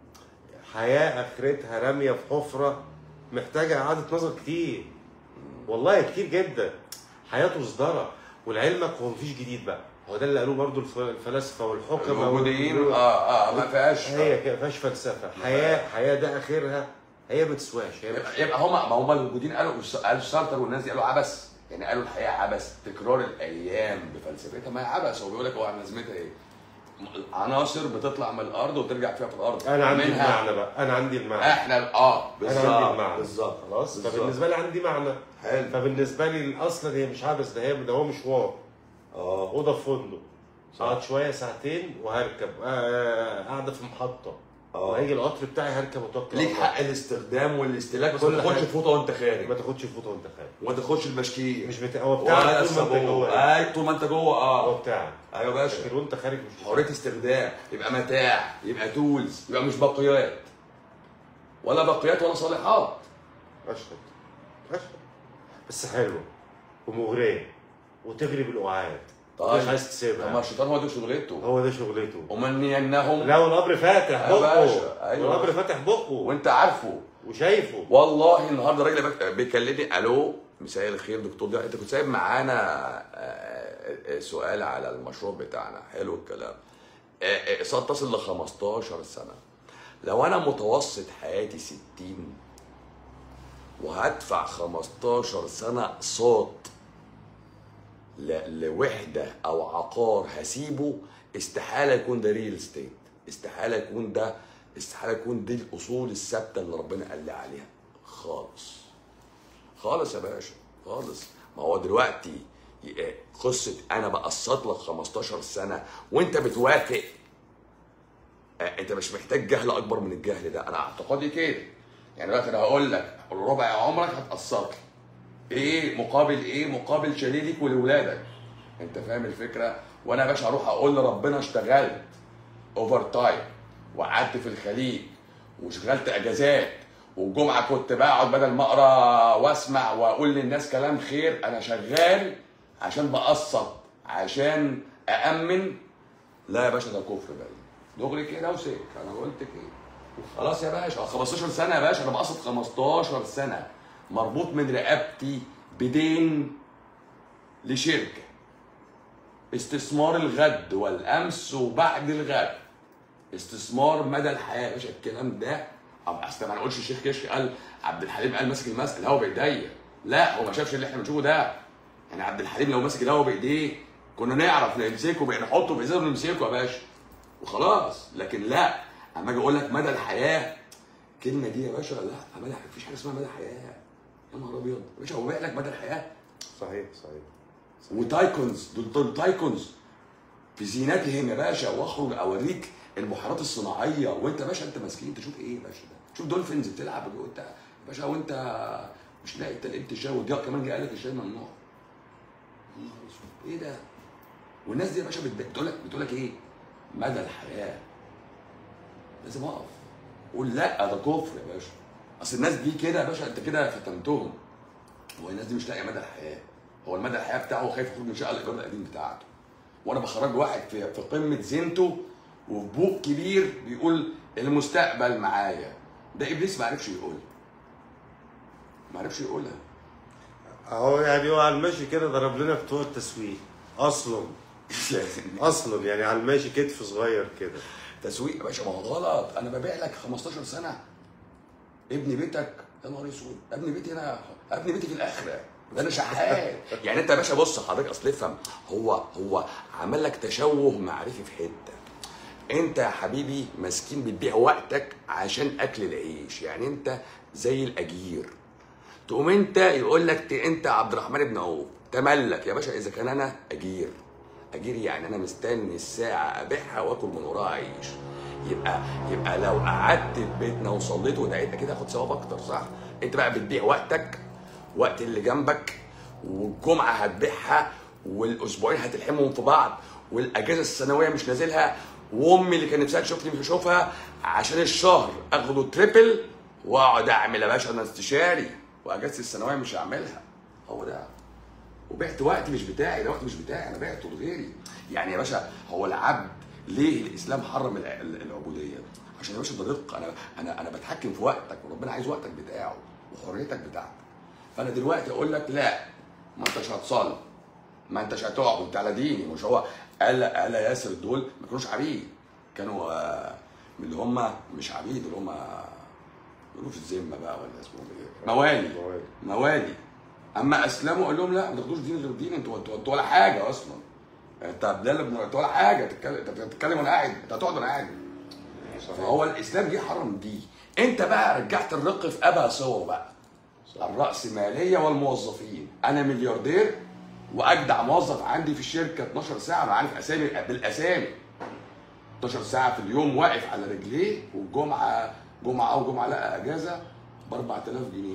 حياه اخرتها راميه في حفره محتاجه اعاده نظر كتير والله كتير جدا حياته صدرة ولعلمك هو مفيش جديد بقى هو ده اللي قالوه برضو الف- الفلاسفه والحكماء الموجودين وال- اه اه ما فيهاش هي كده فيهاش فلسفه حياه حياه ده اخرها هي ما تسواش هي يبقى, يبقى هما ما هما الموجودين قالوا قالوا سارتر والناس دي قالوا عبث يعني قالوا الحياه عبث تكرار الايام بفلسفتها ما هي عبث هو بيقول لك هو لازمتها ايه؟ عناصر بتطلع من الارض وترجع فيها في الارض انا عندي منها المعنى بقى انا عندي المعنى احنا اه انا عندي بالظبط المعنى بالظبط خلاص بالظبط. فبالنسبه لي عندي معنى حلو فبالنسبه لي اصلا هي مش عبث ده هي ده هو مشوار اه اوضه في فندق صح. اقعد شويه ساعتين وهركب آه، قاعده في محطه اه وهيجي القطر بتاعي هركب واتوكل ليك على الله. حق الاستخدام والاستهلاك بس كل ما تاخدش حاجة. فوطه وانت خارج ما تاخدش الفوطه وانت خارج وما تاخدش البشكير مش بتاع هو بتاعك ولا طول ما انت الصابون جوه اي طول ما انت جوه هو اه بتاعك ايوه يا باشا لكن وانت خارج مش حريه استخدام يبقى متاع يبقى تولز يبقى مش بقيات ولا بقيات ولا صالحات اشهد اشهد بس حلوه ومغريه وتغري بالقعاد مش عايز طب تسيبها ما الشيطان هو دي شغلته هو ده شغلته ومنينهم لا والقبر فاتح يا بقه باشا، أيوة. والقبر فاتح بقه وانت عارفه وشايفه والله النهارده راجل بك- بيكلمني الو مساء الخير دكتور ضياء انت كنت سايب معانا آه، آه، سؤال على المشروع بتاعنا حلو الكلام آه، آه، اقساط تصل ل 15 سنه لو انا متوسط حياتي 60 وهدفع 15 سنه اقساط ل- لوحده او عقار هسيبه استحاله يكون ده ريل ستيت استحاله يكون ده استحاله يكون دي الاصول الثابته اللي ربنا قال لي عليها خالص خالص يا باشا خالص ما هو دلوقتي ي- قصه انا بقسط لك 15 سنه وانت بتوافق آه، انت مش محتاج جهل اكبر من الجهل ده انا اعتقادي كده يعني دلوقتي انا هقول لك ربع عمرك هتقسط لي ايه مقابل ايه مقابل شاليه ليك ولولادك انت فاهم الفكره وانا يا باشا هروح اقول لربنا اشتغلت اوفر تايم وقعدت في الخليج وشغلت اجازات والجمعه كنت بقعد بدل ما اقرا واسمع واقول للناس كلام خير انا شغال عشان بقسط عشان أأمن لا يا باشا ده كفر بقى دغري كده وسيك انا قلت كده خلاص يا باشا 15 سنه يا باشا انا بقسط 15 سنه مربوط من رقبتي بدين لشركه استثمار الغد والامس وبعد الغد استثمار مدى الحياه يا باشا الكلام ده أب اصل ما نقولش الشيخ كشك قال عبد الحليم قال ماسك المسك الهوا بايديا لا هو ما شافش اللي احنا بنشوفه ده يعني عبد الحليم لو ماسك الهوا بايديه كنا نعرف نمسكه بقى نحطه في ازازه ونمسكه يا باشا وخلاص لكن لا اما اجي اقول لك مدى الحياه الكلمه دي يا باشا لا مدى مفيش حاجه اسمها مدى الحياه يا نهار ابيض يا باشا هو بايع لك مدى الحياه صحيح صحيح وتايكونز دول دول تايكونز في زينتهم يا باشا واخرج اوريك البحيرات الصناعيه وانت يا باشا انت ماسكين انت شوف ايه يا باشا ده شوف دولفينز بتلعب وانت يا باشا وانت مش لاقي تلقيت الشاي والضياء كمان جه قال لك الشاي ممنوع يا نهار اسود ايه ده والناس دي يا باشا بت- بتقول لك بتقول لك ايه مدى الحياه لازم اقف قول لا ده كفر يا باشا اصل الناس دي كده يا باشا انت كده فتنتهم هو الناس دي مش لاقيه مدى الحياه هو المدى الحياه بتاعه خايف يخرج من شقه الايجار القديم بتاعته وانا بخرج واحد في في قمه زينته وفي بوق كبير بيقول المستقبل معايا ده ابليس ما عرفش يقول ما عرفش يقولها اهو يعني هو على الماشي كده ضرب لنا بتوع التسويق اصلا اصلا يعني على الماشي كتف صغير كده تسويق يا باشا ما هو غلط انا ببيع لك 15 سنه ابني بيتك يا نهار اسود ابني بيتي انا ابني بيتي في الاخره ده انا شحات يعني انت يا باشا بص حضرتك اصل افهم هو هو عمل لك تشوه معرفي في حته انت يا حبيبي مسكين بتبيع وقتك عشان اكل العيش يعني انت زي الاجير تقوم انت يقول لك ت- انت عبد الرحمن بن عوف تملك يا باشا اذا كان انا اجير اجير يعني انا مستني الساعه ابيعها واكل من وراها عيش يبقى يبقى لو قعدت في بيتنا وصليت ودعيت اكيد هاخد ثواب اكتر صح انت بقى بتبيع وقتك وقت اللي جنبك والجمعه هتبيعها والاسبوعين هتلحمهم في بعض والاجازه السنويه مش نازلها وامي اللي كان نفسها تشوفني مش هشوفها عشان الشهر اخده تريبل واقعد اعمل يا باشا انا استشاري واجازتي السنويه مش هعملها هو ده وبعت وقت مش بتاعي ده وقت مش بتاعي انا بعته لغيري يعني يا باشا هو العبد ليه الاسلام حرم الع- ال- العبوديه عشان يا باشا ده رزق انا انا انا بتحكم في وقتك وربنا عايز وقتك بتاعه وحريتك بتاعتك فانا دلوقتي اقول لك لا ما انتش هتصلي ما انتش هتقعد انت على ديني مش هو قال قال ياسر دول ما كانوش عبيد كانوا آه، من اللي هم مش عبيد اللي هم يقولوا في الذمه بقى ولا اسمهم ايه موالي موالي. موالي اما اسلموا قال لهم لا ما تاخدوش دين غير دين انتوا انتوا انتوا ولا حاجه اصلا انت بلال بن انت ولا حاجه تتكلم انت بتتكلم وانا قاعد انت هتقعد وانا قاعد صحيح فهو الاسلام جه حرم دي انت بقى رجعت الرق في ابها صور بقى الرأسمالية والموظفين انا ملياردير واجدع موظف عندي في الشركه 12 ساعه انا عارف اسامي بالاسامي 12 ساعه في اليوم واقف على رجليه والجمعه جمعه او جمعه لا اجازه ب 4000 جنيه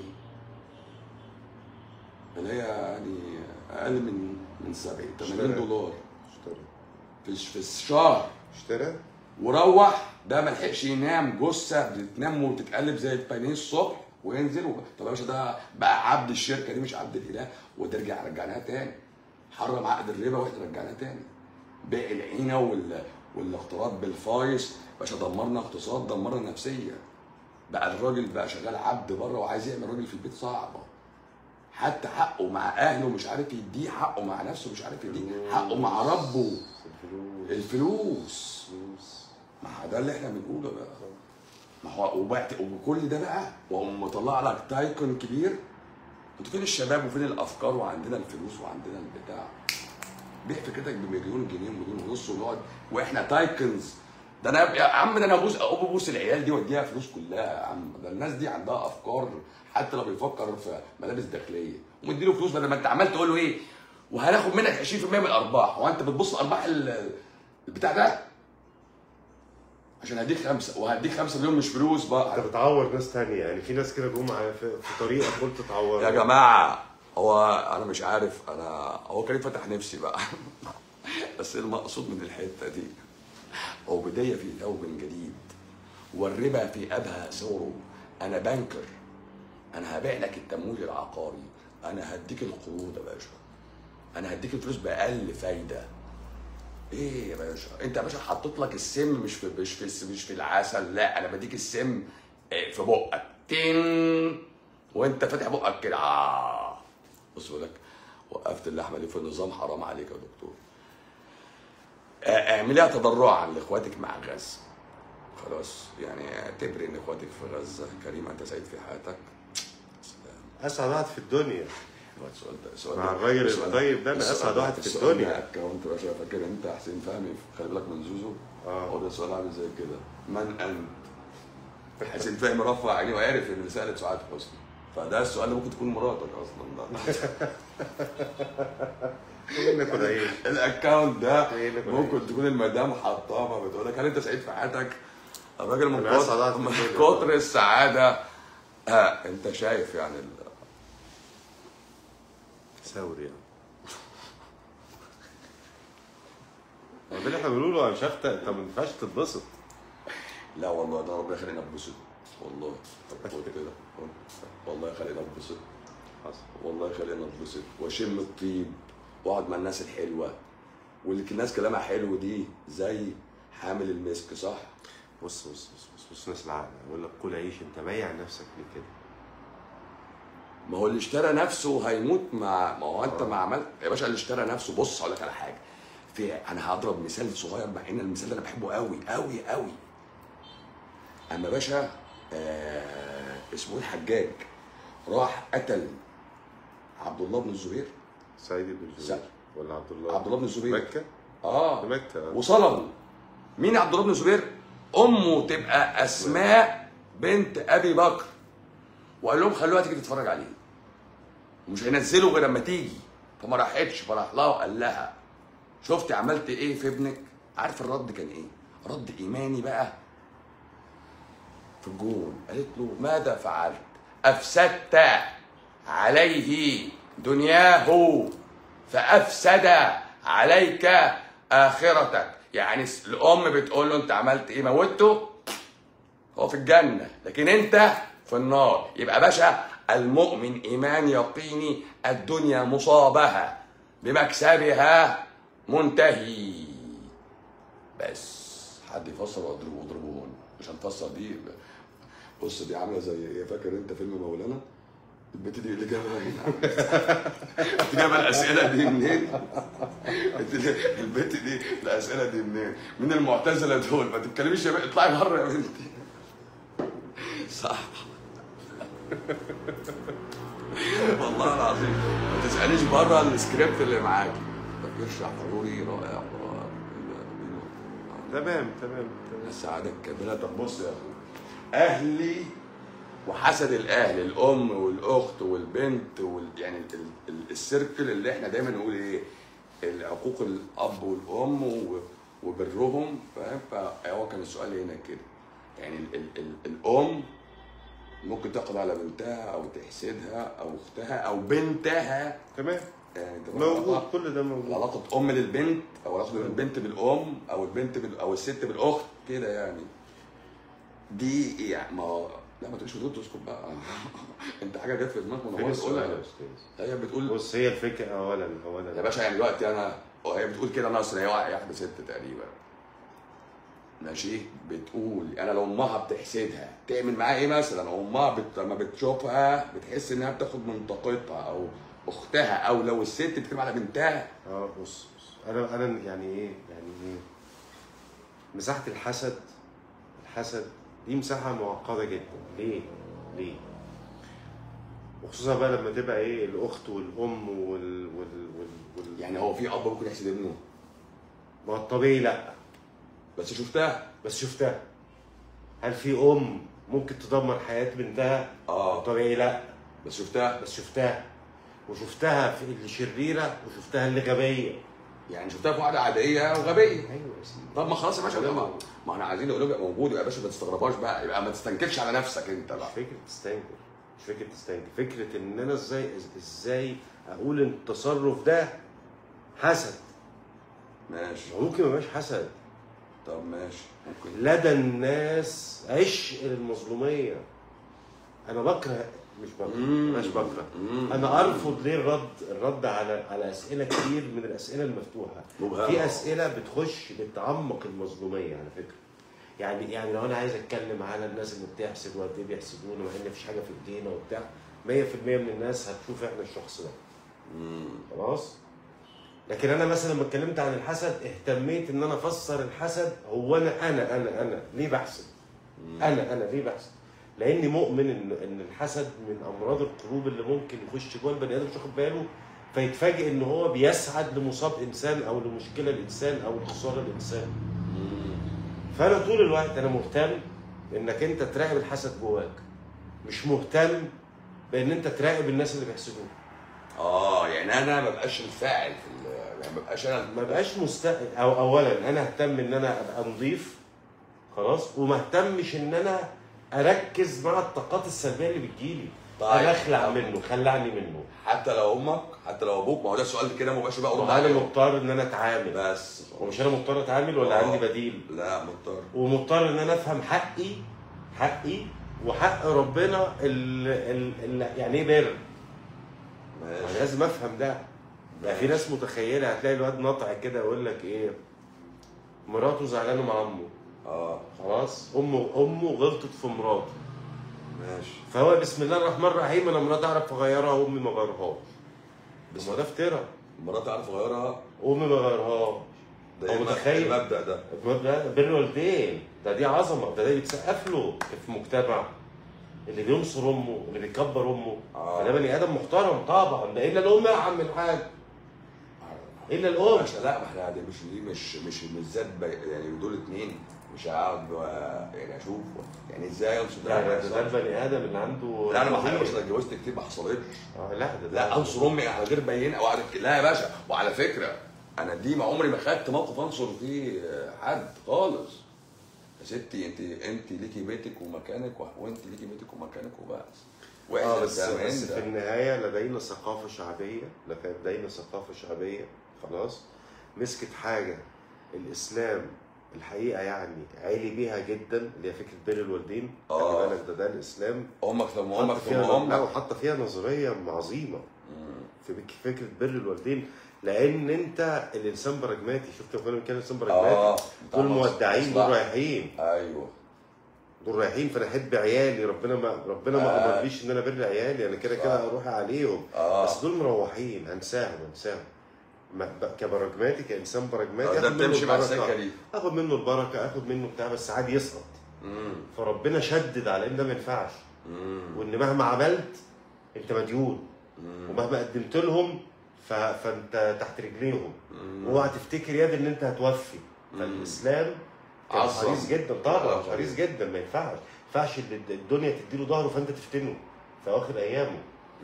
اللي هي يعني اقل من من 70 80 اشترى. دولار اشترى في في الشهر اشترى وروح ده ما لحقش ينام جثه بتنام وتتقلب زي البانيه الصبح وينزل و... طب يا باشا ده بقى عبد الشركه دي مش عبد الاله وترجع رجعناها تاني حرم عقد الربا واحنا رجعناها تاني بيع العينه وال... والاختلاط بالفايس باشا دمرنا اقتصاد دمرنا نفسيه بقى الراجل بقى شغال عبد بره وعايز يعمل راجل في البيت صعبه حتى حقه مع اهله مش عارف يديه حقه مع نفسه مش عارف يديه حقه مع ربه الفلوس الفلوس الفلوس ما هو ده اللي احنا بنقوله بقى ما هو وبعت وكل ده بقى واقوم مطلع لك تايكون كبير انتوا فين الشباب وفين الافكار وعندنا الفلوس وعندنا البتاع بيع فكرتك بمليون جنيه ومليون ونص ونقعد واحنا تايكنز ده انا يا عم ده انا ابوس ابوس العيال دي واديها فلوس كلها يا عم ده الناس دي عندها افكار حتى لو بيفكر في ملابس داخليه ومديله فلوس بدل ما انت عمال تقول له ايه وهناخد منك 20% من الارباح هو انت بتبص ارباح ال- البتاع ده عشان هديك خمسه وهديك خمسه مليون مش فلوس انت بقى بتعور ناس تانية يعني في ناس كده جم على- في في طريقك قلت تعور يا جماعه هو انا مش عارف انا هو كريم فتح نفسي بقى بس المقصود من الحته دي هو بدايه في ثوب جديد والربا في ابهى صوره انا بنكر انا هبيع لك التمويل العقاري انا هديك القروض يا باشا انا هديك الفلوس باقل فايده ايه يا باشا انت يا باشا حطيت لك السم مش في مش في مش في العسل لا انا بديك السم إيه، في بقك تين وانت فاتح بقك كده آه. بص بقول لك وقفت اللحمه دي في النظام حرام عليك يا دكتور آه، اعمليها تضرعا لاخواتك مع غزه خلاص يعني اعتبري ان اخواتك في غزه كريم انت سعيد في حياتك سلام اسعد واحد في الدنيا هو السؤال ده السؤال مع ده- الراجل السؤال- الطيب ده أنا السؤال أسعد ده- واحد في السؤال الدنيا. ده اكونت يا باشا فاكر انت حسين فهمي خلي بالك من زوزو آه. هو ده سؤال عامل زي كده من انت؟ حسين فهمي رفع عينيه وعرف ان رساله سعاد حسني فده السؤال اللي ممكن تكون مراتك اصلا ده ايه ناكل عيش الاكونت ده إيه اللي كنا ممكن تكون المدام حطاه ما بتقول لك هل انت سعيد في حياتك؟ الراجل من أنا أسعد واحد كتر في من الدنيا. كتر السعاده ها انت شايف يعني ال- ثوري يعني هو ده اللي احنا بنقوله يا شفت انت ما ينفعش تتبسط لا والله ده ربنا يخلينا نتبسط والله طب قلت كده والله يخلينا نتبسط حصل والله يخلينا نتبسط واشم الطيب واقعد مع الناس الحلوه واللي الناس كلامها حلو دي زي حامل المسك صح؟ بص بص بص بص, بص ناس العقل يقول لك كل عيش انت بايع نفسك ليه كده ما هو اللي اشترى نفسه هيموت مع ما هو انت ما عملت يا باشا اللي اشترى نفسه بص هقول لك على حاجه في انا هضرب مثال صغير مع ان المثال ده انا بحبه قوي قوي قوي اما باشا آه اسمه إيه الحجاج راح قتل عبد الله بن الزبير سعيد بن الزبير سعد. ولا عبد الله عبد الله بن الزبير مكة اه في مكة آه. وصلبوا مين عبد الله بن الزبير؟ امه تبقى اسماء بنت ابي بكر وقال لهم خلوها تيجي تتفرج عليه ومش هينزلوا غير لما تيجي فما راحتش فراح لها وقال لها شفتي عملت ايه في ابنك؟ عارف الرد كان ايه؟ رد ايماني بقى في الجون قالت له ماذا فعلت؟ افسدت عليه دنياه فافسد عليك اخرتك يعني الام بتقول له انت عملت ايه موته هو في الجنه لكن انت في النار يبقى باشا المؤمن ايمان يقيني الدنيا مصابها بمكسبها منتهي بس حد يفسر واضربه واضربوهن مش هنفسر دي بص دي عامله زي ايه فاكر انت فيلم مولانا البت دي اللي جابها هنا انت جايبه الاسئله دي منين؟ انت دي- البت دي الاسئله دي منين؟ من المعتزله دول ما تتكلميش يا بنت اطلعي بره يا بنتي صح والله العظيم ما تساليش بره السكريبت اللي معاكي تفكير شعوري رائع تمام تمام تمام السعاده الكامله طب بص يا اخويا اهلي وحسد الاهل الام والاخت والبنت وال يعني ال- ال- السيركل اللي احنا دايما نقول ايه العقوق الاب والام و- وبرهم فاهم فهو كان السؤال هنا كده يعني ال ال ال الام ممكن تقضي على بنتها او تحسدها او اختها او بنتها تمام يعني انت موجود كل ده موجود علاقة أم للبنت أو علاقة البنت بالأم أو البنت بال... أو الست بالأخت كده يعني دي يعني ما لا ما تقولش ردود تسكت بقى أنت حاجة جت في دماغك فين منورة السؤال يا تقولها استاذ هي بتقول بص هي الفكره اولا يا اولا باشا يعني دلوقتي أنا وهي بتقول كده نصر هي واحدة ست تقريبا ماشي بتقول انا لو امها بتحسدها تعمل معاها ايه مثلا امها بت... لما بتشوفها بتحس انها بتاخد من طاقتها او اختها او لو الست بتتكلم على بنتها اه بص بص انا انا يعني ايه يعني ايه مساحه الحسد الحسد دي مساحه معقده جدا ليه ليه وخصوصا بقى لما تبقى ايه الاخت والام وال وال وال, وال... يعني هو في اب ممكن يحسد ابنه ما هو الطبيعي لا بس شفتها بس شفتها هل في ام ممكن تدمر حياه بنتها اه الطبيعي لا بس شفتها بس شفتها وشفتها في اللي شريره وشفتها اللي غبيه يعني شفتها في واحده عاديه وغبيه ايوه يا سيدي طب ما خلاص يا باشا بقى ما, ما احنا عايزين نقول يبقى موجود يا باشا ما تستغربهاش بقى يبقى ما تستنكرش على نفسك انت مش بقى فكره تستنكر مش فكره تستنكر فكره ان انا ازاي ازاي اقول ان التصرف ده حسد ماشي هو ممكن ما يبقاش حسد طب ماشي ممكن لدى الناس عشق للمظلوميه انا بكره مش بكره مم. مش بكره مم. انا ارفض ليه الرد الرد على على اسئله كتير من الاسئله المفتوحه مبهمة. في اسئله بتخش بتعمق المظلوميه على فكره يعني يعني لو انا عايز اتكلم على الناس اللي بتحسد وقد ايه بيحسدونا مع ان مفيش حاجه في ايدينا وبتاع 100% من الناس هتشوف احنا الشخص ده مم. خلاص لكن انا مثلا لما اتكلمت عن الحسد اهتميت ان انا افسر الحسد هو انا انا انا انا ليه بحسد انا انا ليه بحسد لاني مؤمن ان ان الحسد من امراض القلوب اللي ممكن يخش جوه البني ادم مش واخد باله فيتفاجئ ان هو بيسعد لمصاب انسان او لمشكله الانسان او لخساره الانسان فانا طول الوقت انا مهتم انك انت تراقب الحسد جواك مش مهتم بان انت تراقب الناس اللي بيحسدوك اه يعني انا ما بقاش الفاعل في ال- يعني ما بقاش انا ما بقاش مست او اولا انا اهتم ان انا ابقى نظيف خلاص وما اهتمش ان انا اركز مع الطاقات السلبيه اللي بتجيلي طيب. انا اخلع منه خلعني منه حتى لو امك حتى لو ابوك ما هو ده السؤال كده ما بقاش بقى ارد وانا عليه مضطر ان انا اتعامل بس ومش انا مضطر اتعامل ولا آه. عندي بديل لا مضطر ومضطر ان انا افهم حقي حقي وحق ربنا ال ال ال يعني ايه بر انا ماشي لازم افهم ده يعني في ناس متخيله هتلاقي الواد ناطع كده يقول لك ايه مراته زعلانه مع امه اه خلاص امه امه غلطت في مراته ماشي فهو بسم الله الرحمن الرحيم انا مراتي اعرف اغيرها وامي ما غيرهاش بس ما ده افترا مراتي اعرف اغيرها امي ما غيرهاش ده هو إيه متخيل؟ المبدا ده ده بر والدين ده دي عظمه ده ده بيتسقف له في مجتمع اللي بينصر امه اللي بيكبر امه آه. فده بني ادم محترم طبعا ده الا الام يا عم الحاج الا الام ماشي لا ما احنا دي مش دي مش مش مش ذات بي- يعني دول اتنين مش هقعد و- يعني اشوف يعني ازاي انصر لا ده ده, ده البني ادم اللي عنده لا انا ما حصلش انا اتجوزت كتير ما حصلتش آه لا ده لا انصر امي على غير بين او على لا يا باشا وعلى فكره انا دي ما عمري ما خدت موقف انصر فيه حد خالص يا ستي انت انت ليكي بيتك ومكانك و- وانت ليكي بيتك ومكانك وبس اه واحنا بس زمان بس ده. في النهايه لدينا ثقافه شعبيه لدينا ثقافه شعبيه خلاص مسكت حاجه الاسلام الحقيقه يعني عالي بيها جدا اللي هي فكره بر الوالدين آه. خلي بالك ده ده الاسلام امك لما امك حط ثم فيها لا امك وحط فيها نظريه عظيمه مم. في بك- فكره بر الوالدين لان انت الانسان براجماتي شفت كنا بنتكلم الانسان اه براجماتي دول بتاع مودعين دول مصلحة. رايحين ايوه دول رايحين فانا احب عيالي ربنا ما ربنا ما آه. امرنيش ان انا بر عيالي انا كده صح. كده هروح عليهم اه بس دول مروحين هنساهم هنساهم ما- ب- كبراجماتي كانسان براجماتي آه، ده آخد منه بتمشي مع البركة. السكه دي اخد منه البركه اخد منه بتاع بس عادي يسقط مم. فربنا شدد على ان ده ما ينفعش مم. وان مهما عملت انت مديون مم. ومهما قدمت لهم ف... فانت تحت رجليهم مم. اوعى تفتكر يا ان انت هتوفي مم. فالاسلام كان عظم. حريص جدا طبعا عظم. حريص جدا ما ينفعش ما ينفعش ان الدنيا تديله ظهره فانت تفتنه في اواخر ايامه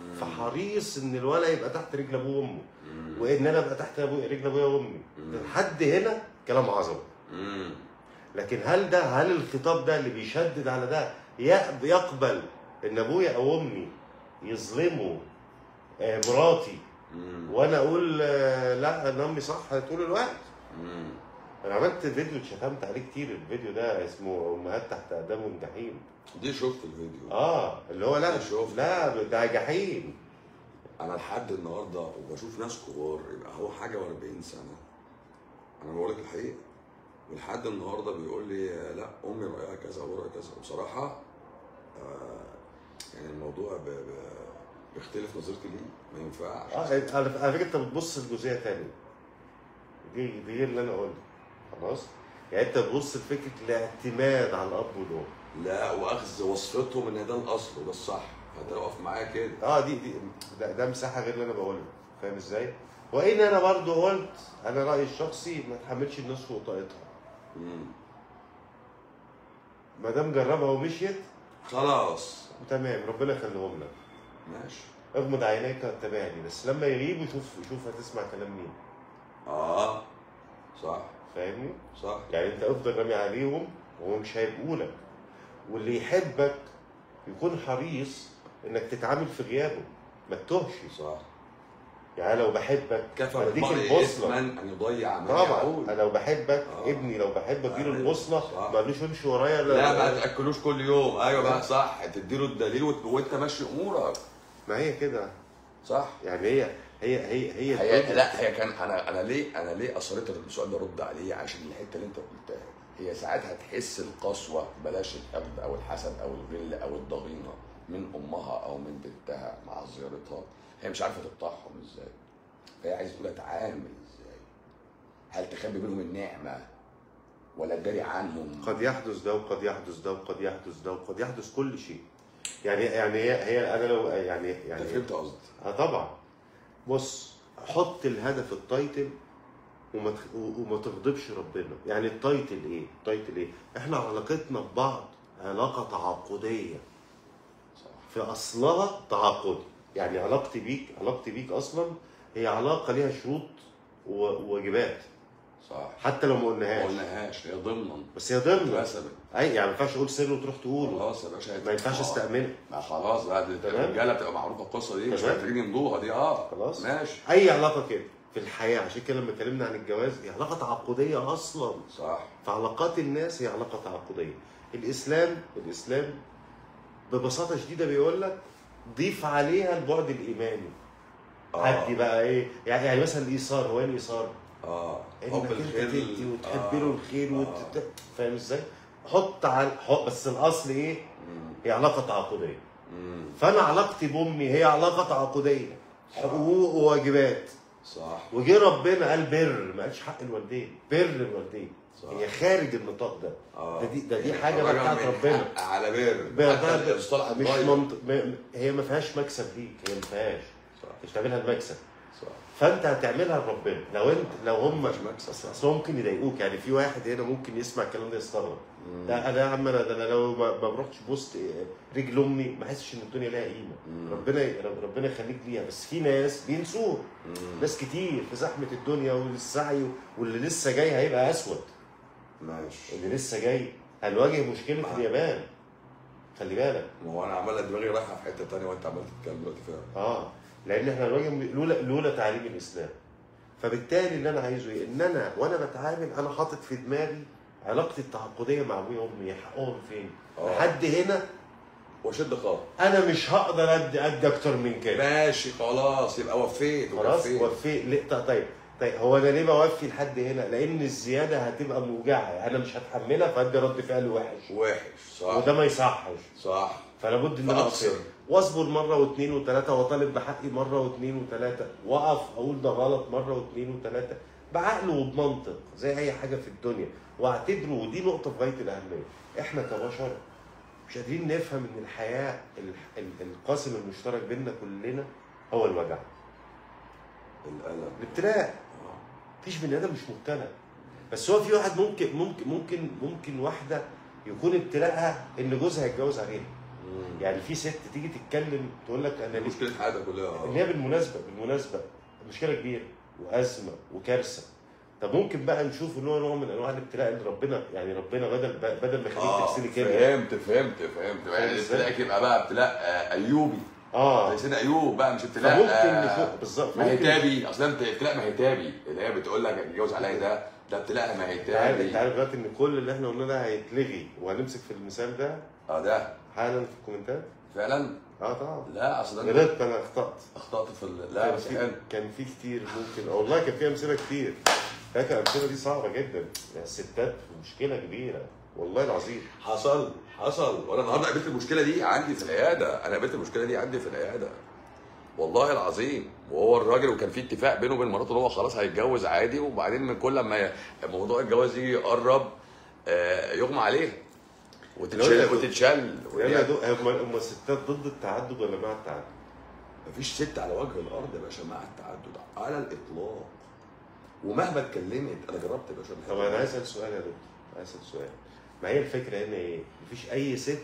فحريص ان الولد يبقى تحت رجل ابوه وامه مم. وان انا ابقى تحت أبو... رجل ابويا وامي مم. لحد هنا كلام عظمه مم. لكن هل ده هل الخطاب ده اللي بيشدد على ده يق- يقبل ان ابويا او امي يظلموا آه، مراتي مم. وانا اقول آه، لا انا امي صح طول الوقت مم. انا عملت فيديو اتشتمت عليه كتير الفيديو ده اسمه امهات تحت اقدام الجحيم دي شفت الفيديو اه اللي هو لا شوف. لا ده جحيم انا لحد النهارده وبشوف ناس كبار يبقى هو حاجه و40 سنه انا بقول لك الحقيقه ولحد النهارده بيقول لي لا امي رايها كذا ورايها كذا وبصراحه آه يعني الموضوع ب... ب... بيختلف نظرتي ليه ما ينفعش اه على على فكره انت بتبص لجزئيه تانية دي دي غير اللي انا قلته خلاص يعني انت بتبص لفكره الاعتماد على الاب والام لا واخذ وصفتهم ان ده الاصل وده الصح فانت اقف معايا كده اه دي دي ده, ده مساحه غير اللي انا بقولها فاهم ازاي؟ وان انا برضو قلت انا رايي الشخصي ما تحملش الناس فوق طاقتها مم. ما دام جربها ومشيت خلاص تمام ربنا يخليهم لك ماشي اغمض عينيك واتبعني بس لما يغيبوا شوف شوف هتسمع كلام مين اه صح فاهمني؟ صح يعني انت افضل رامي عليهم وهو مش هيبقوا لك واللي يحبك يكون حريص انك تتعامل في غيابه ما تتوهش صح يعني لو بحبك كفى بديك بالمرء البوصله اثما ان يضيع ما طبعا يقول انا لو بحبك آه. ابني لو بحبك اديله أيوة، البوصله صح. ما قالوش امشي ورايا لا ما تاكلوش كل يوم ايوه بقى صح تديله الدليل وت- وانت ماشي امورك ما هي كده صح يعني هي هي هي هي هي الدنيا. لا هي كان انا انا ليه انا ليه اصريت السؤال ده ارد عليه عشان الحته اللي انت قلتها هي ساعات هتحس القسوه بلاش الحقد او الحسد او الغل او الضغينه من امها او من بنتها مع زيارتها هي مش عارفه تقطعهم ازاي فهي عايزه تقول اتعامل ازاي هل تخبي منهم النعمه ولا تداري عنهم قد يحدث ده وقد يحدث ده وقد يحدث ده وقد يحدث كل شيء يعني يعني هي هي انا لو يعني انت يعني فهمت قصدي اه طبعا بص حط الهدف التايتل وما تخ- وما تغضبش ربنا يعني التايتل ايه التايتل ايه احنا علاقتنا ببعض علاقه تعاقديه صح في اصلها تعاقدي يعني علاقتي بيك علاقتي بيك اصلا هي علاقه ليها شروط و- وواجبات صح حتى لو ما ما قلناهاش قلناهاش هي ضمنا بس هي ضمن اترسمت اي يعني ما ينفعش اقول سر وتروح تقوله خلاص يا باشا ما ينفعش خلاص. استأمنه ما خلاص بقى دي تمام. الرجاله بتبقى معروفه القصه دي مش تمام. محتاجين يمضوها دي اه خلاص. ماشي اي علاقه كده في الحياه عشان كده لما اتكلمنا عن الجواز هي علاقه تعاقديه اصلا صح فعلاقات الناس هي علاقه تعاقديه الاسلام الاسلام ببساطه شديده بيقول لك ضيف عليها البعد الايماني آه. عدي بقى ايه يعني يعني مثلا الايثار هو ايه الايثار؟ اه انك حب انت الخير تدي وتحب آه. له الخير آه. وت... فاهم ازاي؟ حط على حط بس الاصل ايه؟ مم. هي علاقه تعاقديه مم. فانا علاقتي بامي هي علاقه تعاقديه حقوق وواجبات صح وجه ربنا قال بر ما قالش حق الوالدين بر الوالدين صح. هي خارج النطاق ده اه ده دي ده دي يعني حاجه بقى خرجها بتاعت من ربنا حق على بر بقى حتى ده المصطلح مش اتغير. منطق ما- هي ما فيهاش مكسب ليك هي ما فيهاش صح مش تعملها المكسب صح فانت هتعملها لربنا لو انت لو هم مفيش مكسب. اصل أصل هو ممكن يضايقوك يعني في واحد هنا ممكن يسمع الكلام ده يستغرب مم. لا انا يا عم انا ده انا لو ما ما بروحش بوسط رجل امي ما احسش ان الدنيا لها قيمه مم. ربنا ربنا يخليك ليها بس في ناس بينسوه مم. ناس كتير في زحمه الدنيا والسعي واللي لسه جاي هيبقى اسود ماشي اللي لسه جاي هنواجه مشكله معاك. اليابان خلي بالك ما هو انا عمال دماغي رايحه في حته ثانيه وانت عمال تتكلم دلوقتي فعلا اه لان احنا هنواجه لولا لولا تعليم الاسلام فبالتالي اللي انا عايزه ايه ان انا وانا بتعامل انا حاطط في دماغي علاقتي التعاقديه مع ابويا وامي حقهم فين آه. لحد هنا وشد خط انا مش هقدر ادي ادي اكتر من كده ماشي خلاص يبقى وفيت خلاص وكفيت. وفي ليه طيب- طيب طيب هو انا ليه بوفي لحد هنا لان الزياده هتبقى موجعه انا مش هتحملها فادي رد فعل وحش وحش صح وده ما يصحش صح فلا بد ان انا فأقصر. اقصر واصبر مره واثنين وثلاثه واطالب بحقي مره واثنين وثلاثه واقف اقول ده غلط مره واثنين وثلاثه بعقل وبمنطق زي اي حاجه في الدنيا واعتبره ودي نقطه في غايه الاهميه احنا كبشر مش قادرين نفهم ان الحياه ال- ال- القاسم المشترك بيننا كلنا هو الوجع القلم الابتلاء آه. مفيش بني ادم مش مبتلى بس هو في واحد ممكن ممكن ممكن ممكن واحده يكون ابتلاءها ان جوزها يتجوز عليها مم. يعني في ست تيجي تتكلم تقول لك انا دي ليه مشكله حياتها كلها ان آه. هي بالمناسبه بالمناسبه مشكله كبيره وازمه وكارثه طب ممكن بقى نشوف ان هو نوع من انواع الابتلاء اللي ربنا يعني ربنا بدل بدل ما يخليك اه تغسلي كيمياء فهمت فهمت فهمت يعني إزاي؟ ابتلاءك يبقى بقى ابتلاء آه، ايوبي اه زي سيدنا ايوب بقى مش ابتلاء فممكن آه، نشوف بالظبط ما هي ممكن- تابي اصل انت ابتلاء ما هي تابي اللي هي بتقول لك اتجوز عليا ده ده ابتلاء ما هي انت عارف انت تابي عارف دلوقتي ان كل اللي احنا قلناه ده هيتلغي وهنمسك في المثال ده اه ده حالا في الكومنتات فعلا اه طبعا لا اصل انت غلطت انا اخطات اخطات في ال... لا كان بس في كان كان في كتير ممكن والله كان في امثله كتير فاكر الامثله دي صعبه جدا يعني الستات في مشكله كبيره والله العظيم حصل حصل وانا النهارده قابلت المشكله دي عندي في العياده انا قابلت المشكله دي عندي في العياده والله العظيم وهو الراجل وكان في اتفاق بينه وبين مراته ان هو خلاص هيتجوز عادي وبعدين من كل ما ي- موضوع الجواز يجي يقرب آه، يغمى عليها وتتشل لا، وتتشل يعني دول- هم هم الستات ضد التعدد ولا مع التعدد؟ مفيش ست على وجه الارض يا باشا مع التعدد على الاطلاق ومهما اتكلمت انا جربت يا باشا طب انا عايز اسال سؤال يا دكتور عايز اسال سؤال ما هي الفكره هنا ايه؟ مفيش اي ست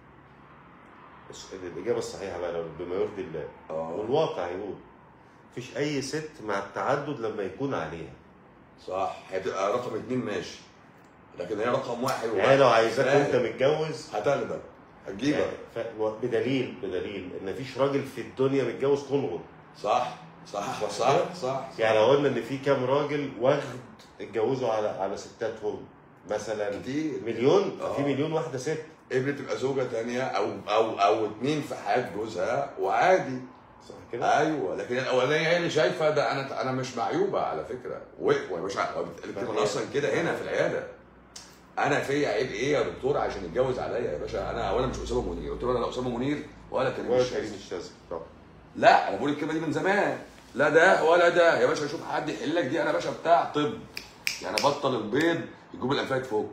الس- الاجابه الصحيحه بقى لو بما يرضي الله اه والواقع يقول مفيش اي ست مع التعدد لما يكون عليها صح هتبقى رقم اتنين ماشي لكن هي رقم واحد يعني لو عايزاك فاهم. وانت متجوز هتاخدك هتجيبك ف... و- بدليل بدليل ان مفيش راجل في الدنيا متجوز كونغر صح صح صح صح كده؟ صح يعني لو قلنا ان في كام راجل واخد اتجوزوا على على ستاتهم مثلا كتير مليون آه. في مليون واحده ست ابني تبقى زوجة تانية أو أو أو اتنين في حياة جوزها وعادي صح كده؟ أيوه لكن الأولانية هي اللي شايفة ده أنا أنا مش معيوبة على فكرة و- ومش ع- بتبقى أصلا كده هنا في العيادة أنا فيا عيب إيه يا دكتور عشان يتجوز عليا يا باشا أنا أولا مش أسامة منير قلت له أنا لا أسامة منير ولا كريم ولا الشاذلي كريم الشاذلي طبعا لا انا بقول الكلمه دي من زمان لا ده ولا ده يا باشا شوف حد يحل لك دي انا باشا بتاع طب يعني بطل البيض يجوب الانفاق فوق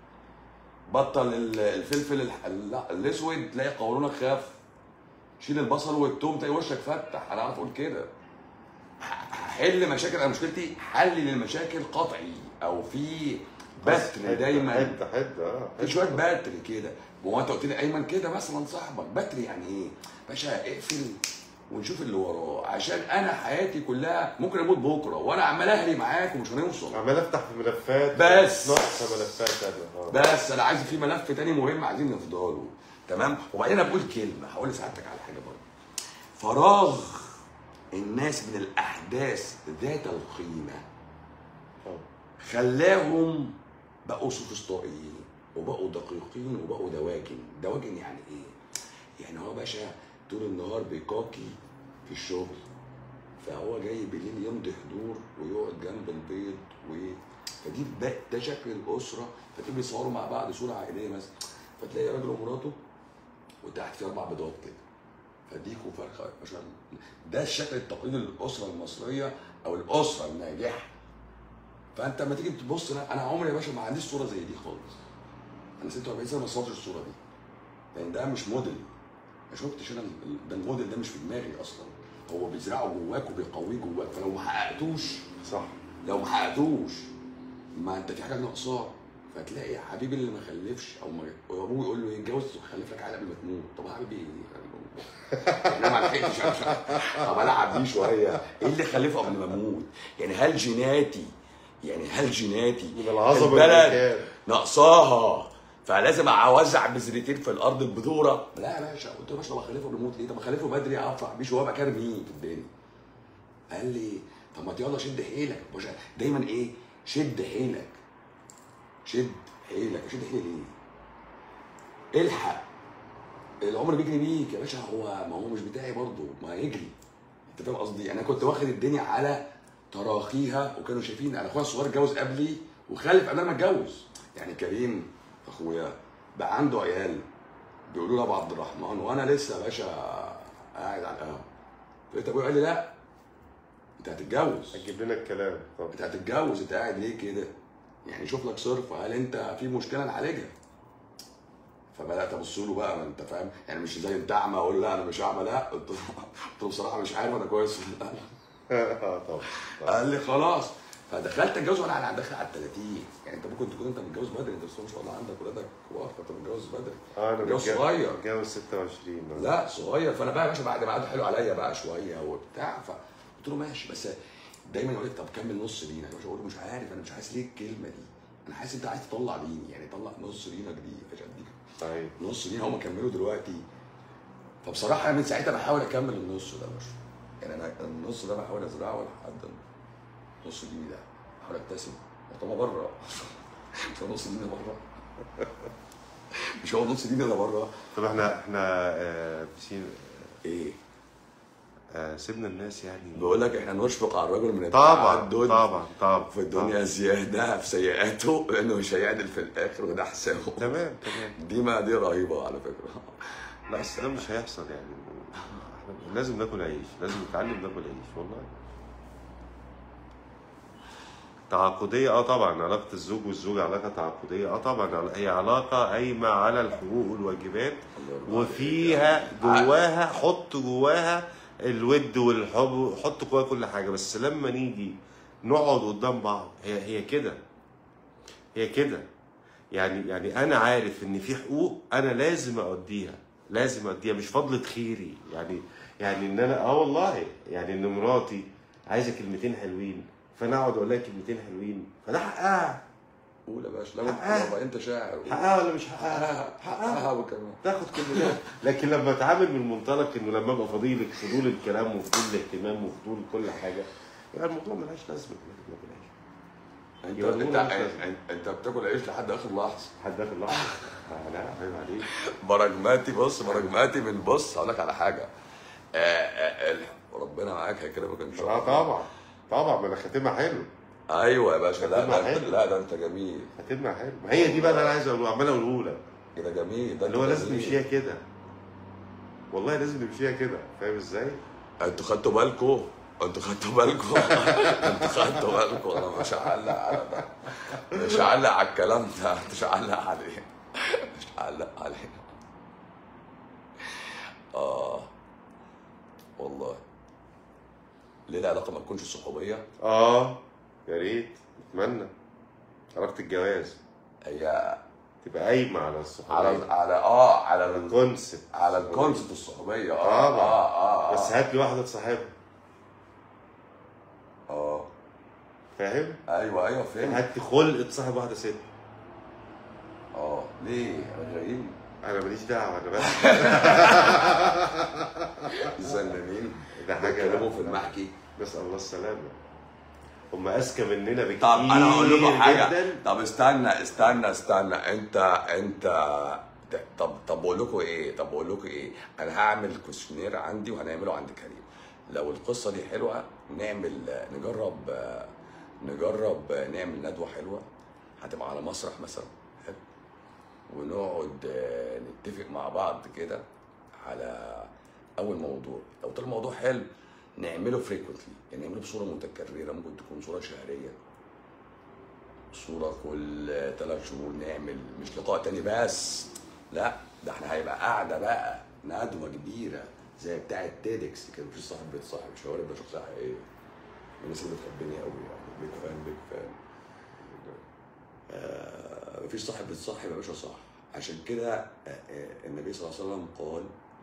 بطل ال- الفلفل الح- ال- الاسود تلاقي قولونك خاف شيل البصل والثوم تلاقي وشك فتح انا اعرف اقول كده ح- هحل مشاكل انا مشكلتي حل للمشاكل قطعي او في بس بتر حتة- دايما حته حته اه في شويه باتري كده هو انت قلت لي ايمن كده مثلا صاحبك باتري يعني ايه؟ باشا اقفل ونشوف اللي وراه عشان انا حياتي كلها ممكن اموت بكره وانا عمال اهري معاك ومش هنوصل عمال افتح في ملفات بس. ناقصه ملفات تانية اه بس انا عايز في ملف تاني مهم عايزين نفضله تمام وبعدين انا بقول كلمه هقول لسعادتك على حاجه برضه فراغ الناس من الاحداث ذات القيمه آه. خلاهم بقوا سوفسطائيين وبقوا دقيقين وبقوا دواجن دواجن يعني ايه يعني هو باشا طول النهار بيكاكي في الشغل فهو جاي بالليل يمضي حضور ويقعد جنب البيض و فدي ده, ده شكل الاسره فتيجي بيصوروا مع بعض صوره عائليه مثلا فتلاقي راجل ومراته وتحت في اربع بيضات كده فديك وفرخه ما شاء الله ده الشكل التقليدي للاسره المصريه او الاسره الناجحه فانت لما تيجي تبص انا انا عمري يا باشا ما عنديش صوره زي دي خالص انا 46 سنه ما صورتش الصوره دي لان ده مش موديل ما شفتش انا ال- ده الموديل ده مش في دماغي اصلا هو بيزرعه جواك وبيقويه جواك فلو ما حققتوش صح لو ما حققتوش ما انت في حاجه ناقصاك فتلاقي حبيبي اللي ما خلفش او ما وابوه يقول له يتجوز خلف لك عيال قبل ما تموت طب يا حبيبي ايه انا ما لحقتش عشان طب العب بيه شويه ايه اللي خلفه قبل ما اموت يعني هل جيناتي يعني هل جيناتي من العظمه البلد المكان ناقصاها فلازم اوزع بذرتين في الارض ببذوره لا يا باشا قلت له يا باشا طب اخلفه بيموت ليه طب اخلفه بدري ارفع بيه شويه ابقى كارم مين في الدنيا قال لي طب ما يلا شد حيلك يا باشا دايما ايه شد حيلك شد حيلك شد حيلي ليه الحق العمر بيجري بيك يا باشا هو ما هو مش بتاعي برضه ما يجري انت فاهم قصدي يعني انا كنت واخد الدنيا على تراخيها وكانوا شايفين انا اخويا الصغير اتجوز قبلي وخلف قبل ما اتجوز يعني كريم اخويا بقى عنده عيال بيقولوا له ابو عبد الرحمن وانا لسه يا باشا قاعد على القهوه فلقيت ابويا قال لي لا انت هتتجوز هتجيب لنا الكلام طب انت هتتجوز انت قاعد ليه كده؟ يعني شوف لك صرف هل انت في مشكله نعالجها؟ فبدات ابص له بقى ما انت فاهم يعني مش زي انت اعمى اقول له لا انا مش اعمى لا قلت له قلت له بصراحه مش عارف انا كويس ولا لا اه طبعا طبعا. قال لي خلاص فدخلت اتجوز وانا على داخل على ال 30 يعني انت ممكن تكون انت متجوز بدري انت بس ما شاء الله عندك ولادك كبار فانت متجوز بدري اه انا متجوز متجوز- صغير متجوز 26 آه. لا صغير فانا بقى يا باشا بعد ما قعدوا حلو عليا بقى شويه وبتاع فقلت له ماشي بس دايما يقول لك طب كمل نص لينا يا باشا اقول له مش عارف انا مش حاسس ليه الكلمه دي انا حاسس انت عايز تطلع ليني يعني طلع نص لينك دي يا باشا اديك صحيح نص لينا هم كملوا دلوقتي فبصراحه انا من ساعتها بحاول اكمل النص ده يا باشا يعني انا النص ده بحاول ازرعه لحد نص ليني ده بحاول ابتسم طب بره مش هو نص ليني بره مش هو نص ليني ده بره طب احنا احنا آه، بسين ايه آه سيبنا الناس يعني بقول لك احنا نشفق على الرجل من طبعا التعدد طبعا طبعا في الدنيا زياده في سيئاته لانه مش هيعدل في الاخر وده حسابه تمام تمام دي ما دي رهيبه على فكره لا بس ده مش هيحصل يعني احنا لازم ناكل عيش لازم نتعلم ناكل عيش والله تعاقدية اه طبعا علاقة الزوج والزوجة علاقة تعاقدية اه طبعا هي علاقة قايمة على الحقوق والواجبات وفيها جواها حط جواها الود والحب حط جواها كل حاجة بس لما نيجي نقعد قدام بعض هي هي كده هي كده يعني يعني انا عارف ان في حقوق انا لازم اوديها لازم اوديها مش فضلة خيري يعني يعني ان انا اه والله يعني ان مراتي عايزه كلمتين حلوين فانا اقعد اقول لها كلمتين حلوين فده حقها قول يا باشا لو حقها. لو انت شاعر قول. حقها ولا مش حقها؟ حقها حقها وكمان تاخد كلمتين لكن لما اتعامل من منطلق انه لما ابقى فضيلك فضول الكلام وفضول الاهتمام وفضول كل حاجه يبقى الموضوع ملهاش لازمه ما بلاش. انت يبقى انت الأمور مش لازمة. انت, انت بتاكل عيش لحد اخر لحظه حد داخل لحظه آه، لا عيب عليك براجماتي بص براجماتي من بص هقول لك على حاجه آه، آه، ال- ربنا معاك هيكرمك ان شاء اه الله طبعا طبعا ما انا خاتمها حلو ايوه يا باشا لا خاتمها ده انت حلو. لا ده انت جميل خاتمها حلو ما هي دي بقى اللي انا عايز اقوله عمال اقوله لك كده جميل ده اللي هو انت لازم جميل. نمشيها كده والله لازم نمشيها كده فاهم ازاي؟ انتوا خدتوا بالكم انتوا خدتوا بالكم انتوا خدتوا بالكم انا مش هعلق على ده مش هعلق على الكلام ده مش هعلق عليه مش هعلق عليه اه والله ليه العلاقه ما تكونش صحوبيه اه يا ريت اتمنى علاقه الجواز هي تبقى قايمه على على الصحوبيه على اه على ال- الكونسبت على الكونسيبت الصحوبيه اه طبعا. اه اه, آه. بس هات لي واحده تصاحبها اه فاهم؟ ايوه ايوه فهمت هات لي خلق تصاحب واحده ست اه ليه انا غريب انا ماليش دعوه انا بس زنانين ده حاجه بيتكلموا في المحكي نسال الله السلامه هم اذكى مننا بكتير طب انا هقول لكم حاجه جداً. طب استنى استنى استنى انت انت طب طب بقول لكم ايه طب بقول لكم ايه انا هعمل كويشنير عندي وهنعمله عند كريم لو القصه دي حلوه نعمل نجرب نجرب نعمل ندوه حلوه هتبقى على مسرح مثلا حلو ونقعد آه، نتفق مع بعض كده على اول موضوع لو طلع الموضوع حلو نعمله فريكونتلي يعني نعمله بصوره متكرره ممكن تكون صوره شهريه صوره كل ثلاث شهور نعمل مش لقاء تاني بس لا ده احنا هيبقى قاعده بقى ندوه كبيره زي بتاعه تيدكس كان في صاحب بيتصاحب مش هقول ده شخصيه حقيقيه من الناس اللي بتحبني قوي يعني بيج فان بيج فان آه مفيش صاحب بيتصاحب يا باشا صح عشان كده آه، آه، النبي صلى الله عليه وسلم قال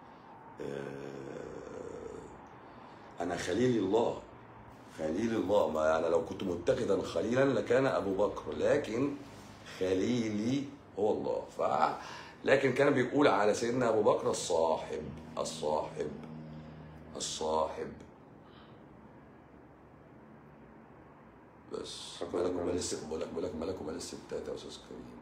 آه، انا خليل الله خليل الله ما انا لو كنت متخذا خليلا لكان ابو بكر لكن خليلي هو الله ف لكن كان بيقول على سيدنا ابو بكر الصاحب الصاحب الصاحب بس ربنا ملك ومال يبارك. الست بقول لك بقول لك ملك ومال الستات يا استاذ كريم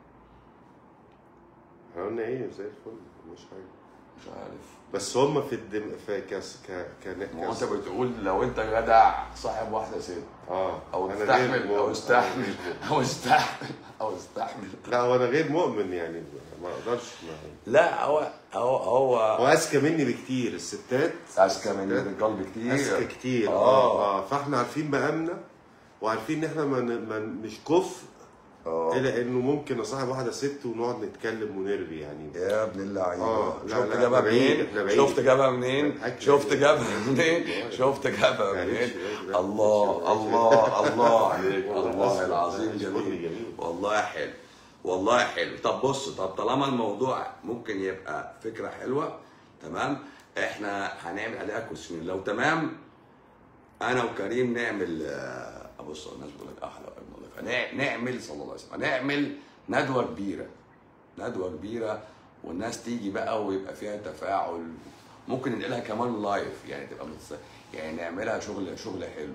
احنا قلنا ايه زي الفل مش حاجه مش عارف بس هم في الدم في كاس ك ك ما هو انت كاس بتقول لو انت جدع صاحب واحده ست اه او أنا غير استحمل مؤمن. او أنا استحمل غير مؤمن. او استحمل او استحمل لا هو انا غير مؤمن يعني ما اقدرش ما- لا هو هو هو هو اذكى مني بكتير الستات اذكى من الستات الرجال بكتير اذكى كتير آه. اه اه فاحنا عارفين مقامنا وعارفين ان احنا ما ن- ما ن- مش كفء اه الى انه ممكن اصاحب واحده ست ونقعد نتكلم ونرغي يعني يا ابن اللعيبه آه، لا، شفت لا، جابها إحنا بعيد، منين إحنا بعيد. شفت جابها منين بنحكي شفت بعيد. جابها منين والله. شفت جابها معلش، منين معلش، الله معلش. الله الله عليك والله والله أسف، العظيم والله جميل جميل. والله حلو والله حلو طب بص طب طالما الموضوع ممكن يبقى فكره حلوه تمام احنا هنعمل عليها كويشن لو تمام انا وكريم نعمل آه، ابص الناس بتقول لك احلى واجمل ضيف. هنع- نعمل صلى الله عليه وسلم نعمل ندوه كبيره ندوه كبيره والناس تيجي بقى ويبقى فيها تفاعل ممكن ننقلها كمان لايف يعني تبقى متص... يعني نعملها شغل شغل حلو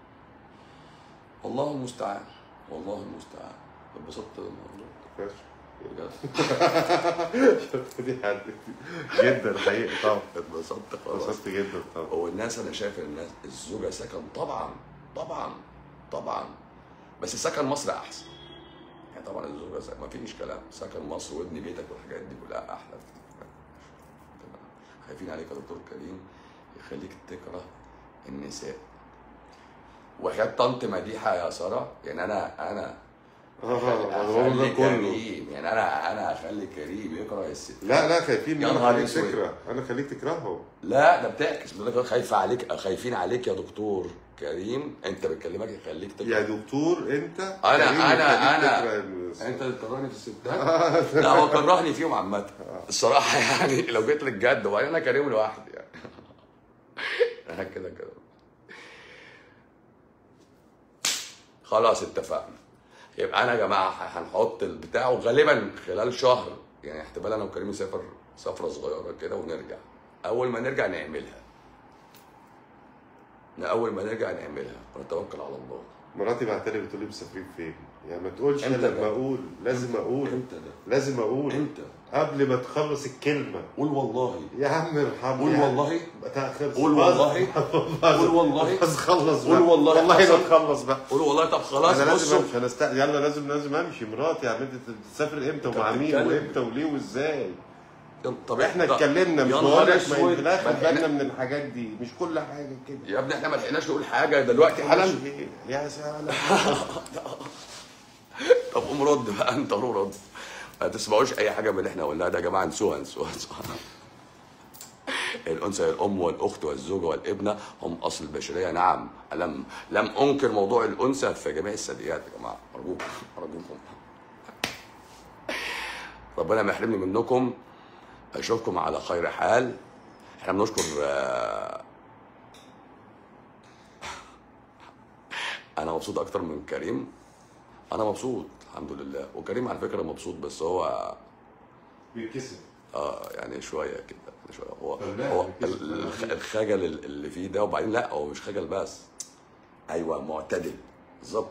والله المستعان والله المستعان اتبسطت الموضوع ماشي. بجد دي حد جدا حقيقي طبعا اتبسطت خلاص انبسطت جدا طبعا هو الناس انا شايف ان الناس الزوجه سكن طبعا طبعا طبعا بس سكن مصر احسن يعني طبعا الزوجه سكن ما فيش كلام سكن مصر وابن بيتك والحاجات دي كلها احلى بكتير. تمام. خايفين عليك يا دكتور كريم يخليك تكره النساء وحياة طنط مديحة يا سارة يعني أنا أنا اه انا بقول أخلي ده كله كريم يعني أنا أنا أخلي كريم يكره الست لا لا خايفين يا منك نهار خليك أسود. تكره انا خليك تكرههم لا ده بتعكس بيقول لك خايفه عليك خايفين عليك يا دكتور كريم انت بتكلمك يخليك تكره يا دكتور انت انا كريم انا يخليك انا تكره الناس. انت اللي بتكرهني في الستات لا هو كرهني فيهم عامه الصراحه يعني لو جيت للجد وبعدين انا كريم لوحدي يعني انا كده كده خلاص اتفقنا يبقى انا يا جماعه هنحط البتاع وغالبا خلال شهر يعني احتمال انا وكريم نسافر سفره صغيره كده ونرجع اول ما نرجع نعملها اول ما نرجع نعملها ونتوكل على الله مراتي بعتلي بتقول لي مسافرين فين يعني ما تقولش امتى لما ده؟ اقول لازم اقول امتى ده لازم اقول امتى قبل ما تخلص الكلمه قول والله يا عم ارحمني قول يا عم. والله تأخر قول والله قول والله بس خلص قول بقى والله والله حصل. ما تخلص بقى قول والله طب خلاص انا لازم بصوا امشي انا است... يلا لازم لازم امشي مراتي يا عم انت تسافر امتى انت ومع مين بتتكلم. وامتى وليه وازاي طب احنا طب- اتكلمنا مش يا بقول نهار لك ما اسود. ينفلاش ما خد بالنا احنا- من الحاجات دي مش كل حاجه كده يا ابني احنا ما لحقناش نقول حاجه دلوقتي حالا ماشي. يا سلام طب قوم رد بقى انت قوم رد ما تسمعوش اي حاجه من اللي احنا قلناها ده يا جماعه انسوها انسوها انسوها الانثى هي الام والاخت والزوجه والابنه هم اصل البشريه نعم لم لم انكر موضوع الانثى في جميع الثدييات يا جماعه ارجوكم ارجوكم ربنا ما يحرمني منكم اشوفكم على خير حال احنا بنشكر آه، انا مبسوط اكتر من كريم انا مبسوط الحمد لله وكريم على فكره مبسوط بس هو بيتكسر اه يعني شويه كده يعني شويه هو فنان، هو بيتكسر ال- الخ- فنان. الخجل اللي فيه ده وبعدين لا هو مش خجل بس ايوه معتدل بالظبط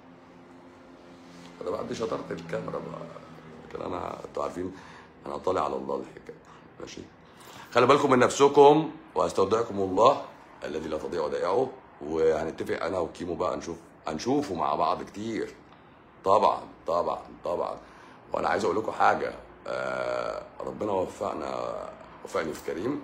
انا بعد شطاره الكاميرا بقى لكن انا انتوا عارفين انا طالع على الله الحكايه ماشي خلي بالكم من نفسكم واستودعكم الله الذي لا تضيع ودائعه وهنتفق انا وكيمو بقى نشوف هنشوفه مع بعض كتير طبعا طبعا طبعا وانا عايز اقول لكم حاجه آه ربنا وفقنا وفقني في كريم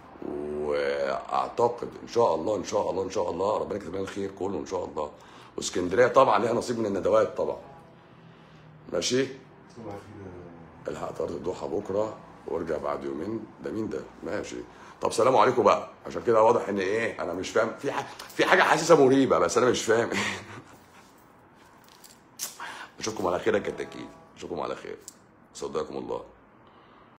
واعتقد ان شاء الله ان شاء الله ان شاء الله ربنا يكتب لنا الخير كله ان شاء الله واسكندريه طبعا ليها نصيب من الندوات طبعا ماشي الحق طرد الضحى بكره وارجع بعد يومين ده مين ده ماشي طب سلام عليكم بقى عشان كده واضح ان ايه انا مش فاهم في حاجه في حاجه حاسسها مريبه بس انا مش فاهم اشوفكم على خير يا كتاكيت اشوفكم على خير صدقكم الله